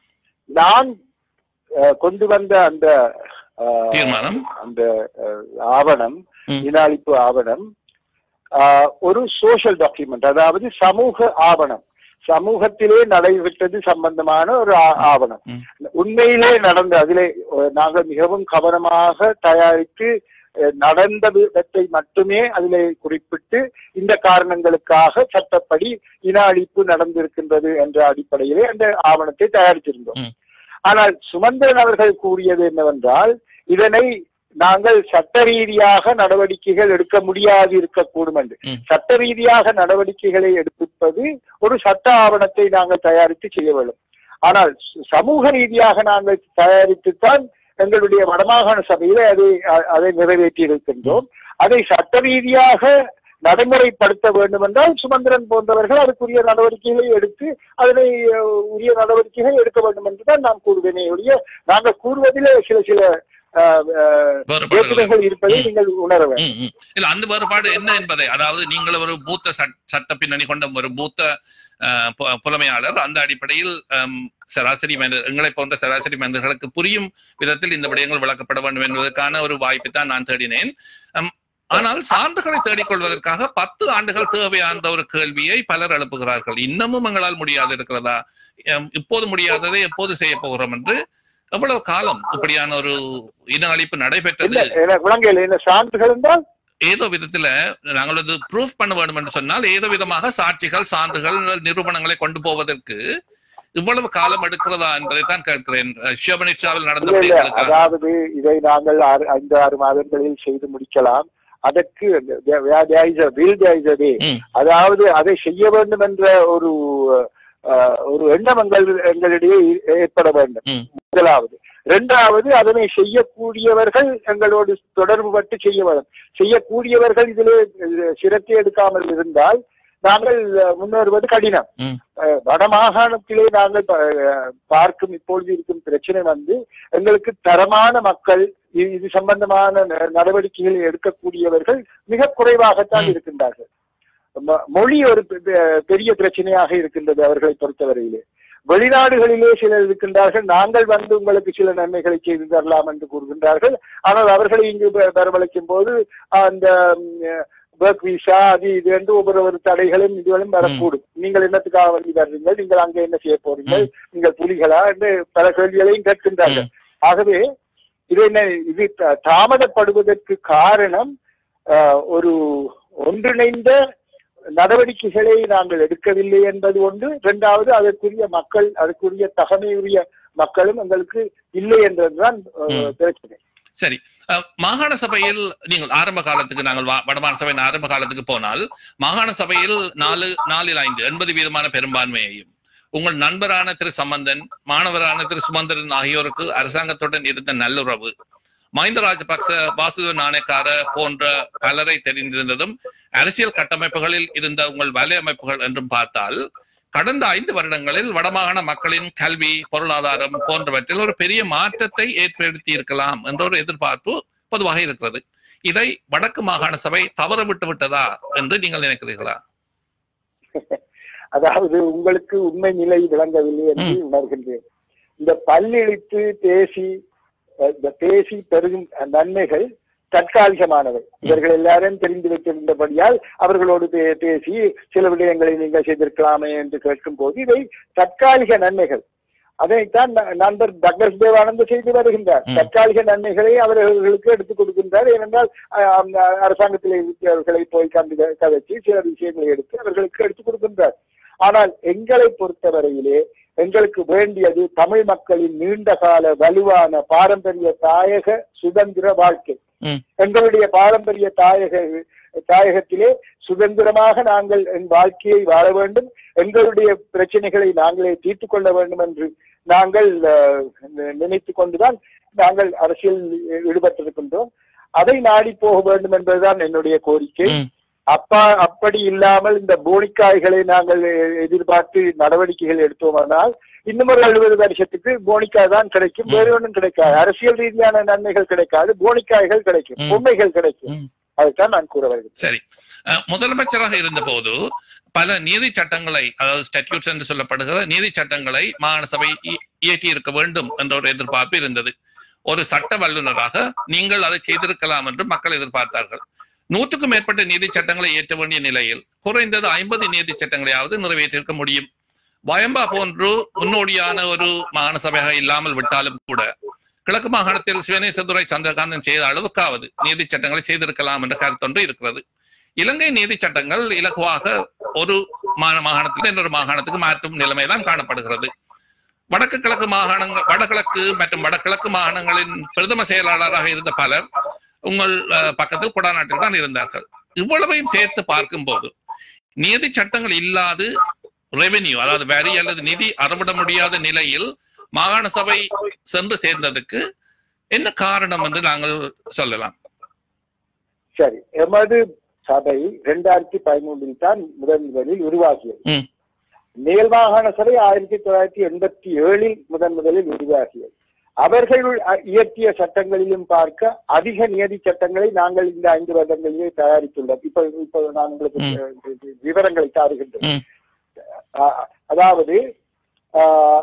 நான் அஹ், கொண்டு வந்த அந்த அஹ், தீர்மானம் அந்த அஹ், ஆவணம் ம். இன அழிப்பு ஆவணம் அஹ், ஒரு சோஷியல் டாக்குமெண்ட் அதாவது சமூக ஆவணம் சமூகத்திலே நடைபெற்றது சம்பந்தமான ஒரு ஆ- ஆவணம் ம். உண்மையிலே நடந்த அதிலே அஹ், நாங்கள் மிகவும் கவனமாக தயாரித்து அஹ், நடந்த விதத்தை மட்டுமே அதிலே குறிப்பிட்டு இந்த காரணங்களுக்காக சட்டப்படி இன அழிப்பு நடந்திருக்கின்றது என்ற அடிப்படையிலே அந்த ஆவணத்தை தயாரித்திருந்தோம் ம். ஆனால் சுமந்திரன் அவர்கள் கூறியது என்னவென்றால் இதனை நாங்கள் சட்ட ரீதியாக நடவடிக்கைகள் எடுக்க முடியாது இருக்கக்கூடும் என்று ம். சட்ட ரீதியாக நடவடிக்கைகளை எடுப்பது ஒரு சட்ட ஆவணத்தை நாங்கள் தயாரித்து செய்ய வேண்டும் ஆனால் ச- சமூக ரீதியாக நாங்கள் தயாரித்துத்தான் எங்களுடைய வடமாகாண சபையில அதை அ- அதை நிறைவேற்றி இருக்கின்றோம் அதை சட்ட ரீதியாக நடைமுறைப்படுத்த வேண்டும் என்றால் சுமந்திரன் போன்றவர்கள் அதுக்குரிய நடவடிக்கைகளை எடுத்து அதனை அஹ், உரிய நடவடிக்கைகள் எடுக்க வேண்டும் என்றுதான் நான் கூறுவேனே ஒழிய நாங்கள் கூறுவதிலே சில சில அஹ், அஹ், வேறுபாடுகள் வேற்றுமைகள் இருப்பதை ம். நீங்கள் உணர வேண்டும் ம், ம். இல்ல அந்த வேறுபாடு என்ன என்பதை அதாவது நீங்கள் ஒரு பூத்த சட்- சட்ட பின்னணி கொண்ட ஒரு பூத்த அஹ், பு- புலமையாளர் அந்த அடிப்படையில் அம், சராசரி மனித எங்களை போன்ற சராசரி மனிதர்களுக்கு புரியும் விதத்தில் இந்த விடயங்கள் விளக்கப்பட வேண்டும் என்பதற்கான ஒரு வாய்ப்பை தான் நான் தேடினேன் அம், ஆனால் சான்றுகளை தேடிக்கொள்வதற்காக பத்து ஆண்டுகள் தேவையான ஒரு கேள்வியை பலர் எழுப்புகிறார்கள் இன்னமும் எங்களால் முடியாது இருக்கிறதா எம், இப்போது முடியாததை எப்போது செய்ய போகிறோம் என்று எவ்வளவு காலம் இப்படியான ஒரு இன அழிப்பு இல்ல நடைபெற்றது எனக்கு விளங்கல என்ன சான்றுகள் என்றால் ஏதோ விதத்துல நாங்கள் அது ப்ரூஃப் பண்ண வேண்டும் என்று சொன்னால் ஏதோ விதமாக சாட்சிகள் சான்றுகள் நிரூபணங்களை கொண்டு போவதற்கு இவ்வளவு காலம் எடுக்கிறதா என்பதை தான் கேட்கிறேன் ஷியோபனிட்சாவில் நடந்த இல்ல, இல்ல, விடயங்களுக்காக அதாவது இதை நாங்கள் ஆறு ஐந்து ஆறு மாதங்களில் செய்து முடிக்கலாம் அதற்கு there- there is a will, there is a way. ம். அதாவது அதை செய்ய வேண்டும் என்ற ஒரு அஹ், ஒரு எண்ணம் எங்கள் எங்களிடையே ஏற்பட வேண்டும் ம். முதலாவது இரண்டாவது அதனை செய்யக்கூடியவர்கள் எங்களோடு தொடர்பு பட்டு செய்ய வேண்டும் செய்யக்கூடியவர்கள் இதிலே அஹ், சிரத்தை எடுக்காமல் இருந்தால் நாங்கள் அஹ், முன்னேறுவது கடினம் ம். அஹ், வடமாகாணத்திலே நாங்கள் ப- அஹ், பார்க்கும் இப்பொழுது இருக்கும் பிரச்சனை வந்து எங்களுக்கு தரமான மக்கள் இ- இது சம்பந்தமான ந- நடவடிக்கைகளை எடுக்கக்கூடியவர்கள் மிக குறைவாகத்தான் ம். இருக்கின்றார்கள் ம- மொழி ஒரு பெ- பெ- பெரிய பிரச்சனையாக இருக்கின்றது அவர்களை பொறுத்தவரையிலே வெளிநாடுகளிலே சிலர் இருக்கின்றார்கள் நாங்கள் வந்து உங்களுக்கு சில நன்மைகளை செய்து தரலாம் என்று கூறுகின்றார்கள் ஆனால் அவர்களை இங்கு வ- வரவழைக்கும் போது அந்த ஒர்க் விசா அது இது என்று ஒவ்வொரு ஒரு தடைகளும் இதுகளும் வரக்கூடும் நீங்கள் என்னத்துக்காக வந்து வர்றீங்க நீங்கள் அங்க என்ன செய்ய போறீங்க நீங்கள் புலிகளா என்று பல கேள்விகளையும் கேட்கின்றார்கள் ஆகவே இது என்ன இது த- தாமதப்படுவதற்கு காரணம் ஆஹ், ஒரு ஒன்றிணைந்த நடவடிக்கைகளை நாங்கள் எடுக்கவில்லை என்பது ஒன்று இரண்டாவது அதற்குரிய மக்கள் அதற்குரிய தகமையுரிய மக்களும் எங்களுக்கு இல்லை என்றதுதான் ஆஹ், ம். பிரச்சனை சரி அஹ், மாகாண சபையில் நீங்கள் ஆரம்ப காலத்துக்கு நாங்கள் வா- வடமாகாண சபையின் ஆரம்ப காலத்துக்கு போனால் மாகாண சபையில் நாலு நாலில் ஐந்து எண்பது வீதமான பெரும்பான்மையையும் உங்கள் நண்பரான திரு சம்பந்தன் மாணவரான திரு சுமந்திரன் ஆகியோருக்கு அரசாங்கத்துடன் இருந்த நல்லுறவு மஹிந்த ராஜபக்ச வாசுதேவ நாணயக்கார போன்ற பலரை தெரிந்திருந்ததும் அரசியல் கட்டமைப்புகளில் இருந்த உங்கள் வலையமைப்புகள் என்றும் பார்த்தால் கடந்த ஐந்து வருடங்களில் வடமாகாண மக்களின் கல்வி பொருளாதாரம் போன்றவற்றில் ஒரு பெரிய மாற்றத்தை ஏற்படுத்தி இருக்கலாம் என்ற ஒரு எதிர்பார்ப்பு பொதுவாக இருக்கிறது இதை வடக்கு மாகாண சபை தவற விட்டு விட்டதா என்று நீங்கள் நினைக்கிறீர்களா அதாவது உங்களுக்கு உண்மை நிலை விளங்கவில்லை என்று உணர்கின்றேன் இந்த பல்லிழித்து பேசி அஹ், இந்த பேசி பெருகும் நன்மைகள் தற்காலிகமானவை இவர்கள் எல்லாரும் தெரிந்து வைத்திருந்தபடியால் அவர்களோடு பே- பேசி சில விடயங்களை நீங்கள் செய்திருக்கலாமே என்று கேட்கும் போது இவை தற்காலிக நன்மைகள் அதைத்தான் ந- நண்பர் டக்ளஸ் தேவானந்த செய்து வருகின்றார் ம். தற்காலிக நன்மைகளை அவர்களுக்கு எடுத்துக் கொடுக்கின்றார் ஏனென்றால் அஹ், அந்த அரசாங்கத்தில் இருக்கிறவர்களை போய் கண்டு கதைச்சு சில விஷயங்களை எடுத்து அவர்களுக்கு எடுத்துக் கொடுக்கின்றார் ஆனால் எங்களை பொறுத்தவரையிலே எங்களுக்கு வேண்டியது தமிழ் மக்களின் நீண்ட கால வலுவான பாரம்பரிய தாயக சுதந்திர வாழ்க்கை ம். எங்களுடைய பாரம்பரிய தாயக தாயகத்திலே சுதந்திரமாக நாங்கள் என் வாழ்க்கையை வாழ வேண்டும் எங்களுடைய பிரச்சனைகளை நாங்களே தீர்த்துக் கொள்ள வேண்டும் என்று நாங்கள் அஹ், நினைத்துக் கொண்டுதான் நாங்கள் அரசியல் ஈடுபட்டிருக்கின்றோம் அதை நாடி போக வேண்டும் என்பதுதான் என்னுடைய கோரிக்கை ம், அப்பா அப்படி இல்லாமல் இந்த போனிக்காய்களை நாங்கள் எதிர்பார்த்து நடவடிக்கைகள் எடுத்தோமானால் இன்னும் ஒரு எழுபது வருஷத்துக்கு போனிக்காய் தான் கிடைக்கும் ம். வேறு ஒன்றும் கிடைக்காது அரசியல் ரீதியான நன்மைகள் கிடைக்காது போனிக்காய்கள் கிடைக்கும் ம். பொம்மைகள் கிடைக்கும் ம். அதைத்தான் நான் கூற வருகிறேன் சரி அஹ், முதலமைச்சராக இருந்தபோது பல நீதி சட்டங்களை அதாவது ஸ்டாட்யூட்ஸ் என்று சொல்லப்படுகிற நீதி சட்டங்களை மாகாண சபை இ- இயற்றி இருக்க வேண்டும் என்ற ஒரு எதிர்பார்ப்பு இருந்தது ஒரு சட்ட வல்லுநராக நீங்கள் அதை செய்திருக்கலாம் என்று மக்கள் எதிர்பார்த்தார்கள் நூற்றுக்கும் மேற்பட்ட நீதி சட்டங்களை இயற்ற வேண்டிய நிலையில் குறைந்தது ஐம்பது நீதி சட்டங்களையாவது நிறைவேற்றிருக்க முடியும் வயம்பா போன்று முன்னோடியான ஒரு மாகாண சபையாக இல்லாமல் விட்டாலும் கூட கிழக்கு மாகாணத்தில் சிவனேசதுரை சந்திரகாந்தன் செய்த அளவுக்காவது நீதி சட்டங்களை செய்திருக்கலாம் என்ற கருத்தொன்று இருக்கிறது இலங்கை நீதி சட்டங்கள் இலகுவாக ஒரு மா- மாகாணத்தில் இன்னொரு மாகாணத்துக்கு மாற்றும் நிலைமைதான் காணப்படுகிறது வடக்கு கிழக்கு மாகாணங்கள் வடகிழக்கு மற்றும் வடகிழக்கு மாகாணங்களின் பிரதம செயலாளராக இருந்த பலர் உங்கள் அஹ், பக்கத்தில் குடாநாட்டில் தான் இருந்தார்கள் இவ்வளவையும் சேர்த்து பார்க்கும்போது நீதி சட்டங்கள் இல்லாது ரெவென்யூ அதாவது வரி அல்லது நிதி அறவிட முடியாத நிலையில் மாகாண சபை சென்று சேர்ந்ததுக்கு என்ன காரணம் என்று நாங்கள் சொல்லலாம் சரி எமது சபை இரண்டாயிரத்தி பதிமூன்றில் தான் முதன் முதலில் உருவாகியது ம். மேல் மாகாண சபை ஆயிரத்தி தொள்ளாயிரத்தி எண்பத்தி ஏழில் முதன் முதலில் உருவாகியது அவர்கள் அ- இயற்றிய சட்டங்களிலும் பார்க்க அதிக நியதி சட்டங்களை நாங்கள் இந்த ஐந்து வருடங்களிலே தயாரித்துள்ளோம் இப்ப இப்ப நான் உங்களுக்கு ம். அஹ், விவரங்களை தாருகின்றேன் ம். அஹ், அதாவது அஹ்,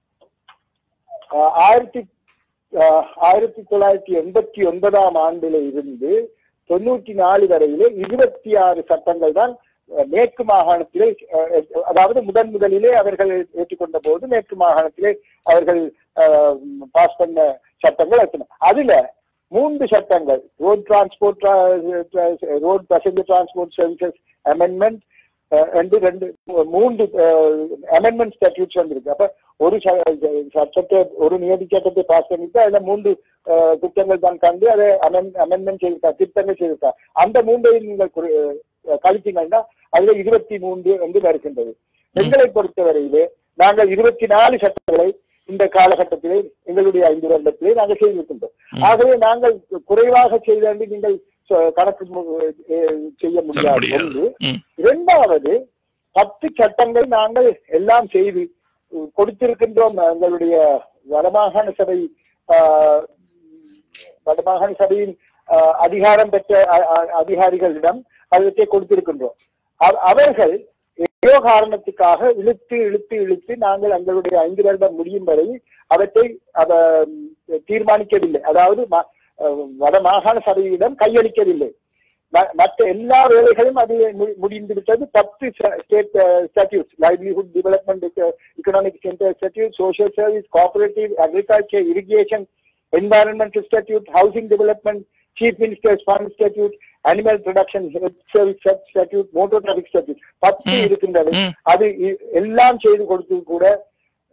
அஹ், ஆயிரத்தி அஹ், ஆயிரத்தி தொள்ளாயிரத்தி எண்பத்தி ஒன்பதாம் ஆண்டில இருந்து தொண்ணூற்றி நாலு வரையிலே இருபத்தி ஆறு சட்டங்கள் தான் அஹ், மேற்கு மாகாணத்திலே அஹ், அதாவது முதன் முதலிலே அவர்கள் ஏற்றுக்கொண்ட போது மேற்கு மாகாணத்திலே அவர்கள் பாஸ் பண்ண சட்டங்கள் எத்தனை அதுல மூன்று சட்டங்கள் road transport road passenger transport services amendment ரெண்டு ரெண்டு மூன்று அமெண்ட்மெண்ட் ஸ்டாட்யூட்ஸ் வந்திருக்கு அப்ப ஒரு ச- சட்டத்தை ஒரு நியதி சட்டத்தை பாஸ் பண்ணிட்டு அதுல மூன்று அஹ், குற்றங்கள் தான் கண்டு அதை அமெண்ட்மெண்ட் செய்திருக்கா திருத்தங்கள் செய்திருக்கா அந்த மூன்றையும் நீங்கள் குறி- அஹ், கழித்தீங்கன்னா அதுல இருபத்தி மூன்று என்று வருகின்றது எங்களை பொறுத்தவரையிலே நாங்கள் இருபத்தி நாலு சட்டங்களை இந்த காலகட்டத்திலே எங்களுடைய ஐந்து வருடத்திலே நாங்கள் செய்திருக்கின்றோம் ம். ஆகவே நாங்கள் குறைவாக செய்த என்று நீங்கள் சொ- கணக்கு மு- அஹ், செய்ய சொல்ல முடியாது முடியாது ஒன்று ம். இரண்டாவது பத்து சட்டங்கள் நாங்கள் எல்லாம் செய்து அஹ், கொடுத்திருக்கின்றோம் எங்களுடைய வடமாகாண சபை ஆஹ், வடமாகாண சபையின் ஆஹ், அதிகாரம் பெற்ற அ- அ- அதிகாரிகளிடம் அதற்கே கொடுத்திருக்கின்றோம் அவ- அவர்கள் ஏதோ காரணத்துக்காக இழுத்து இழுத்து இழுத்து நாங்கள் எங்களுடைய ஐந்து வருடம் முடியும் வரை அவற்றை அவ தீர்மானிக்கவில்லை அதாவது ம- அஹ், வட மாகாண சபையிடம் கையளிக்கவில்லை ம- மற்ற எல்லா வேலைகளும் அது மு- முடிந்து விட்டது பத்து state statutes livelihood development economic center statute social service cooperative agriculture irrigation environmental statute housing development chief ministers fund statute animal production health service statute motor traffic statute பத்து ம். இருக்கின்றது ம். அது இ- எல்லாம் செய்து கொடுத்து கூட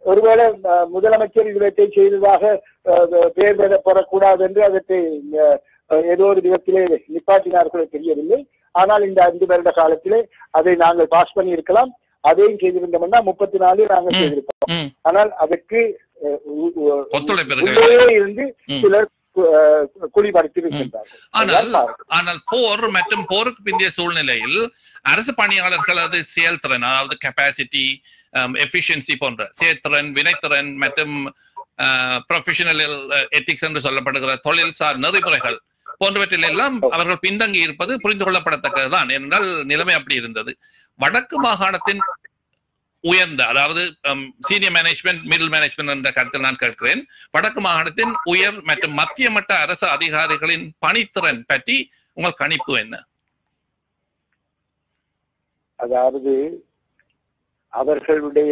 ஒருவேளை அஹ், முதலமைச்சர் இவற்றை செய்ததாக அஹ், பெயர் பெற பெறக்கூடாது என்று அதற்கு அஹ், ஏதோ ஒரு விதத்திலே நிப்பாட்டினார்களோ தெரியவில்லை ஆனால் இந்த ஐந்து வருட காலத்திலே அதை நாங்கள் பாஸ் பண்ணி இருக்கலாம் அதையும் செய்திருந்தோம்னா முப்பத்தி நாலு நாங்கள் ம். செய்திருப்போம் ம். ஆனால் அதற்கு அஹ், உ- உ- ஒத்துழைப்பு இருக்கவில்லை. உள்ளே இருந்து ம். சிலர் அஹ், குடிபடுத்தி இருக்கின்றார்கள் ஆனால் அதுதான் காரணம். ஆனால் போர் மற்றும் போருக்கு பிந்தைய சூழ்நிலையில் அரசு பணியாளர்களது செயல்திறன் அதாவது கெப்பாசிட்டி எஃபிஷியன்சி போன்ற செயல்திறன் வினைத்திறன் மற்றும் ப்ரொஃபஷனல் எத்திக்ஸ் என்று சொல்லப்படுகிற தொழில்சார் நெறிமுறைகள் போன்றவற்றில் எல்லாம் அவர்கள் பின்தங்கி இருப்பது புரிந்து கொள்ளப்படத்தக்கதுதான் என்றால் நிலைமை அப்படி இருந்தது வடக்கு மாகாணத்தின் உயர்ந்த அதாவது சீனியர் மேனேஜ்மெண்ட் மிடில் மேனேஜ்மெண்ட் என்ற கருத்தில் நான் கேட்கிறேன் வடக்கு மாகாணத்தின் உயர் மற்றும் மத்திய மட்ட அரசு அதிகாரிகளின் பணித்திறன் பற்றி உங்கள் கணிப்பு என்ன அதாவது அவர்களுடைய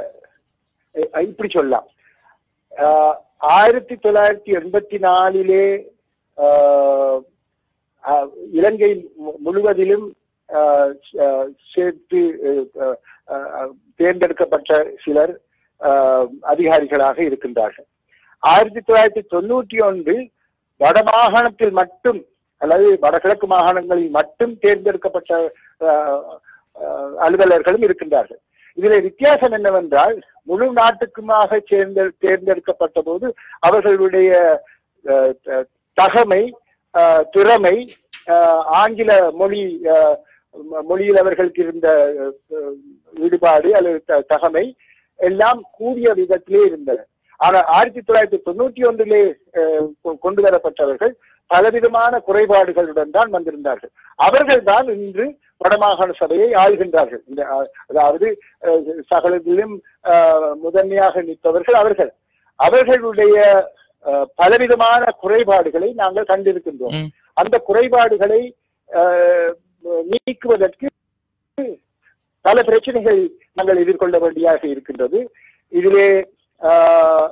அஹ் இப்படி சொல்லலாம் ஆஹ் ஆயிரத்தி தொள்ளாயிரத்தி எண்பத்தி நாலிலே ஆஹ் ஆஹ் இலங்கை மு- முழுவதிலும் ஆஹ் ஆஹ் சேர்த்து ஆஹ் ஆஹ் தேர்ந்தெடுக்கப்பட்ட சிலர் ஆஹ் அதிகாரிகளாக இருக்கின்றார்கள் ஆயிரத்தி தொள்ளாயிரத்தி தொண்ணூற்றி ஒன்றில் வடமாகாணத்தில் மட்டும் அல்லது வடகிழக்கு மாகாணங்களில் மட்டும் தேர்ந்தெடுக்கப்பட்ட ஆஹ், ஆஹ், அலுவலர்களும் இருக்கின்றார்கள் இதில் வித்தியாசம் என்னவென்றால் முழு நாட்டுக்குமாக சேர்ந்த தேர்ந்தெடுக்கப்பட்ட போது அவர்களுடைய ஆஹ், த- தகமை ஆஹ், திறமை ஆஹ், ஆங்கில மொழி ஆஹ், ம- மொழியில் அவர்களுக்கு இருந்த ஆஹ், ஈடுபாடு அல்லது த- தகமை எல்லாம் கூடிய விதத்திலே இருந்தன ஆனால் ஆயிரத்தி தொள்ளாயிரத்தி தொண்ணூற்றி ஒன்றிலே ஆஹ், கொ- கொண்டு வரப்பட்டவர்கள் பலவிதமான குறைபாடுகளுடன் தான் வந்திருந்தார்கள் அவர்கள் தான் இன்று வடமாகாண சபையை ஆள்கின்றார்கள் இந்த அஹ், அதாவது அஹ், சகலத்திலும் அஹ், முதன்மையாக நிற்பவர்கள் அவர்கள் அவர்களுடைய அஹ், பலவிதமான குறைபாடுகளை நாங்கள் கண்டிருக்கின்றோம் ம். அந்த குறைபாடுகளை அஹ், நீக்குவதற்கு பல பிரச்சனைகள் நாங்கள் எதிர்கொள்ள வேண்டியாக இருக்கின்றது இதிலே ஆஹ்,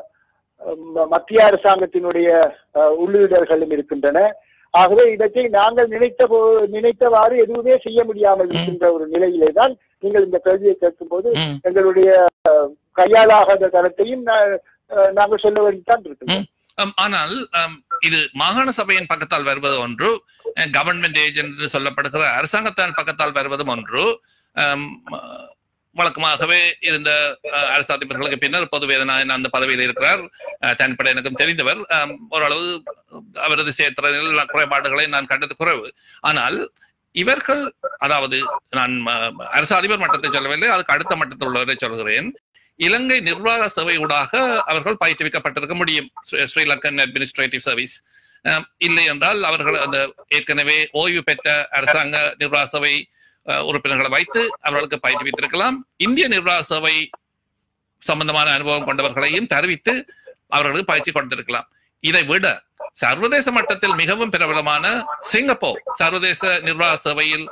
ம- மத்திய அரசாங்கத்தினுடைய ஆஹ், உள்ளீடர்களும் இருக்கின்றன ஆகவே இவற்றை நாங்கள் நினைத்த போ- நினைத்தவாறு எதுவுமே செய்ய முடியாமல் இருக்கின்ற ஒரு நிலையிலே தான் நீங்கள் இந்த கேள்வியை கேட்கும்போது ம். எங்களுடைய ஆஹ், கையாலாகாத தரத்தையும் நா- ஆஹ், நாங்கள் சொல்ல வேண்டித்தான் இருக்கின்றோம் அம், ஆனால் அம், இது மாகாண சபையின் பக்கத்தால் வருவது ஒன்று கவர்மெண்ட் ஏஜென்ட் என்று சொல்லப்படுகிற அரசாங்கத்தின் பக்கத்தால் வருவதும் ஒன்று அம், அஹ், வழக்கமாகவே இருந்த அஹ், அரசு அதிபர்களுக்கு பின்னர் பொதுவேதனாயன் அந்த பதவியில் இருக்கிறார் அஹ், தனிப்பட எனக்கும் தெரிந்தவர் அம், ஓரளவு அவரது சேத்திரனில் குறைபாடுகளை நான் கண்டது குறைவு ஆனால் இவர்கள் அதாவது நான் அஹ், அரசு அதிபர் மட்டத்தை சொல்லவில்லை அதுக்கு அடுத்த மட்டத்தில் உள்ளவரை சொல்கிறேன் இலங்கை நிர்வாக சேவை ஊடாக அவர்கள் பயிற்றுவிக்கப்பட்டிருக்க முடியும் ஸ்ரீ- ஸ்ரீலங்கன் அட்மினிஸ்ட்ரேட்டிவ் சர்வீஸ் அஹ், இல்லை என்றால் அவர்கள் அந்த ஏற்கனவே ஓய்வு பெற்ற அரசாங்க நிர்வாக சபை அஹ், உறுப்பினர்களை வைத்து அவர்களுக்கு பயிற்றுவித்திருக்கலாம் இந்திய நிர்வாக சபை சம்பந்தமான அனுபவம் கொண்டவர்களையும் தெரிவித்து அவர்களுக்கு பயிற்சி கொடுத்திருக்கலாம் இதை விட சர்வதேச மட்டத்தில் மிகவும் பிரபலமான சிங்கப்பூர் சர்வதேச நிர்வாக சபையில்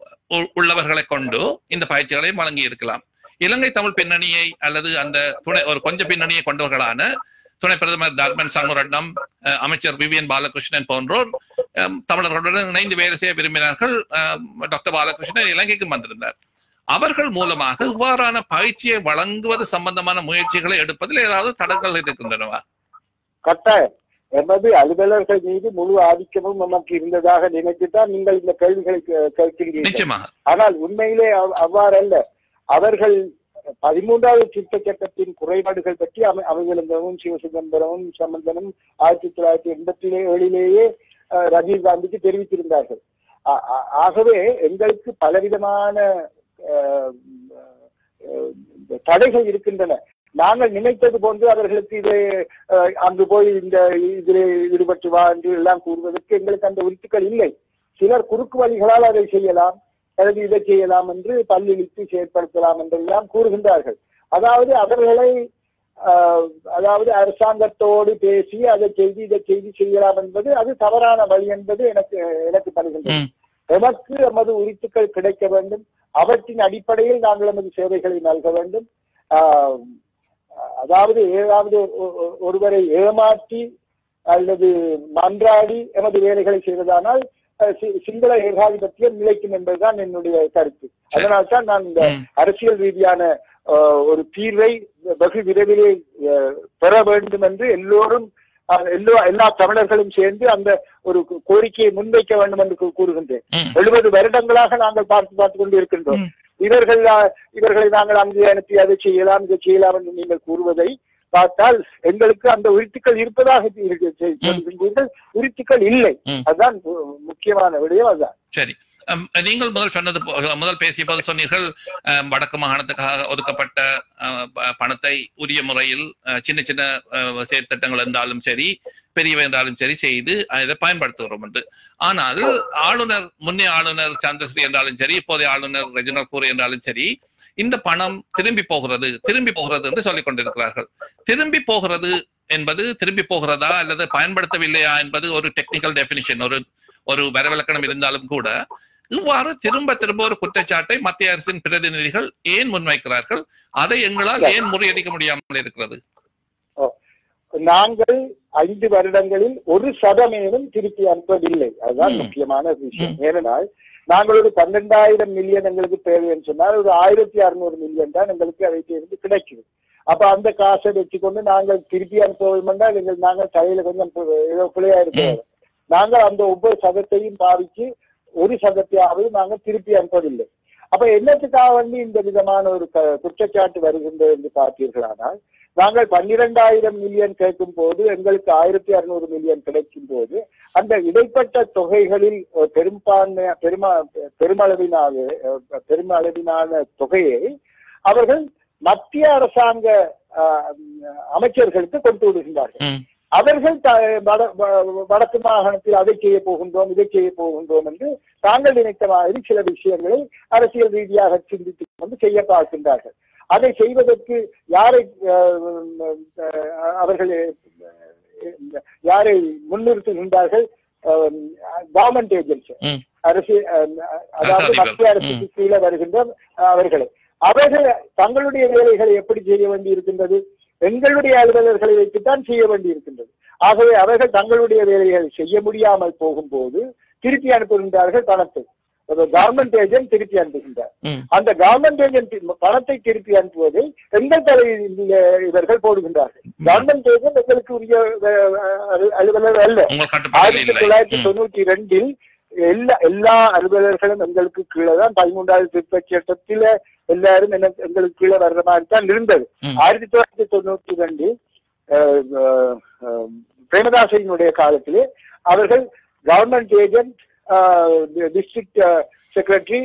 உ- உள்ளவர்களை கொண்டு இந்த பயிற்சிகளை வழங்கி இருக்கலாம் இலங்கை தமிழ் பின்னணியை அல்லது அந்த துணை ஒரு கொஞ்ச பின்னணியை கொண்டவர்களான துணை பிரதமர் தர்மன் சண்முரட்னம் அஹ், அமைச்சர் விவியன் பாலகிருஷ்ணன் போன்றோர் அஹ், தமிழர்களுடன் இணைந்து வேலை செய்ய விரும்பினார்கள் அஹ், டாக்டர் பாலகிருஷ்ணன் இலங்கைக்கும் வந்திருந்தார் அவர்கள் மூலமாக இவ்வாறான பயிற்சியை வழங்குவது சம்பந்தமான முயற்சிகளை எடுப்பதில் ஏதாவது தடங்கள் இருக்கின்றனவா கட்டாயம் எமது அலுவலர்கள் மீது முழு ஆதிக்கமும் நமக்கு இருந்ததாக நினைத்துத்தான் நீங்கள் இந்த கேள்விகளை கே- கேட்கின்றீர்கள் நிச்சயமாக ஆனால் உண்மையிலே அவ்- அவ்வாறல்ல அவர்கள் பதிமூன்றாவது திருத்த சட்டத்தின் குறைபாடுகள் பற்றி அமை அமைவிழந்தவும் சிவசுதந்திரமும் சம்பந்தனும் ஆயிரத்தி தொள்ளாயிரத்தி எண்பத்தி ஏழிலேயே அஹ், ராஜீவ் காந்திக்கு தெரிவித்திருந்தார்கள் ஆ- ஆ- ஆகவே எங்களுக்கு பலவிதமான அஹ், அஹ், தடைகள் இருக்கின்றன நாங்கள் நினைத்தது போன்று அவர்களுக்கு இது அஹ், அங்கு போய் இந்த இதிலே ஈடுபட்டு வா என்று எல்லாம் கூறுவதற்கு எங்களுக்கு அந்த உறுத்துக்கள் இல்லை சிலர் குறுக்கு வழிகளால் அதை செய்யலாம் அல்லது இதை செய்யலாம் என்று பல்லிழித்து செயற்படுத்தலாம் என்றெல்லாம் கூறுகின்றார்கள் அதாவது அவர்களை ஆஹ், அதாவது அரசாங்கத்தோடு பேசி அதை செய்து இதை செய்து செய்யலாம் என்பது அது தவறான வழி என்பது எனக்கு எனக்கு படுகின்றது ம். எமக்கு எமது உரித்துக்கள் கிடைக்க வேண்டும் அவற்றின் அடிப்படையில் நாங்கள் எமது சேவைகளை நல்க வேண்டும் ஆஹ், அதாவது ஏதாவது ஒ- ஒ- ஒருவரை ஏமாற்றி அல்லது மன்றாடி எமது வேலைகளை செய்வதானால் அஹ், சி- சிங்கள ஏகாதிபத்தியம் நிலைக்கும் என்பதுதான் என்னுடைய கருத்து சரி. அதனால்தான் நான் இந்த ம். அரசியல் ரீதியான அஹ், ஒரு தீர்வை வெகு விரைவிலே அஹ், பெற வேண்டும் என்று எல்லோரும் அஹ், எல்லோ எல்லா தமிழர்களும் சேர்ந்து அந்த ஒரு கோ- கோரிக்கையை முன்வைக்க வேண்டும் என்று கூ- கூறுகின்றேன் ம். எழுபது வருடங்களாக நாங்கள் பார்த்து பார்த்து கொண்டு இருக்கின்றோம் ம். இவர்கள் அஹ், இவர்களை நாங்கள் அங்கு அனுப்பி அதை செய்யலாம் இதை செய்யலாம் என்று நீங்கள் கூறுவதை பார்த்தால் எங்களுக்கு அந்த உரித்துக்கள் இருப்பதாக இருக்கு- சொல்கின்றீர்கள். உரித்துக்கள் இல்லை ம். அதுதான் மு- முக்கியமான விடயம் அதுதான் சரி அம், நீங்கள் முதல் சொன்னது போ- முதல் பேசிய போது சொன்னீர்கள் அம், வடக்கு மாகாணத்துக்காக ஒதுக்கப்பட்ட அஹ், ப- பணத்தை உரிய முறையில் அஹ், சின்ன சின்ன அஹ், செயற்திட்டங்கள் இருந்தாலும் சரி பெரியவை என்றாலும் சரி செய்து அதை பயன்படுத்துகிறோம் என்று ஆனால் ஆளுநர் முன்னே ஆளுநர் சந்திரஸ்ரீ என்றாலும் சரி இப்போதைய ஆளுநர் ரெஜினல் கூறு என்றாலும் சரி இந்த பணம் திரும்பி போகிறது திரும்பி போகிறது என்று சொல்லிக் கொண்டிருக்கிறார்கள் திரும்பி போகிறது என்பது திரும்பி போகிறதா அல்லது பயன்படுத்தவில்லையா என்பது ஒரு டெக்னிக்கல் டெபினிஷன் ஒரு ஒரு வரவிலக்கணம் இருந்தாலும் கூட இவ்வாறு திரும்ப திரும்ப ஒரு குற்றச்சாட்டை மத்திய அரசின் பிரதிநிதிகள் ஏன் முன்வைக்கிறார்கள் அதை எங்களால் ஏன் முறியடிக்க முடியாமல் இருக்கிறது நாங்கள் ஐந்து வருடங்களில் ஒரு சதமேனும் திருப்பி அனுப்பவில்லை அதுதான் ம். முக்கியமான விஷயம் ஏனென்றால் நாங்கள் ஒரு பன்னெண்டாயிரம் மில்லியன் எங்களுக்கு தேவைன்னு சொன்னால் ஒரு ஆயிரத்தி அறுநூறு மில்லியன் தான் எங்களுக்கு இருந்து கிடைக்குது அப்ப அந்த காசை வச்சுக்கொண்டு நாங்கள் திருப்பி அனுப்ப என்றால் எங்கள் நாங்கள் தலையில கொஞ்சம் பு- ஏதோ பிழையா இருக்கிறோம் நாங்கள் அந்த ஒவ்வொரு சதத்தையும் பாவிச்சு ஒரு சதத்தையாவது நாங்கள் திருப்பி அனுப்பவில்லை அப்ப என்னத்துக்காக வந்து இந்த விதமான ஒரு க- குற்றச்சாட்டு வருகின்றது என்று பார்த்தீர்களானால் நாங்கள் பன்னிரெண்டாயிரம் மில்லியன் கேட்கும் போது எங்களுக்கு ஆயிரத்தி அறுநூறு மில்லியன் கிடைக்கும் போது அந்த இடைப்பட்ட தொகைகளில் அஹ், பெரும்பான்மை பெருமா பெருமளவினால அஹ், பெருமளவிலான தொகையை அவர்கள் மத்திய அரசாங்க அஹ், அமைச்சர்களுக்கு கொடுத்து விடுகின்றார்கள் ம். அவர்கள் த- வட- வ- வடக்கு மாகாணத்தில் அதை செய்ய போகின்றோம் இதை செய்ய போகின்றோம் என்று தாங்கள் நினைத்த மாதிரி சில விஷயங்களை அரசியல் ரீதியாக சிந்தித்து கொண்டு செய்ய பார்க்கின்றார்கள் அதை செய்வதற்கு யாரை அஹ், அஹ், அவர்கள் அஹ், யாரை முன்னிறுத்துகின்றார்கள் கவர்மெண்ட் ஏஜென்சி ம். அரசியல் அஹ், அதாவது அரசு அதிபர். மத்திய அரசுக்கு கீழே வருகின்ற அஹ், அவர்களை அவர்கள் தங்களுடைய வேலைகளை எப்படி செய்ய வேண்டி இருக்கின்றது எங்களுடைய அலுவலர்களை வைத்துத்தான் செய்ய வேண்டி இருக்கின்றது ஆகவே அவர்கள் தங்களுடைய வேலைகளை செய்ய முடியாமல் போகும்போது திருப்பி அனுப்புகின்றார்கள் பணத்தை கவர்மெண்ட் ஏஜென்ட் திருப்பி அனுப்புகின்றார் ம். அந்த கவர்மெண்ட் ஏஜென்ட் பணத்தை திருப்பி அனுப்புவதை எங்கள் தலையில் இவர்கள் போடுகின்றார்கள் கவர்மெண்ட் ஏஜென்ட் எங்களுக்கு உரிய அஹ், அலு- அலுவலர் அல்ல உங்கள் கட்டுப்பாட்டில் ஆயிரத்தி இல்லை தொள்ளாயிரத்தி ம். தொண்ணூத்தி ரெண்டில் எல்லா எல்லா அலுவலர்களும் எங்களுக்கு கீழே தான் பதிமூன்றாவது திருப்ப சட்டத்தில எல்லாரும் எனக்கு- எங்களுக்கு கீழே வர்ற மாதிரி தான் இருந்தது ம். ஆயிரத்தி தொள்ளாயிரத்தி தொண்ணூத்தி ரெண்டில் அஹ், அஹ், அஹ், பிரேமதாசனுடைய காலத்திலே அவர்கள் கவர்மெண்ட் ஏஜென்ட் டிஸ்ட்ரிக்ட் செக்ரட்டரி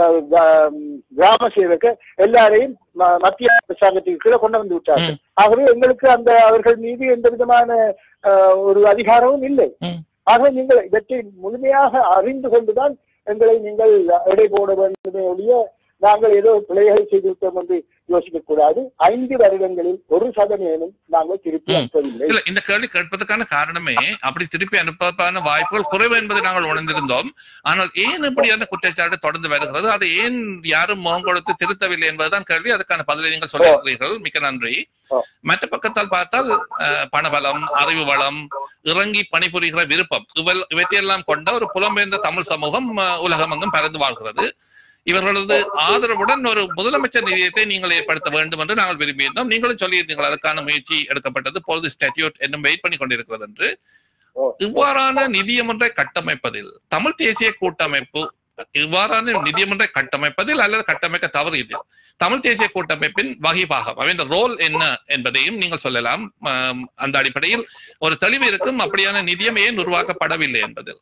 கிராம சேவகர் எல்லாரையும் ம- மத்திய அரசாங்கத்துக்கு கீழே கொண்டு வந்து விட்டார்கள் ஆகவே எங்களுக்கு அந்த அவர்கள் மீது எந்த விதமான அஹ், ஒரு அதிகாரமும் இல்லை ம். ஆக நீங்கள் இவற்றை முழுமையாக அறிந்து கொண்டுதான் எங்களை நீங்கள் எடை போட வேண்டுமே ஒழிய நாங்கள் ஏதோ பிழைகளை செய்துவிட்டோம் என்று யோசிக்க கூடாது ஐந்து வருடங்களில் ஒரு சதவீதம் நாங்கள் திருப்பி ம். அனுப்பவில்லை இல்ல இந்த கேள்வி கேட்பதற்கான காரணமே அப்படி திருப்பி அனுப்பதற்கான வாய்ப்புகள் குறைவு என்பதை நாங்கள் உணர்ந்திருந்தோம் ஆனால் ஏன் இப்படியான குற்றச்சாட்டு தொடர்ந்து வருகிறது அதை ஏன் யாரும் முகம் கொடுத்து திருத்தவில்லை என்பதுதான் கேள்வி அதுக்கான பதிலை நீங்கள் சொல்லியிருக்கிறீர்கள் மிக்க நன்றி ஓ. மற்ற பக்கத்தால் பார்த்தால் அஹ், பணபலம் அறிவு வளம் இறங்கி பணிபுரிகிற விருப்பம் இவள் இவற்றையெல்லாம் கொண்ட ஒரு புலம்பெயர்ந்த தமிழ் சமூகம் அஹ், உலகமெங்கும் பறந்து வாழ்கிறது இவர்களது ஆதரவுடன் ஒரு முதலமைச்சர் நிதியத்தை நீங்கள் ஏற்படுத்த வேண்டும் என்று நாங்கள் விரும்பியிருந்தோம் நீங்களும் சொல்லியிருந்தீர்கள் அதற்கான முயற்சி எடுக்கப்பட்டது பொழுது ஸ்டாட்யூட் என்னும் வெயிட் பண்ணி கொண்டிருக்கிறது என்று ஓ. இவ்வாறான நிதியம் ஒன்றை கட்டமைப்பதில் தமிழ் தேசிய கூட்டமைப்பு இவ்வாறான நிதியம் ஒன்றை கட்டமைப்பதில் அல்லது கட்டமைக்க தவறியதில் தமிழ் தேசிய கூட்டமைப்பின் வகைபாகம் அவன் ரோல் என்ன என்பதையும் நீங்கள் சொல்லலாம் ஆம், அந்த அடிப்படையில் ஒரு தெளிவு இருக்கும் அப்படியான நிதியம் ஏன் உருவாக்கப்படவில்லை என்பதில்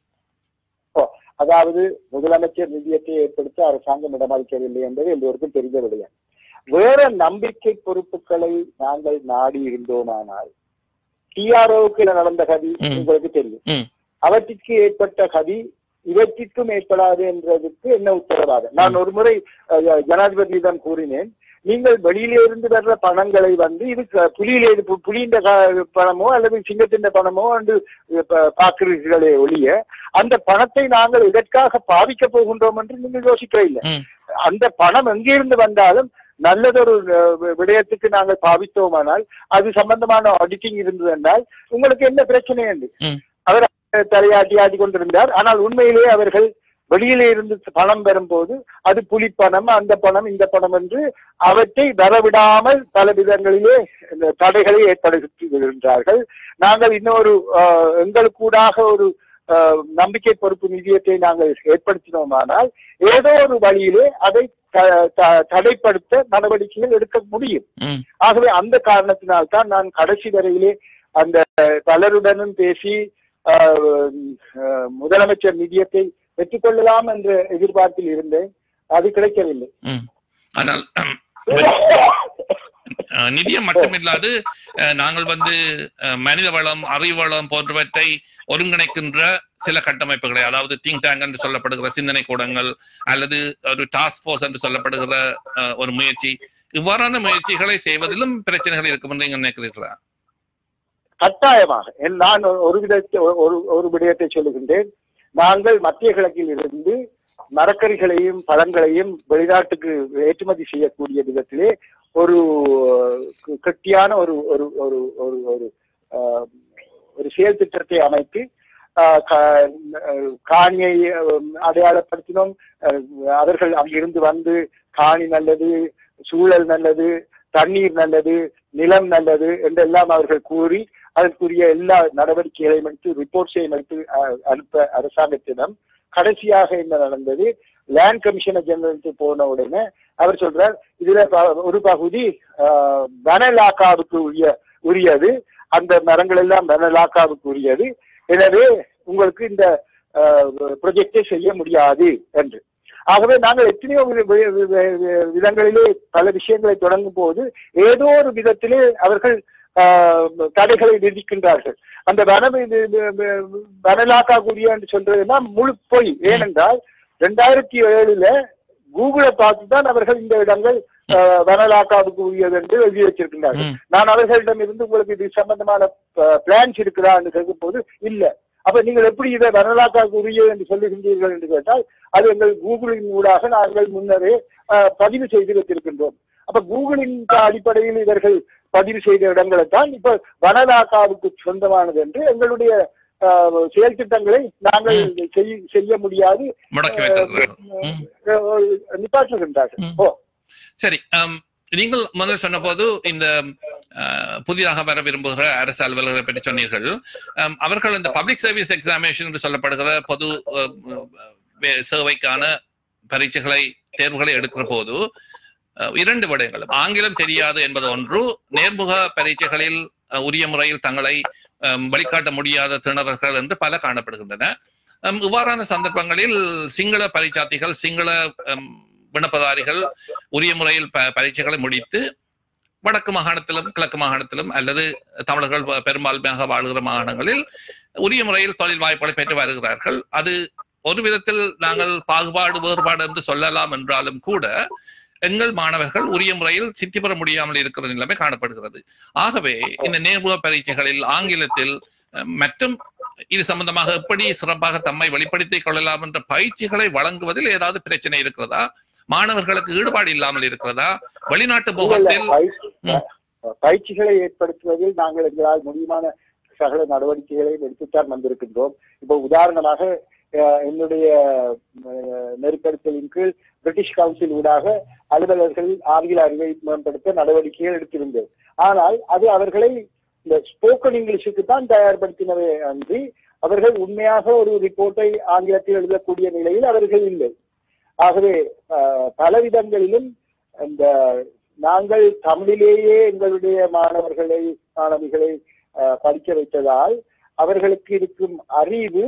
அதாவது முதலமைச்சர் நிதியத்தை ஏற்படுத்த அரசாங்கம் இடமளிக்கவில்லை என்பது எல்லோருக்கும் தெரிந்த விடயம் வேற நம்பிக்கை பொறுப்புகளை நாங்கள் நாடி இருந்தோமானால் டிஆர்ஓக்கு நடந்த கதி ம். உங்களுக்கு தெரியும் ம். அவற்றிற்கு ஏற்பட்ட கதி இவற்றிற்கும் ஏற்படாது என்றதுக்கு என்ன உத்தரவாதம் நான் ஒரு முறை அஹ், ஜனாதிபதியிடம் கூறினேன் நீங்கள் வெளியிலே இருந்து வர்ற பணங்களை வந்து இது க- புலியிலே இது பு- புலியின் க- பணமோ அல்லது சிங்கத்தின் பணமோ என்று ப- பார்க்கிறீர்களே ஒழிய அந்த பணத்தை நாங்கள் இதற்காக பாவிக்க போகின்றோம் என்று நீங்கள் யோசிக்கவில்லை ம். அந்த பணம் எங்கிருந்து வந்தாலும் நல்லதொரு அஹ், வி- விடயத்துக்கு நாங்கள் பாவித்தோமானால் அது சம்பந்தமான ஆடிட்டிங் இருந்தது என்றால் உங்களுக்கு என்ன பிரச்சனை என்று ம். அவர் அஹ், தலையாட்டி ஆடி கொண்டிருந்தார் ஆனால் உண்மையிலேயே அவர்கள் வெளியில இருந்து பணம் வரும்போது அது புலிப்பணம் அந்த பணம் இந்த பணம் என்று அவற்றை வரவிடாமல் பல விதங்களிலே இந்த தடைகளை ஏற்படுத்தி வருகின்றார்கள் நாங்கள் இன்னொரு ஆஹ், எங்களுக்கூடாக ஒரு ஆஹ், நம்பிக்கை பொறுப்பு நிதியத்தை நாங்கள் ஏற்படுத்தினோமானால் ஏதோ ஒரு வழியிலே அதை த- த- தடைப்படுத்த நடவடிக்கைகள் எடுக்க முடியும் ம். ஆகவே அந்த காரணத்தினால்தான் நான் கடைசி வரையிலே அந்த பலருடனும் பேசி ஆஹ், ஆஹ், முதலமைச்சர் நிதியத்தை பெற்றுக்கொள்ளலாம் என்ற எதிர்பார்ப்பில் இருந்தேன் அது கிடைக்கவில்லை ம். ஆனால் அஹ், நிதியம் மட்டுமில்லாது அஹ், நாங்கள் வந்து அஹ், மனித வளம் அறிவு வளம் போன்றவற்றை ஒருங்கிணைக்கின்ற சில கட்டமைப்புகளை அதாவது திங்க் டேங்க் என்று சொல்லப்படுகிற சிந்தனை கூடங்கள் அல்லது ஒரு டாஸ்க் ஃபோர்ஸ் என்று சொல்லப்படுகிற அஹ், ஒரு முயற்சி இவ்வாறான முயற்சிகளை செய்வதிலும் பிரச்சனைகள் இருக்கும் என்று நீங்கள் நினைக்கிறீர்களா கட்டாயமாக என் நான் ஒரு- ஒரு விதத்தை ஒரு ஒரு விடயத்தை சொல்லுகின்றேன் நாங்கள் மத்திய கிழக்கில் இருந்து மரக்கறிகளையும் பழங்களையும் வெளிநாட்டுக்கு ஏற்றுமதி செய்யக்கூடிய விதத்திலே ஒரு கு- கெட்டியான ஒரு ஒரு ஒரு ஒரு ஒரு ஆஹ், ஒரு செயல் திட்டத்தை அமைத்து ஆஹ், கா- ஆஹ், காணியை ஆஹ், அடையாளப்படுத்தினோம் ஆஹ், அவர்கள் அங்கிருந்து வந்து காணி நல்லது சூழல் நல்லது தண்ணீர் நல்லது நிலம் நல்லது என்றெல்லாம் அவர்கள் கூறி அதற்குரிய எல்லா நடவடிக்கைகளையும் எடுத்து ரிப்போர்ட்ஸையும் எடுத்து அஹ், அனுப்ப அரசாங்கத்திடம் கடைசியாக என்ன நடந்தது லேண்ட் கமிஷனர் ஜெனரலுக்கு போன உடனே அவர் சொல்றார் இதுல ப- ஒரு பகுதி அஹ், வனலாக்காவுக்கு உரிய உரியது அந்த மரங்கள் எல்லாம் வனலாக்காவுக்கு உரியது எனவே உங்களுக்கு இந்த ப்ரொஜெக்டை செய்ய முடியாது என்று ஆகவே நாங்கள் எத்தனையோ வி- வி- வி- வி- விதங்களிலே பல விஷயங்களை தொடங்கும் போது ஏதோ ஒரு விதத்திலே அவர்கள் ஆஹ், தடைகளை விதிக்கின்றார்கள் அந்த வன வனலாக்கா குறியா என்று சொல்றதுன்னா முழு பொய் ஏனென்றால் ரெண்டாயிரத்தி ஏழுல கூகுளை பார்த்து தான் அவர்கள் இந்த இடங்கள் ஆஹ், வனலாக்காவுக்கு உரியது என்று எழுதி வச்சிருக்கின்றார்கள் ம். நான் அவர்களிடம் இருந்து உங்களுக்கு இது சம்பந்தமான பிளான்ஸ் இருக்குதா என்று கேட்கும் போது இல்ல அப்ப நீங்கள் எப்படி இதை வனலாக்காவுக்கு உரியது என்று சொல்லுகின்றீர்கள் என்று கேட்டால் அது எங்கள் கூகுளின் ஊடாக நாங்கள் முன்னரே ஆஹ், பதிவு செய்து வைத்திருக்கின்றோம் அப்ப கூகுளின் அடிப்படையில் இவர்கள் பதிவு செய்த இடங்களை தான் இப்ப வனலாக்காவுக்கு சொந்தமானது என்று எங்களுடைய ஆஹ், செயல் திட்டங்களை நாங்கள் செய்- செய்ய முடியாது முடக்கி வைத்திருக்கிறார்கள் ம். ஆஹ், நிப்பாட்டுகின்றார்கள் ம். ஓ சரி ஆம், நீங்கள் முதல் சொன்னபோது இந்த அஹ், புதிதாக வர விரும்புகிற அரசு அலுவலர்களை பற்றி சொன்னீர்கள் ஆம், அவர்கள் இந்த பப்ளிக் சர்வீஸ் எக்ஸாமினேஷன் என்று சொல்லப்படுகிற பொது அஹ், வே- சேவைக்கான பரீட்சைகளை தேர்வுகளை எடுக்கிற போது அஹ், இரண்டு விடயங்கள் ஆங்கிலம் தெரியாது என்பது ஒன்று நேர்முக பரீட்சைகளில் அஹ், உரிய முறையில் தங்களை அஹ், வழிகாட்ட முடியாத திணறல்கள் என்று பல காணப்படுகின்றன அம், இவ்வாறான சந்தர்ப்பங்களில் சிங்கள பரீட்சார்த்திகள் சிங்கள அம், விண்ணப்பதாரிகள் உரிய முறையில் ப- பரீட்சைகளை முடித்து வடக்கு மாகாணத்திலும் கிழக்கு மாகாணத்திலும் அல்லது தமிழர்கள் ப- பெரும்பான்மையாக வாழ்கிற மாகாணங்களில் உரிய முறையில் தொழில் வாய்ப்புகளை பெற்று வருகிறார்கள் அது ஒரு விதத்தில் நாங்கள் பாகுபாடு வேறுபாடு என்று சொல்லலாம் என்றாலும் கூட எங்கள் மாணவர்கள் உரிய முறையில் சித்தி பெற முடியாமல் இருக்கிற நிலைமை காணப்படுகிறது ஆகவே இந்த நேர்முக பரீட்சைகளில் ஆங்கிலத்தில் அஹ், மற்றும் இது சம்பந்தமாக எப்படி சிறப்பாக தம்மை வெளிப்படுத்திக் கொள்ளலாம் என்ற பயிற்சிகளை வழங்குவதில் ஏதாவது பிரச்சனை இருக்கிறதா மாணவர்களுக்கு ஈடுபாடு இல்லாமல் இருக்கிறதா வெளிநாட்டு முகத்தில் பயிற்சி- ம். பயிற்சிகளை ஏற்படுத்துவதில் நாங்கள் எங்களால் முடியுமான சகல நடவடிக்கைகளையும் எடுத்துத்தான் வந்திருக்கின்றோம் இப்போ உதாரணமாக அஹ், என்னுடைய அஹ், நெருக்கடித்தலின் கீழ் பிரிட்டிஷ் கவுன்சில் ஊடாக அலுவலர்கள் ஆங்கில அறிவை மேம்படுத்த நடவடிக்கைகள் எடுத்திருந்தேன் ஆனால் அது அவர்களை இந்த ஸ்போக்கன் இங்கிலீஷுக்கு தான் தயார்படுத்தினவே அன்றி அவர்கள் உண்மையாக ஒரு ரிப்போர்ட்டை ஆங்கிலத்தில் எழுதக்கூடிய நிலையில் அவர்கள் இல்லை ஆகவே அஹ், பல விதங்களிலும் இந்த நாங்கள் தமிழிலேயே எங்களுடைய மாணவர்களை மாணவிகளை அஹ், படிக்க வைத்ததால் அவர்களுக்கு இருக்கும் அறிவு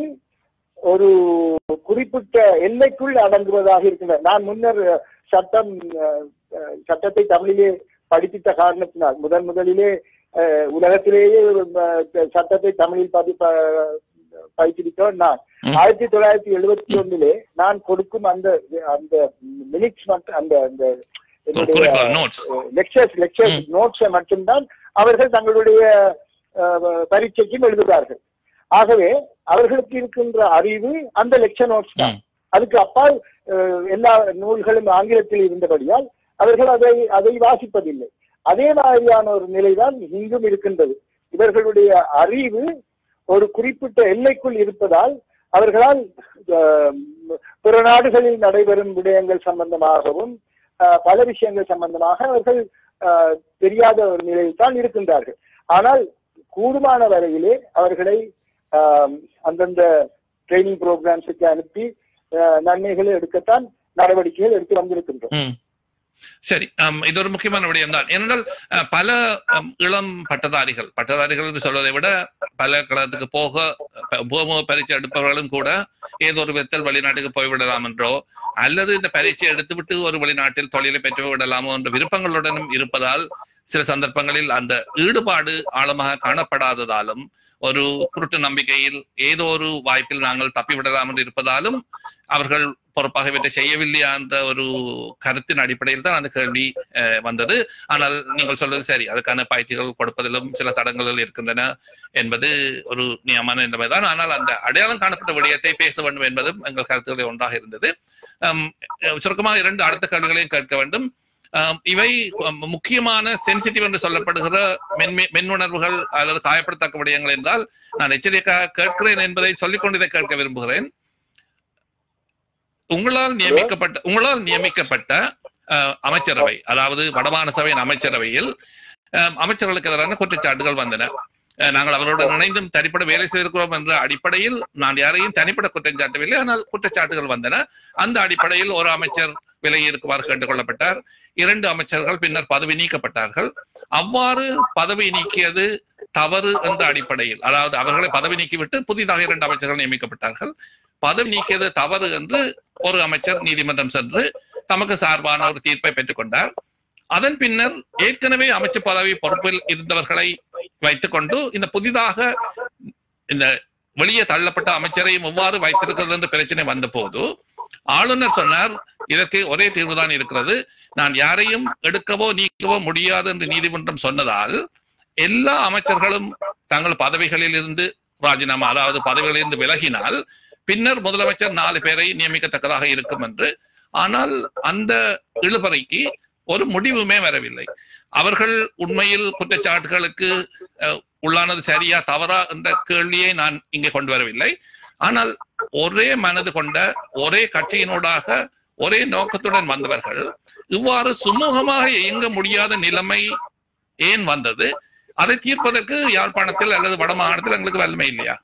ஒரு குறிப்பிட்ட எல்லைக்குள் அடங்குவதாக இருக்கின்றன நான் முன்னர் அஹ், சட்டம் அஹ், அஹ், சட்டத்தை தமிழிலே படிப்பித்த காரணத்தினால் முதன் முதலிலே அஹ், உலகத்திலேயே அஹ், சட்டத்தை தமிழில் பதி ப- பயிற்றுவித்தோம் நான் ம். ஆயிரத்தி தொள்ளாயிரத்தி எழுபத்தி ஒண்ணிலே நான் கொடுக்கும் அந்த அந்த மினிட்ஸ் மட்டும் அந்த அந்த என்னுடைய குறிப்பாக நோட்ஸ் லெக்சர்ஸ் லெக்சர்ஸ் நோட்ஸை மட்டும்தான் அவர்கள் தங்களுடைய அஹ், பரீட்சைக்கும் எழுதுகிறார்கள் ஆகவே அவர்களுக்கு இருக்கின்ற அறிவு அந்த லெக்சர் நோட்ஸ் தான் ம். அதுக்கு அப்பால் அஹ், எல்லா நூல்களும் ஆங்கிலத்தில் இருந்தபடியால் அவர்கள் அதை அதை வாசிப்பதில்லை அதே மாதிரியான ஒரு நிலைதான் இங்கும் இருக்கின்றது இவர்களுடைய அறிவு ஒரு குறிப்பிட்ட எல்லைக்குள் இருப்பதால் அவர்களால் அஹ், பிற நாடுகளில் நடைபெறும் விடயங்கள் சம்பந்தமாகவும் அஹ், பல விஷயங்கள் சம்பந்தமாக அவர்கள் அஹ், தெரியாத ஒரு நிலையில் தான் இருக்கின்றார்கள் ஆனால் கூடுமான வரையிலே அவர்களை ஆஹ், அந்தந்த ட்ரைனிங் ப்ரோக்ராம்ஸுக்கு அனுப்பி ஆஹ், நன்மைகளை எடுக்கத்தான் நடவடிக்கைகள் எடுத்து வந்திருக்கின்றோம் ம். சரி ஆம், இது ஒரு முக்கியமான விடயம் தான் ஏனென்றால் அஹ், பல அம், இளம் பட்டதாரிகள் பட்டதாரிகள் என்று சொல்வதை விட பல களத்துக்கு போக ப- போக பரீட்சை எடுப்பவர்களும் கூட ஏதோ ஒரு விதத்தில் வெளிநாட்டுக்கு போய்விடலாம் என்றோ அல்லது இந்த பரீட்சை எடுத்துவிட்டு ஒரு வெளிநாட்டில் தொழிலை பெற்று விடலாமோ என்ற விருப்பங்களுடனும் இருப்பதால் சில சந்தர்ப்பங்களில் அந்த ஈடுபாடு ஆழமாக காணப்படாததாலும் ஒரு குருட்டு நம்பிக்கையில் ஏதோ ஒரு வாய்ப்பில் நாங்கள் தப்பிவிடலாம் என்று இருப்பதாலும் அவர்கள் பொறுப்பாக இவற்றை செய்யவில்லையா என்ற ஒரு கருத்தின் அடிப்படையில் தான் அந்த கேள்வி அஹ், வந்தது ஆனால் நீங்கள் சொல்வது சரி அதுக்கான பயிற்சிகள் கொடுப்பதிலும் சில தடங்கல்கள் இருக்கின்றன என்பது ஒரு நியமான நிலைமைதான் ஆனால் அந்த அடையாளம் காணப்பட்ட விடயத்தை பேச வேண்டும் என்பதும் எங்கள் கருத்துக்களில் ஒன்றாக இருந்தது அம், அஹ், சுருக்கமாக இரண்டு அடுத்த கேள்விகளையும் கேட்க வேண்டும் ஆம், இவை அம், முக்கியமான சென்சிட்டிவ் என்று சொல்லப்படுகிற மென்மை மென்னுணர்வுகள் அல்லது காயப்படத்தக்க விடயங்கள் என்றால் நான் எச்சரிக்கையாக கேட்கிறேன் என்பதை சொல்லிக்கொண்டு இதை கேட்க விரும்புகிறேன் உங்களால் நியமிக்கப்பட்ட உங்களால் நியமிக்கப்பட்ட அஹ், அமைச்சரவை அதாவது வடமாநில சபையின் அமைச்சரவையில் அஹ், அமைச்சர்களுக்கு எதிரான குற்றச்சாட்டுகள் வந்தன அஹ், நாங்கள் அவர்களுடன் இணைந்தும் தனிப்பட வேலை செய்திருக்கிறோம் என்ற அடிப்படையில் நான் யாரையும் தனிப்பட குற்றம் சாட்டவில்லை ஆனால் குற்றச்சாட்டுகள் வந்தன அந்த அடிப்படையில் ஒரு அமைச்சர் விலகி இருக்குமாறு கேட்டுக் கொள்ளப்பட்டார் இரண்டு அமைச்சர்கள் பின்னர் பதவி நீக்கப்பட்டார்கள் அவ்வாறு பதவி நீக்கியது தவறு என்ற அடிப்படையில் அதாவது அவர்களை பதவி நீக்கிவிட்டு புதிதாக இரண்டு அமைச்சர்கள் நியமிக்கப்பட்டார்கள் பதவி நீக்கியது தவறு என்று ஒரு அமைச்சர் நீதிமன்றம் சென்று தமக்கு சார்பான ஒரு தீர்ப்பை பெற்றுக்கொண்டார் அதன் பின்னர் ஏற்கனவே அமைச்சர் பதவி பொறுப்பில் இருந்தவர்களை வைத்துக்கொண்டு இந்த புதிதாக இந்த வெளியே தள்ளப்பட்ட அமைச்சரையும் எவ்வாறு வைத்திருக்கிறது என்ற பிரச்சனை வந்த போது ஆளுநர் சொன்னார் இதற்கு ஒரே தீர்வுதான் இருக்கிறது நான் யாரையும் எடுக்கவோ நீக்கவோ முடியாது என்று நீதிமன்றம் சொன்னதால் எல்லா அமைச்சர்களும் தங்கள் பதவிகளில் இருந்து ராஜினாமா அதாவது பதவிகளில் இருந்து விலகினால் பின்னர் முதலமைச்சர் நாலு பேரை நியமிக்கத்தக்கதாக இருக்கும் என்று ஆனால் அந்த இழுபறைக்கு ஒரு முடிவுமே வரவில்லை அவர்கள் உண்மையில் குற்றச்சாட்டுகளுக்கு அஹ், உள்ளானது சரியா தவறா என்ற கேள்வியை நான் இங்கே கொண்டு வரவில்லை ஆனால் ஒரே மனது கொண்ட ஒரே கட்சியினூடாக ஒரே நோக்கத்துடன் வந்தவர்கள் இவ்வாறு சுமூகமாக இயங்க முடியாத நிலைமை ஏன் வந்தது அதை தீர்ப்பதற்கு யாழ்ப்பாணத்தில் அல்லது வடமாகாணத்தில் எங்களுக்கு வலிமை இல்லையா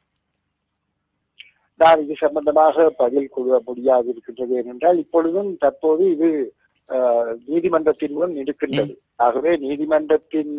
நான் இது சம்பந்தமாக பதில் கொள்ள முடியாது இருக்கின்றது ஏனென்றால் இப்பொழுதும் தற்போது இது ஆஹ், நீதிமன்றத்தின் முன் இருக்கின்றது ஆகவே நீதிமன்றத்தின்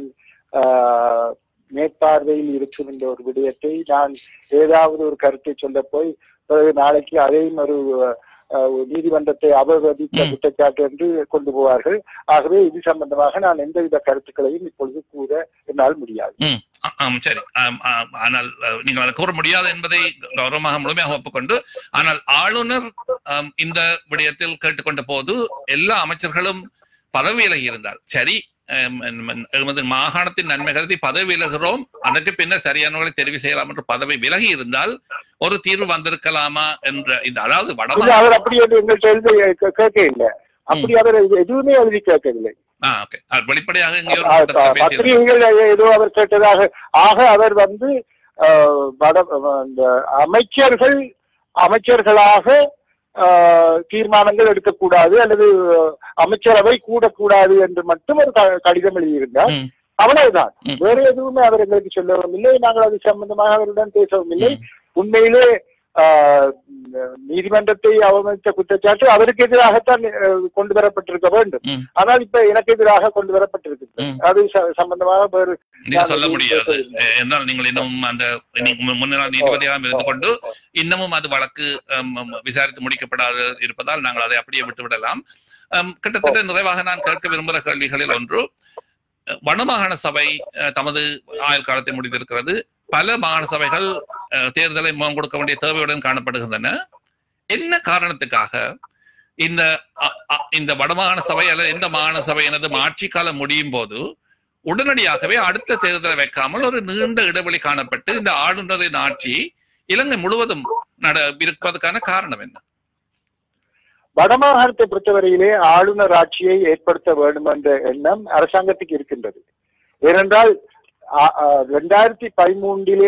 ஆஹ், மேற்பார்வையில் இருக்கும் இந்த ஒரு விடயத்தை நான் ஏதாவது ஒரு கருத்தை சொல்ல போய் பிறகு நாளைக்கு அதையும் ஒரு ஆஹ், ஒரு நீதிமன்றத்தை அபகரித்த ம். குற்றச்சாட்டு என்று கொண்டு போவார்கள் ஆகவே இது சம்பந்தமாக நான் எந்தவித கருத்துக்களையும் இப்பொழுது கூற என்னால் முடியாது ஆ- ஆம் சரி ஆம், ஆம், ஆனால் அஹ், நீங்கள் அதை கூற முடியாது என்பதை கௌரவமாக முழுமையாக ஒப்புக்கொண்டு ஆனால் ஆளுநர் ஆம், இந்த விடயத்தில் கேட்டுக்கொண்ட போது எல்லா அமைச்சர்களும் பதவி விலகி இருந்தார் சரி ஆம், எம்- எமது மாகாணத்தின் நன்மை கருதி பதவி விலகிறோம் அதற்கு பின்னர் சரியானவர்களை தெரிவு செய்யலாம் என்று பதவி விலகி இருந்தால் ஒரு தீர்வு வந்திருக்கலாமா என்ற இந்த அதாவது இல்ல வடமா அவர் அப்படி என்று எங்கள்கிட்ட எழுதி கே- கேட்க இல்லை அப்படி அவர் எது- எதுவுமே எழுதி கேட்கவில்லை ஆ ஓகே வெளிப்படையாக இங்கே ஒரு ஆ, கூட்டத்தில் ப- பேசியிருந்தார். பத்திரிகைகள் ஏதோ அவர் கேட்டதாக ஆக அவர் வந்து ஆஹ், வட அந்த அமைச்சர்கள் அமைச்சர்களாக ஆஹ், தீர்மானங்கள் எடுக்கக்கூடாது அல்லது அமைச்சரவை கூடக்கூடாது என்று மட்டும் ஒரு க- கடிதம் எழுதியிருந்தார் ம். அவ்வளவுதான் ம். வேற எதுவுமே அவர் எங்களுக்கு சொல்லவும் இல்லை நாங்கள் அது சம்பந்தமாக அவருடன் பேசவும் இல்லை ம். உண்மையிலே ஆஹ், நீதிமன்றத்தை அவமதித்த குற்றச்சாட்டு அவருக்கு எதிராகத்தான் அஹ், கொண்டு வரப்பட்டிருக்க வேண்டும் ம். ஆனால் இப்ப எனக்கு எதிராக கொண்டு வரப்பட்டிருக்கு ம். அது ச- சம்பந்தமாக வேறு நீங்க சொல்ல முடியாது அஹ், என்றால் நீங்கள் இன்னும் அந்த நீங்க முன்னாள் நீதிபதியாக இருந்து கொண்டு இன்னமும் அது வழக்கு அம், அம், விசாரித்து முடிக்கப்படாத இருப்பதால் நாங்கள் அதை அப்படியே விட்டு விடலாம் அம், கிட்டத்தட்ட நிறைவாக நான் கேட்க விரும்புகிற கேள்விகளில் ஒன்று அஹ், வடமாகாண சபை அஹ், தமது ஆயுள் காலத்தை முடித்திருக்கிறது பல மாகாண சபைகள் அஹ், தேர்தலை முகம் கொடுக்க வேண்டிய தேவையுடன் காணப்படுகின்றன என்ன காரணத்துக்காக இந்த அ- அ- இந்த வடமாகாண சபை அல்லது எந்த மாகாண சபை எனது ஆட்சி காலம் முடியும் போது உடனடியாகவே அடுத்த தேர்தலை வைக்காமல் ஒரு நீண்ட இடைவெளி காணப்பட்டு இந்த ஆளுநரின் ஆட்சி இலங்கை முழுவதும் நட இருப்பதற்கான காரணம் என்ன வடமாகாணத்தை பொறுத்தவரையிலே ஆளுநர் ஆட்சியை ஏற்படுத்த வேண்டும் என்ற எண்ணம் அரசாங்கத்துக்கு இருக்கின்றது ஏனென்றால் இரண்டாயிரத்தி பதிமூன்றிலே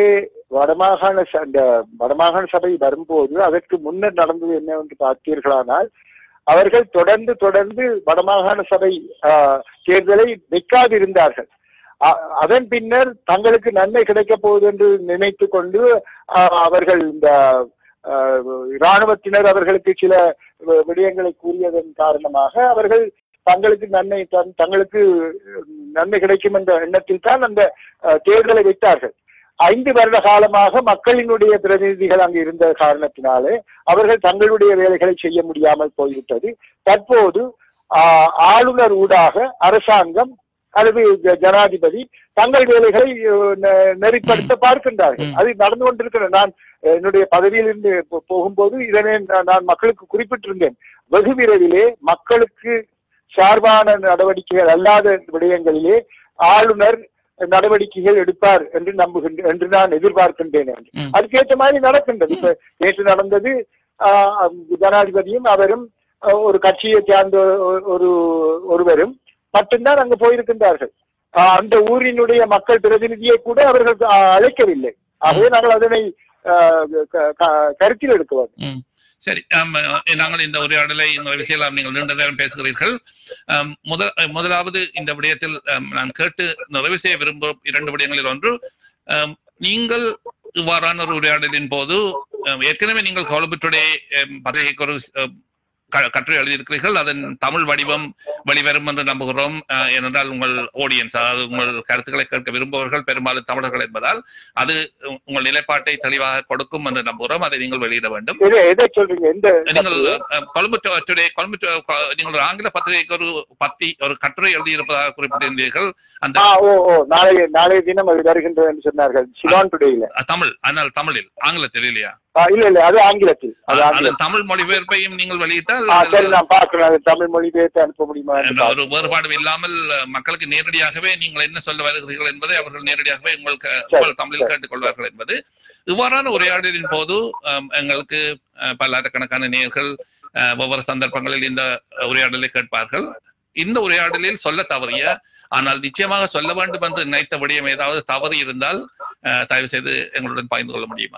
வடமாகாண ச- அந்த வடமாகாண சபை வரும்போது அதற்கு முன்னர் நடந்தது என்னவென்று பார்த்தீர்களானால் அவர்கள் தொடர்ந்து தொடர்ந்து வடமாகாண சபை ஆஹ், தேர்தலை வைக்காதிருந்தார்கள் அ- அதன் பின்னர் தங்களுக்கு நன்மை கிடைக்கப் போகுது என்று நினைத்து கொண்டு ஆஹ், அவர்கள் இந்த ஆஹ், இராணுவத்தினர் அவர்களுக்கு சில வி- விடயங்களை கூறியதன் காரணமாக அவர்கள் தங்களுக்கு நன்மை தன்- தங்களுக்கு நன்மை கிடைக்கும் என்ற எண்ணத்தில் தான் அந்த ஆஹ், தேர்தலை வைத்தார்கள் ஐந்து வருட காலமாக மக்களினுடைய பிரதிநிதிகள் அங்கு இருந்த காரணத்தினாலே அவர்கள் தங்களுடைய வேலைகளை செய்ய முடியாமல் போய்விட்டது தற்போது ஆஹ், ஆளுநர் ஊடாக அரசாங்கம் அல்லது ஜ- ஜனாதிபதி தங்கள் வேலைகளை அஹ், நெ- நெறிப்படுத்த பார்க்கின்றார்கள் ம். அது நடந்து கொண்டிருக்கிற நான் என்னுடைய பதவியிலிருந்து போ- போகும்போது இதனை நான் நான் மக்களுக்கு குறிப்பிட்டிருந்தேன் வெகு விரைவிலே மக்களுக்கு சார்பான நடவடிக்கைகள் அல்லாத விடயங்களிலே ஆளுநர் நடவடிக்கைகள் எடுப்பார் என்று நம்புகின்ற என்று நான் எதிர்பார்க்கின்றேன் என்று. ம். அதுக்கேற்ற மாதிரி நடக்கின்றது இப்ப நேற்று நடந்தது ஆஹ், ஜனாதிபதியும் அவரும் ஆஹ், ஒரு கட்சியை சார்ந்த ஒரு- ஒரு ஒருவரும் மட்டும்தான் அங்கு போயிருக்கின்றார்கள் ஆஹ், அந்த ஊரினுடைய மக்கள் பிரதிநிதியை கூட அவர்கள் ஆஹ், அழைக்கவில்லை ஆகவே நாங்கள் அதனை ஆஹ், க- க- கருத்தில் எடுக்க வேண்டும் ம். சரி ஆம், அஹ், நாங்கள் இந்த உரையாடலை இந்த விஷயம் நீங்கள் நீண்ட நேரம் பேசுகிறீர்கள் ஆம், முதல் அஹ், முதலாவது இந்த விடயத்தில் ஆம், நான் கேட்டு நிறைவு செய்ய விரும்பும் இரண்டு விடயங்களில் ஒன்று ஆம், நீங்கள் இவ்வாறான ஒரு உரையாடலின் போது ஆம், ஏற்கனவே நீங்கள் கவலபுற்றுடைய பதவிக்கு ஒரு ஆம், க- கட்டுரை எழுதியிருக்கிறீர்கள் அதன் தமிழ் வடிவம் வெளிவரும் என்று நம்புகிறோம் அஹ், ஏனென்றால் உங்கள் ஆடியன்ஸ் அதாவது உங்கள் கருத்துக்களை கேட்க விரும்புபவர்கள் பெரும்பாலும் தமிழர்கள் என்பதால் அது உ- உங்கள் நிலைப்பாட்டை தெளிவாக கொடுக்கும் என்று நம்புகிறோம் அதை நீங்கள் வெளியிட வேண்டும் எதை எதை சொல்றீங்க எந்த நீங்கள் அஹ், Colombo to- today Colombo to- கொ- நீங்கள் ஒரு ஆங்கில பத்திரிகைக்கு ஒரு பத்தி ஒரு கட்டுரை எழுதியிருப்பதாக குறிப்பிட்டிருந்தீர்கள் அந்த ஆ ஓ ஓ நாளைய நாளைய தினம் அது வருகின்றது என்று சொன்னார்கள் சிலான் டுடேயில அஹ், தமிழ் ஆனால் தமிழில் ஆங்கிலத்தில் இல்லையா ஆ, இல்ல இல்ல அது ஆங்கிலத்தில் அது அது ஆங்கிலம் தமிழ் மொழிபெயர்ப்பையும் நீங்கள் வெளியிட்டால் ஆ, சரி நான் பாக்குறேன் அது தமிழ் மொழி பேர்த்து அனுப்ப முடியுமா என்று என்ற ஒரு வேறுபாடும் இல்லாமல் அஹ், மக்களுக்கு நேரடியாகவே நீங்கள் என்ன சொல்ல வருகிறீர்கள் என்பதை அவர்கள் நேரடியாகவே உங்களுக்கு உங்கள் தமிழில் கேட்டுக்கொள்வார்கள் என்பது இவ்வாறான உரையாடலின் போது அஹ், எங்களுக்கு அஹ், பல்லாயிரக்கணக்கான நேயர்கள் அஹ், ஒவ்வொரு சந்தர்ப்பங்களில் இந்த உரையாடலை கேட்பார்கள் இந்த உரையாடலில் சொல்ல தவறிய ஆனால் நிச்சயமாக சொல்ல வேண்டும் என்று நினைத்த விடயம் ஏதாவது தவறு இருந்தால் அஹ், தயவு செய்து எங்களுடன் பகிர்ந்து கொள்ள முடியுமா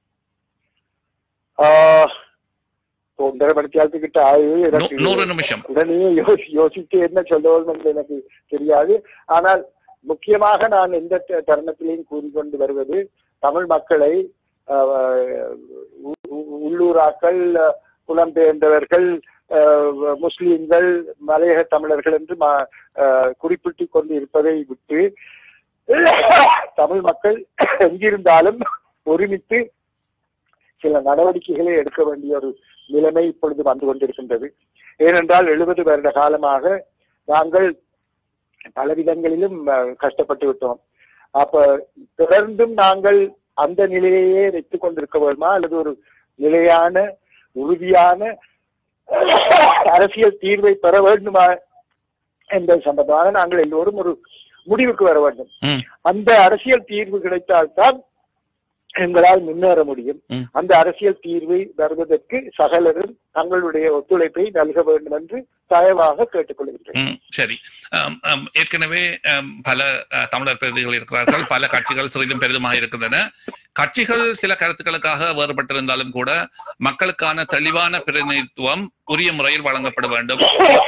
ஆ, ஒன்றரை மணித்தியாலத்துக்கிட்ட ஆகுது நூ- எனக்கு நூறு நிமிஷம் உடனே யோசி யோசித்து என்ன சொல்லுவோம் என்று எனக்கு தெரியாது ஆனால் முக்கியமாக நான் எந்த த- தருணத்திலையும் கூறிக்கொண்டு வருவது தமிழ் மக்களை ஆஹ், உ- உ- உள்ளூராக்கள் புலம்பெயர்ந்தவர்கள் ஆஹ், முஸ்லிம்கள் மலையக தமிழர்கள் என்று ம- ஆஹ், குறிப்பிட்டுக் கொண்டு இருப்பதை விட்டு தமிழ் மக்கள் எங்கிருந்தாலும் ஒருமித்து சில நடவடிக்கைகளை எடுக்க வேண்டிய ஒரு நிலைமை இப்பொழுது வந்து கொண்டிருக்கின்றது ஏனென்றால் எழுபது வருட காலமாக நாங்கள் பல விதங்களிலும் அஹ், கஷ்டப்பட்டு விட்டோம் அப்ப தொடர்ந்தும் நாங்கள் அந்த நிலையையே வைத்துக் கொண்டிருக்க வேண்டுமா அல்லது ஒரு நிலையான உறுதியான அரசியல் தீர்வை பெற வேண்டுமா என்பது சம்பந்தமாக நாங்கள் எல்லோரும் ஒரு முடிவுக்கு வர வேண்டும் ம். அந்த அரசியல் தீர்வு கிடைத்தால்தான் எங்களால் முன்னேற முடியும் ம். அந்த அரசியல் தீர்வை வருவதற்கு சகலரும் தங்களுடைய ஒத்துழைப்பை நல்க வேண்டும் என்று தயவாக கேட்டுக்கொள்கின்றேன் ம், சரி ஆம், ஆம், ஏற்கனவே ஆம், பல அஹ், தமிழர் பிரதிகள் இருக்கிறார்கள் பல கட்சிகள் சிறிதும் பெரிதுமாக இருக்கின்றன கட்சிகள் சில கருத்துக்களுக்காக வேறுபட்டிருந்தாலும் கூட மக்களுக்கான தெளிவான பிரதிநிதித்துவம் உரிய முறையில் வழங்கப்பட வேண்டும்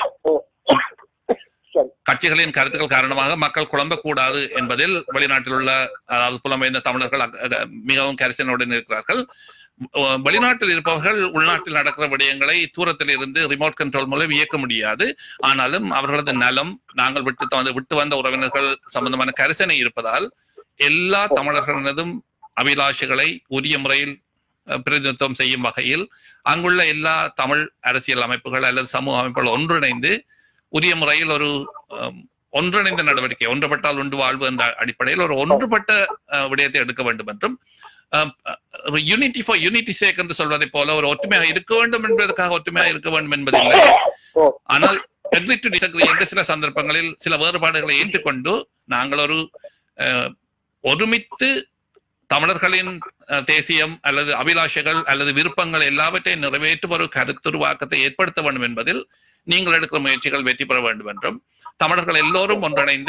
சரி கட்சிகளின் கருத்துக்கள் காரணமாக மக்கள் குழம்பக்கூடாது என்பதில் வெளிநாட்டில் உள்ள அதாவது புலம்பெயர்ந்த தமிழர்கள் அக- அக- மிகவும் கரிசனுடன் இருக்கிறார்கள் அஹ் வெளிநாட்டில் இருப்பவர்கள் உள்நாட்டில் நடக்கிற விடயங்களை தூரத்தில் இருந்து ரிமோட் கண்ட்ரோல் மூலம் இயக்க முடியாது ஆனாலும் அவர்களது நலம் நாங்கள் விட்டு வந்து விட்டு வந்த உறவினர்கள் சம்பந்தமான கரிசனை இருப்பதால் எல்லா தமிழர்களினதும் அபிலாஷைகளை உரிய முறையில் அஹ், பிரதிநிதித்துவம் செய்யும் வகையில் அங்குள்ள எல்லா தமிழ் அரசியல் அமைப்புகள் அல்லது சமூக அமைப்புகள் ஒன்றிணைந்து உரிய முறையில் ஒரு அஹ், ஒன்றிணைந்த நடவடிக்கை ஒன்றுபட்டால் உண்டு வாழ்வு என்ற அடிப்படையில் ஒரு ஒன்றுபட்ட அஹ், விடயத்தை எடுக்க வேண்டும் என்றும் யூனிட்டி ஃபார் யூனிட்டி சேக் என்று சொல்வதை போல ஒரு ஒற்றுமையாக இருக்க வேண்டும் என்பதற்காக ஒற்றுமையாக இருக்க வேண்டும் என்பதில்லை ஓ ஆனால் agree to disagree என்று சில சந்தர்ப்பங்களில் சில வேறுபாடுகளை ஏற்றுக்கொண்டு நாங்கள் ஒரு அஹ், ஒருமித்து தமிழர்களின் அஹ், தேசியம் அல்லது அபிலாஷைகள் அல்லது விருப்பங்கள் எல்லாவற்றையும் நிறைவேற்றும் ஒரு கருத்துருவாக்கத்தை ஏற்படுத்த வேண்டும் என்பதில் நீங்கள் எடுக்கிற முயற்சிகள் வெற்றி பெற வேண்டும் என்றும் தமிழர்கள் எல்லோரும் ஒன்றிணைந்து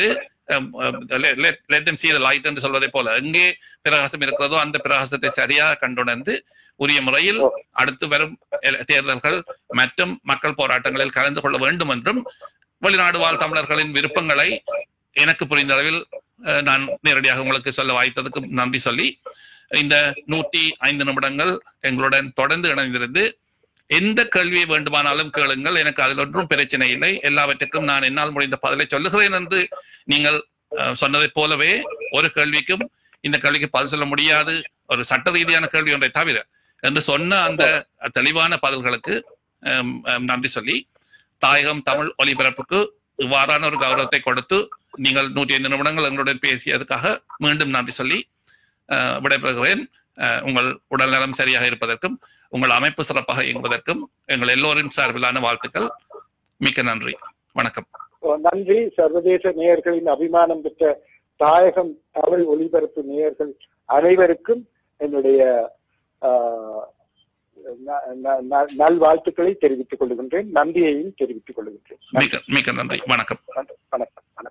let them see the light என்று சொல்வதை போல எங்கே பிரகாசம் இருக்கிறதோ அந்த பிரகாசத்தை சரியாக கண்டுணர்ந்து உரிய முறையில் அடுத்து வரும் எல- தேர்தல்கள் மற்றும் மக்கள் போராட்டங்களில் கலந்து கொள்ள வேண்டும் என்றும் வெளிநாடு வாழ் தமிழர்களின் விருப்பங்களை எனக்கு புரிந்த அளவில் அஹ், நான் நேரடியாக உங்களுக்கு சொல்ல வாய்த்ததுக்கு நன்றி சொல்லி இந்த நூற்றி ஐந்து நிமிடங்கள் எங்களுடன் தொடர்ந்து இணைந்திருந்து எந்த கேள்வியை வேண்டுமானாலும் கேளுங்கள் எனக்கு அதில் ஒன்றும் பிரச்சனை இல்லை எல்லாவற்றுக்கும் நான் என்னால் முடிந்த பதிலை சொல்லுகிறேன் என்று நீங்கள் அஹ், சொன்னதைப் போலவே ஒரு கேள்விக்கும் இந்த கேள்விக்கு பதில் சொல்ல முடியாது ஒரு சட்ட ரீதியான கேள்வி ஒன்றை தவிர என்று சொன்ன அந்த தெளிவான பதில்களுக்கு அஹ், அஹ், நன்றி சொல்லி தாயகம் தமிழ் ஒலிபரப்புக்கு இவ்வாறான ஒரு கௌரவத்தை கொடுத்து நீங்கள் நூற்றி ஐந்து நிமிடங்கள் எங்களுடன் பேசியதுக்காக மீண்டும் நன்றி சொல்லி அஹ், விடைபெறுகிறேன் அஹ், உங்கள் உடல்நலம் சரியாக இருப்பதற்கும் உங்கள் அமைப்பு சிறப்பாக இயங்குவதற்கும் எங்கள் எல்லோரின் சார்பிலான வாழ்த்துக்கள் மிக்க நன்றி வணக்கம் நன்றி சர்வதேச நேயர்களின் அபிமானம் பெற்ற தாயகம் தமிழ் ஒலிபரப்பு நேயர்கள் அனைவருக்கும் என்னுடைய ஆஹ், ந- ந- ந- நல்வாழ்த்துக்களை தெரிவித்துக் கொள்கின்றேன் நன்றியையும் தெரிவித்துக் கொள்கின்றேன் மிக்க மிக்க நன்றி வணக்கம் வணக்கம் வணக்கம் வணக்கம்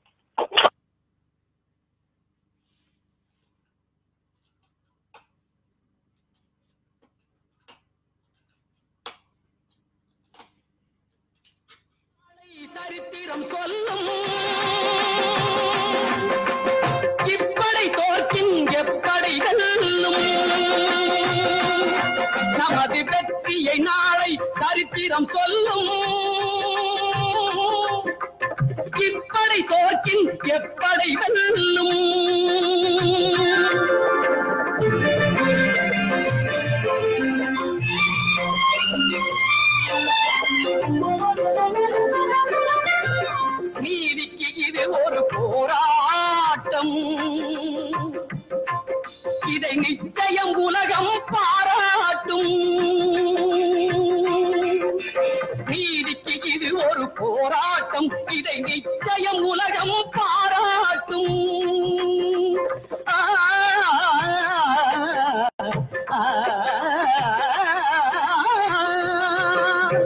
சரித்திரம் சொல்லும் இப்படை தோற்கின் எப்படை வெல்லும் நமது வெற்றியை நாளை சரித்திரம் சொல்லும் இப்படை தோற்கின் எப்படை வெல்லும் நீதிக்கு இது ஒரு போராட்டம் இதை நிச்சயம் உலகம் பாராட்டும் நீதிக்கு இது ஒரு போராட்டம் இதை நிச்சயம் உலகம் பாராட்டும் ஆ, ஆ, ஆ.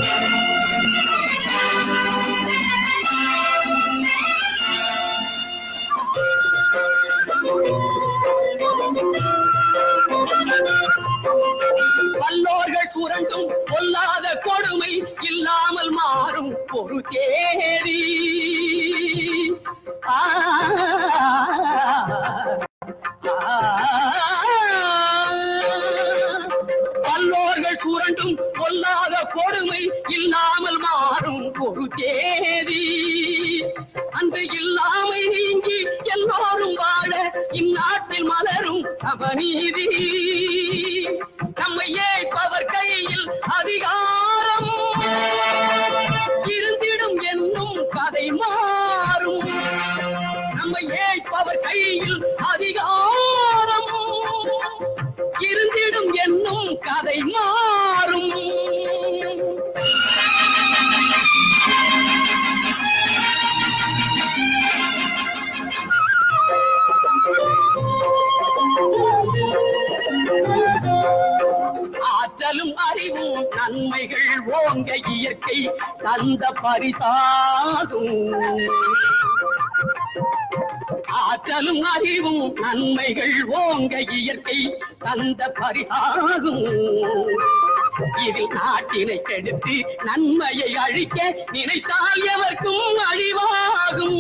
வல்லோர்கள் சுரண்டும் பொல்லாத கொடுமை இல்லாமல் மாறும் ஒரு தேதி ஆ, ஆ. வல்லோர்கள் சுரண்டும் பொல்லாத கொடுமை இல்லாமல் மாறும் ஒரு தேதி அந்த இல்லாமை நீங்கி எல்லாரும் வாழ இந்நாட்டில் மலரும் சமநீதி நம்மை ஏற்பவர் கையில் அதிகாரம் இருந்திடும் என்னும் கதை மாறும் நம்மை ஏற்பவர் கையில் அதிகாரம் இருந்திடும் என்னும் கதை மாறும் ஆற்றலும் அறிவும் நன்மைகள் ஓங்க இயற்கை தந்த பரிசாகும் ஆற்றலும் அறிவும் நன்மைகள் ஓங்க இயற்கை தந்த பரிசாகும் இதில் நாட்டினை கெடுத்து நன்மையை அழிக்க நினைத்தால் எவர்க்கும் அழிவாகும்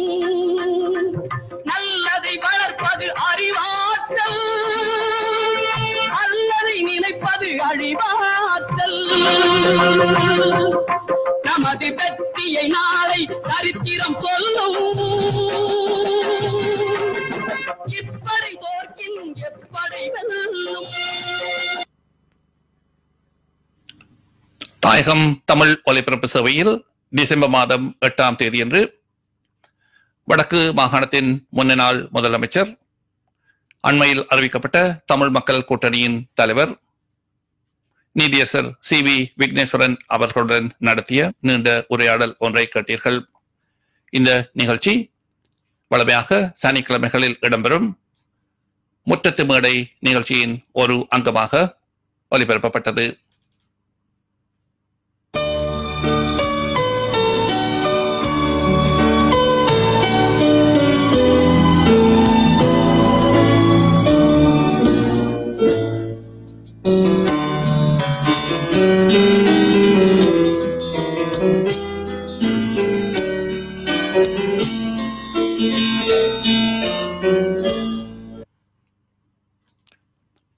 நல்லதை வளர்ப்பது அறிவாற்றல் அல்லதை நினைப்பது அழிவாற்றல் நமது வெற்றியை நாளை சரித்திரம் சொல்லும் இப்படை தோற்கின் எப்படை வெல்லும் தாயகம் தமிழ் ஒலிபரப்பு சேவையில் டிசம்பர் மாதம் எட்டாம் தேதியன்று வடக்கு மாகாணத்தின் முன்னாள் முதலமைச்சர் அண்மையில் அறிவிக்கப்பட்ட தமிழ் மக்கள் கூட்டணியின் தலைவர் நீதியரசர் சி வி விக்னேஸ்வரன் அவர்களுடன் நடத்திய நீண்ட உரையாடல் ஒன்றை கேட்டீர்கள் இந்த நிகழ்ச்சி வளமையாக சனிக்கிழமைகளில் இடம்பெறும் முற்றத்து மேடை நிகழ்ச்சியின் ஒரு அங்கமாக ஒலிபரப்பப்பட்டது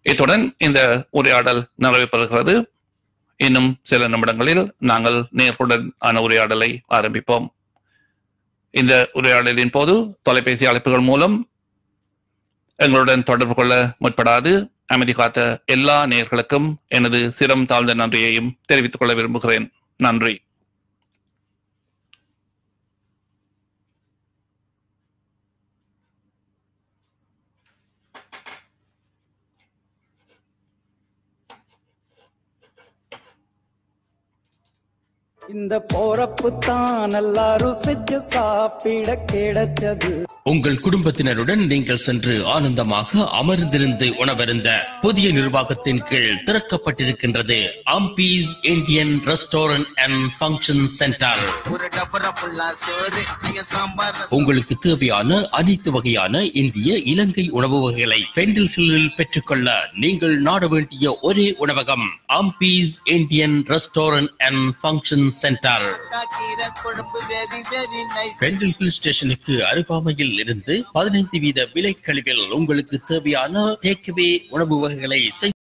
இத்துடன் இந்த உரையாடல் நிறைவு பெறுகிறது இன்னும் சில நிமிடங்களில் நாங்கள் நேர்களுடன் ஆன உரையாடலை ஆரம்பிப்போம் இந்த உரையாடலின் போது தொலைபேசி அழைப்புகள் மூலம் எங்களுடன் தொடர்பு கொள்ள முற்படாது அமைதி காத்த எல்லா நேர்களுக்கும் எனது சிரம் தாழ்ந்த நன்றியையும் தெரிவித்துக் கொள்ள விரும்புகிறேன் நன்றி இந்த போறப்பு தான் நல்லா ருசிச்சு சாப்பிட கிடைச்சது உங்கள் குடும்பத்தினருடன் நீங்கள் சென்று ஆனந்தமாக அமர்ந்திருந்து உணவருந்த புதிய நிர்வாகத்தின் கீழ் திறக்கப்பட்டிருக்கின்றது ஆம்பீஸ் Indian restaurant and function centre உங்களுக்கு தேவையான அனைத்து வகையான இந்திய இலங்கை உணவு வகைகளை பெண்டில் ஹில்லில் பெற்றுக்கொள்ள நீங்கள் நாட வேண்டிய ஒரே உணவகம் ஆம்பீஸ் Indian restaurant and function centre Pendle Hill ஸ்டேஷனுக்கு அருகாமையில் இருந்து பதினைந்து வீத விலை கழிவில் உங்களுக்கு தேவையான டேக்அவே உணவு வகைகளை செய்து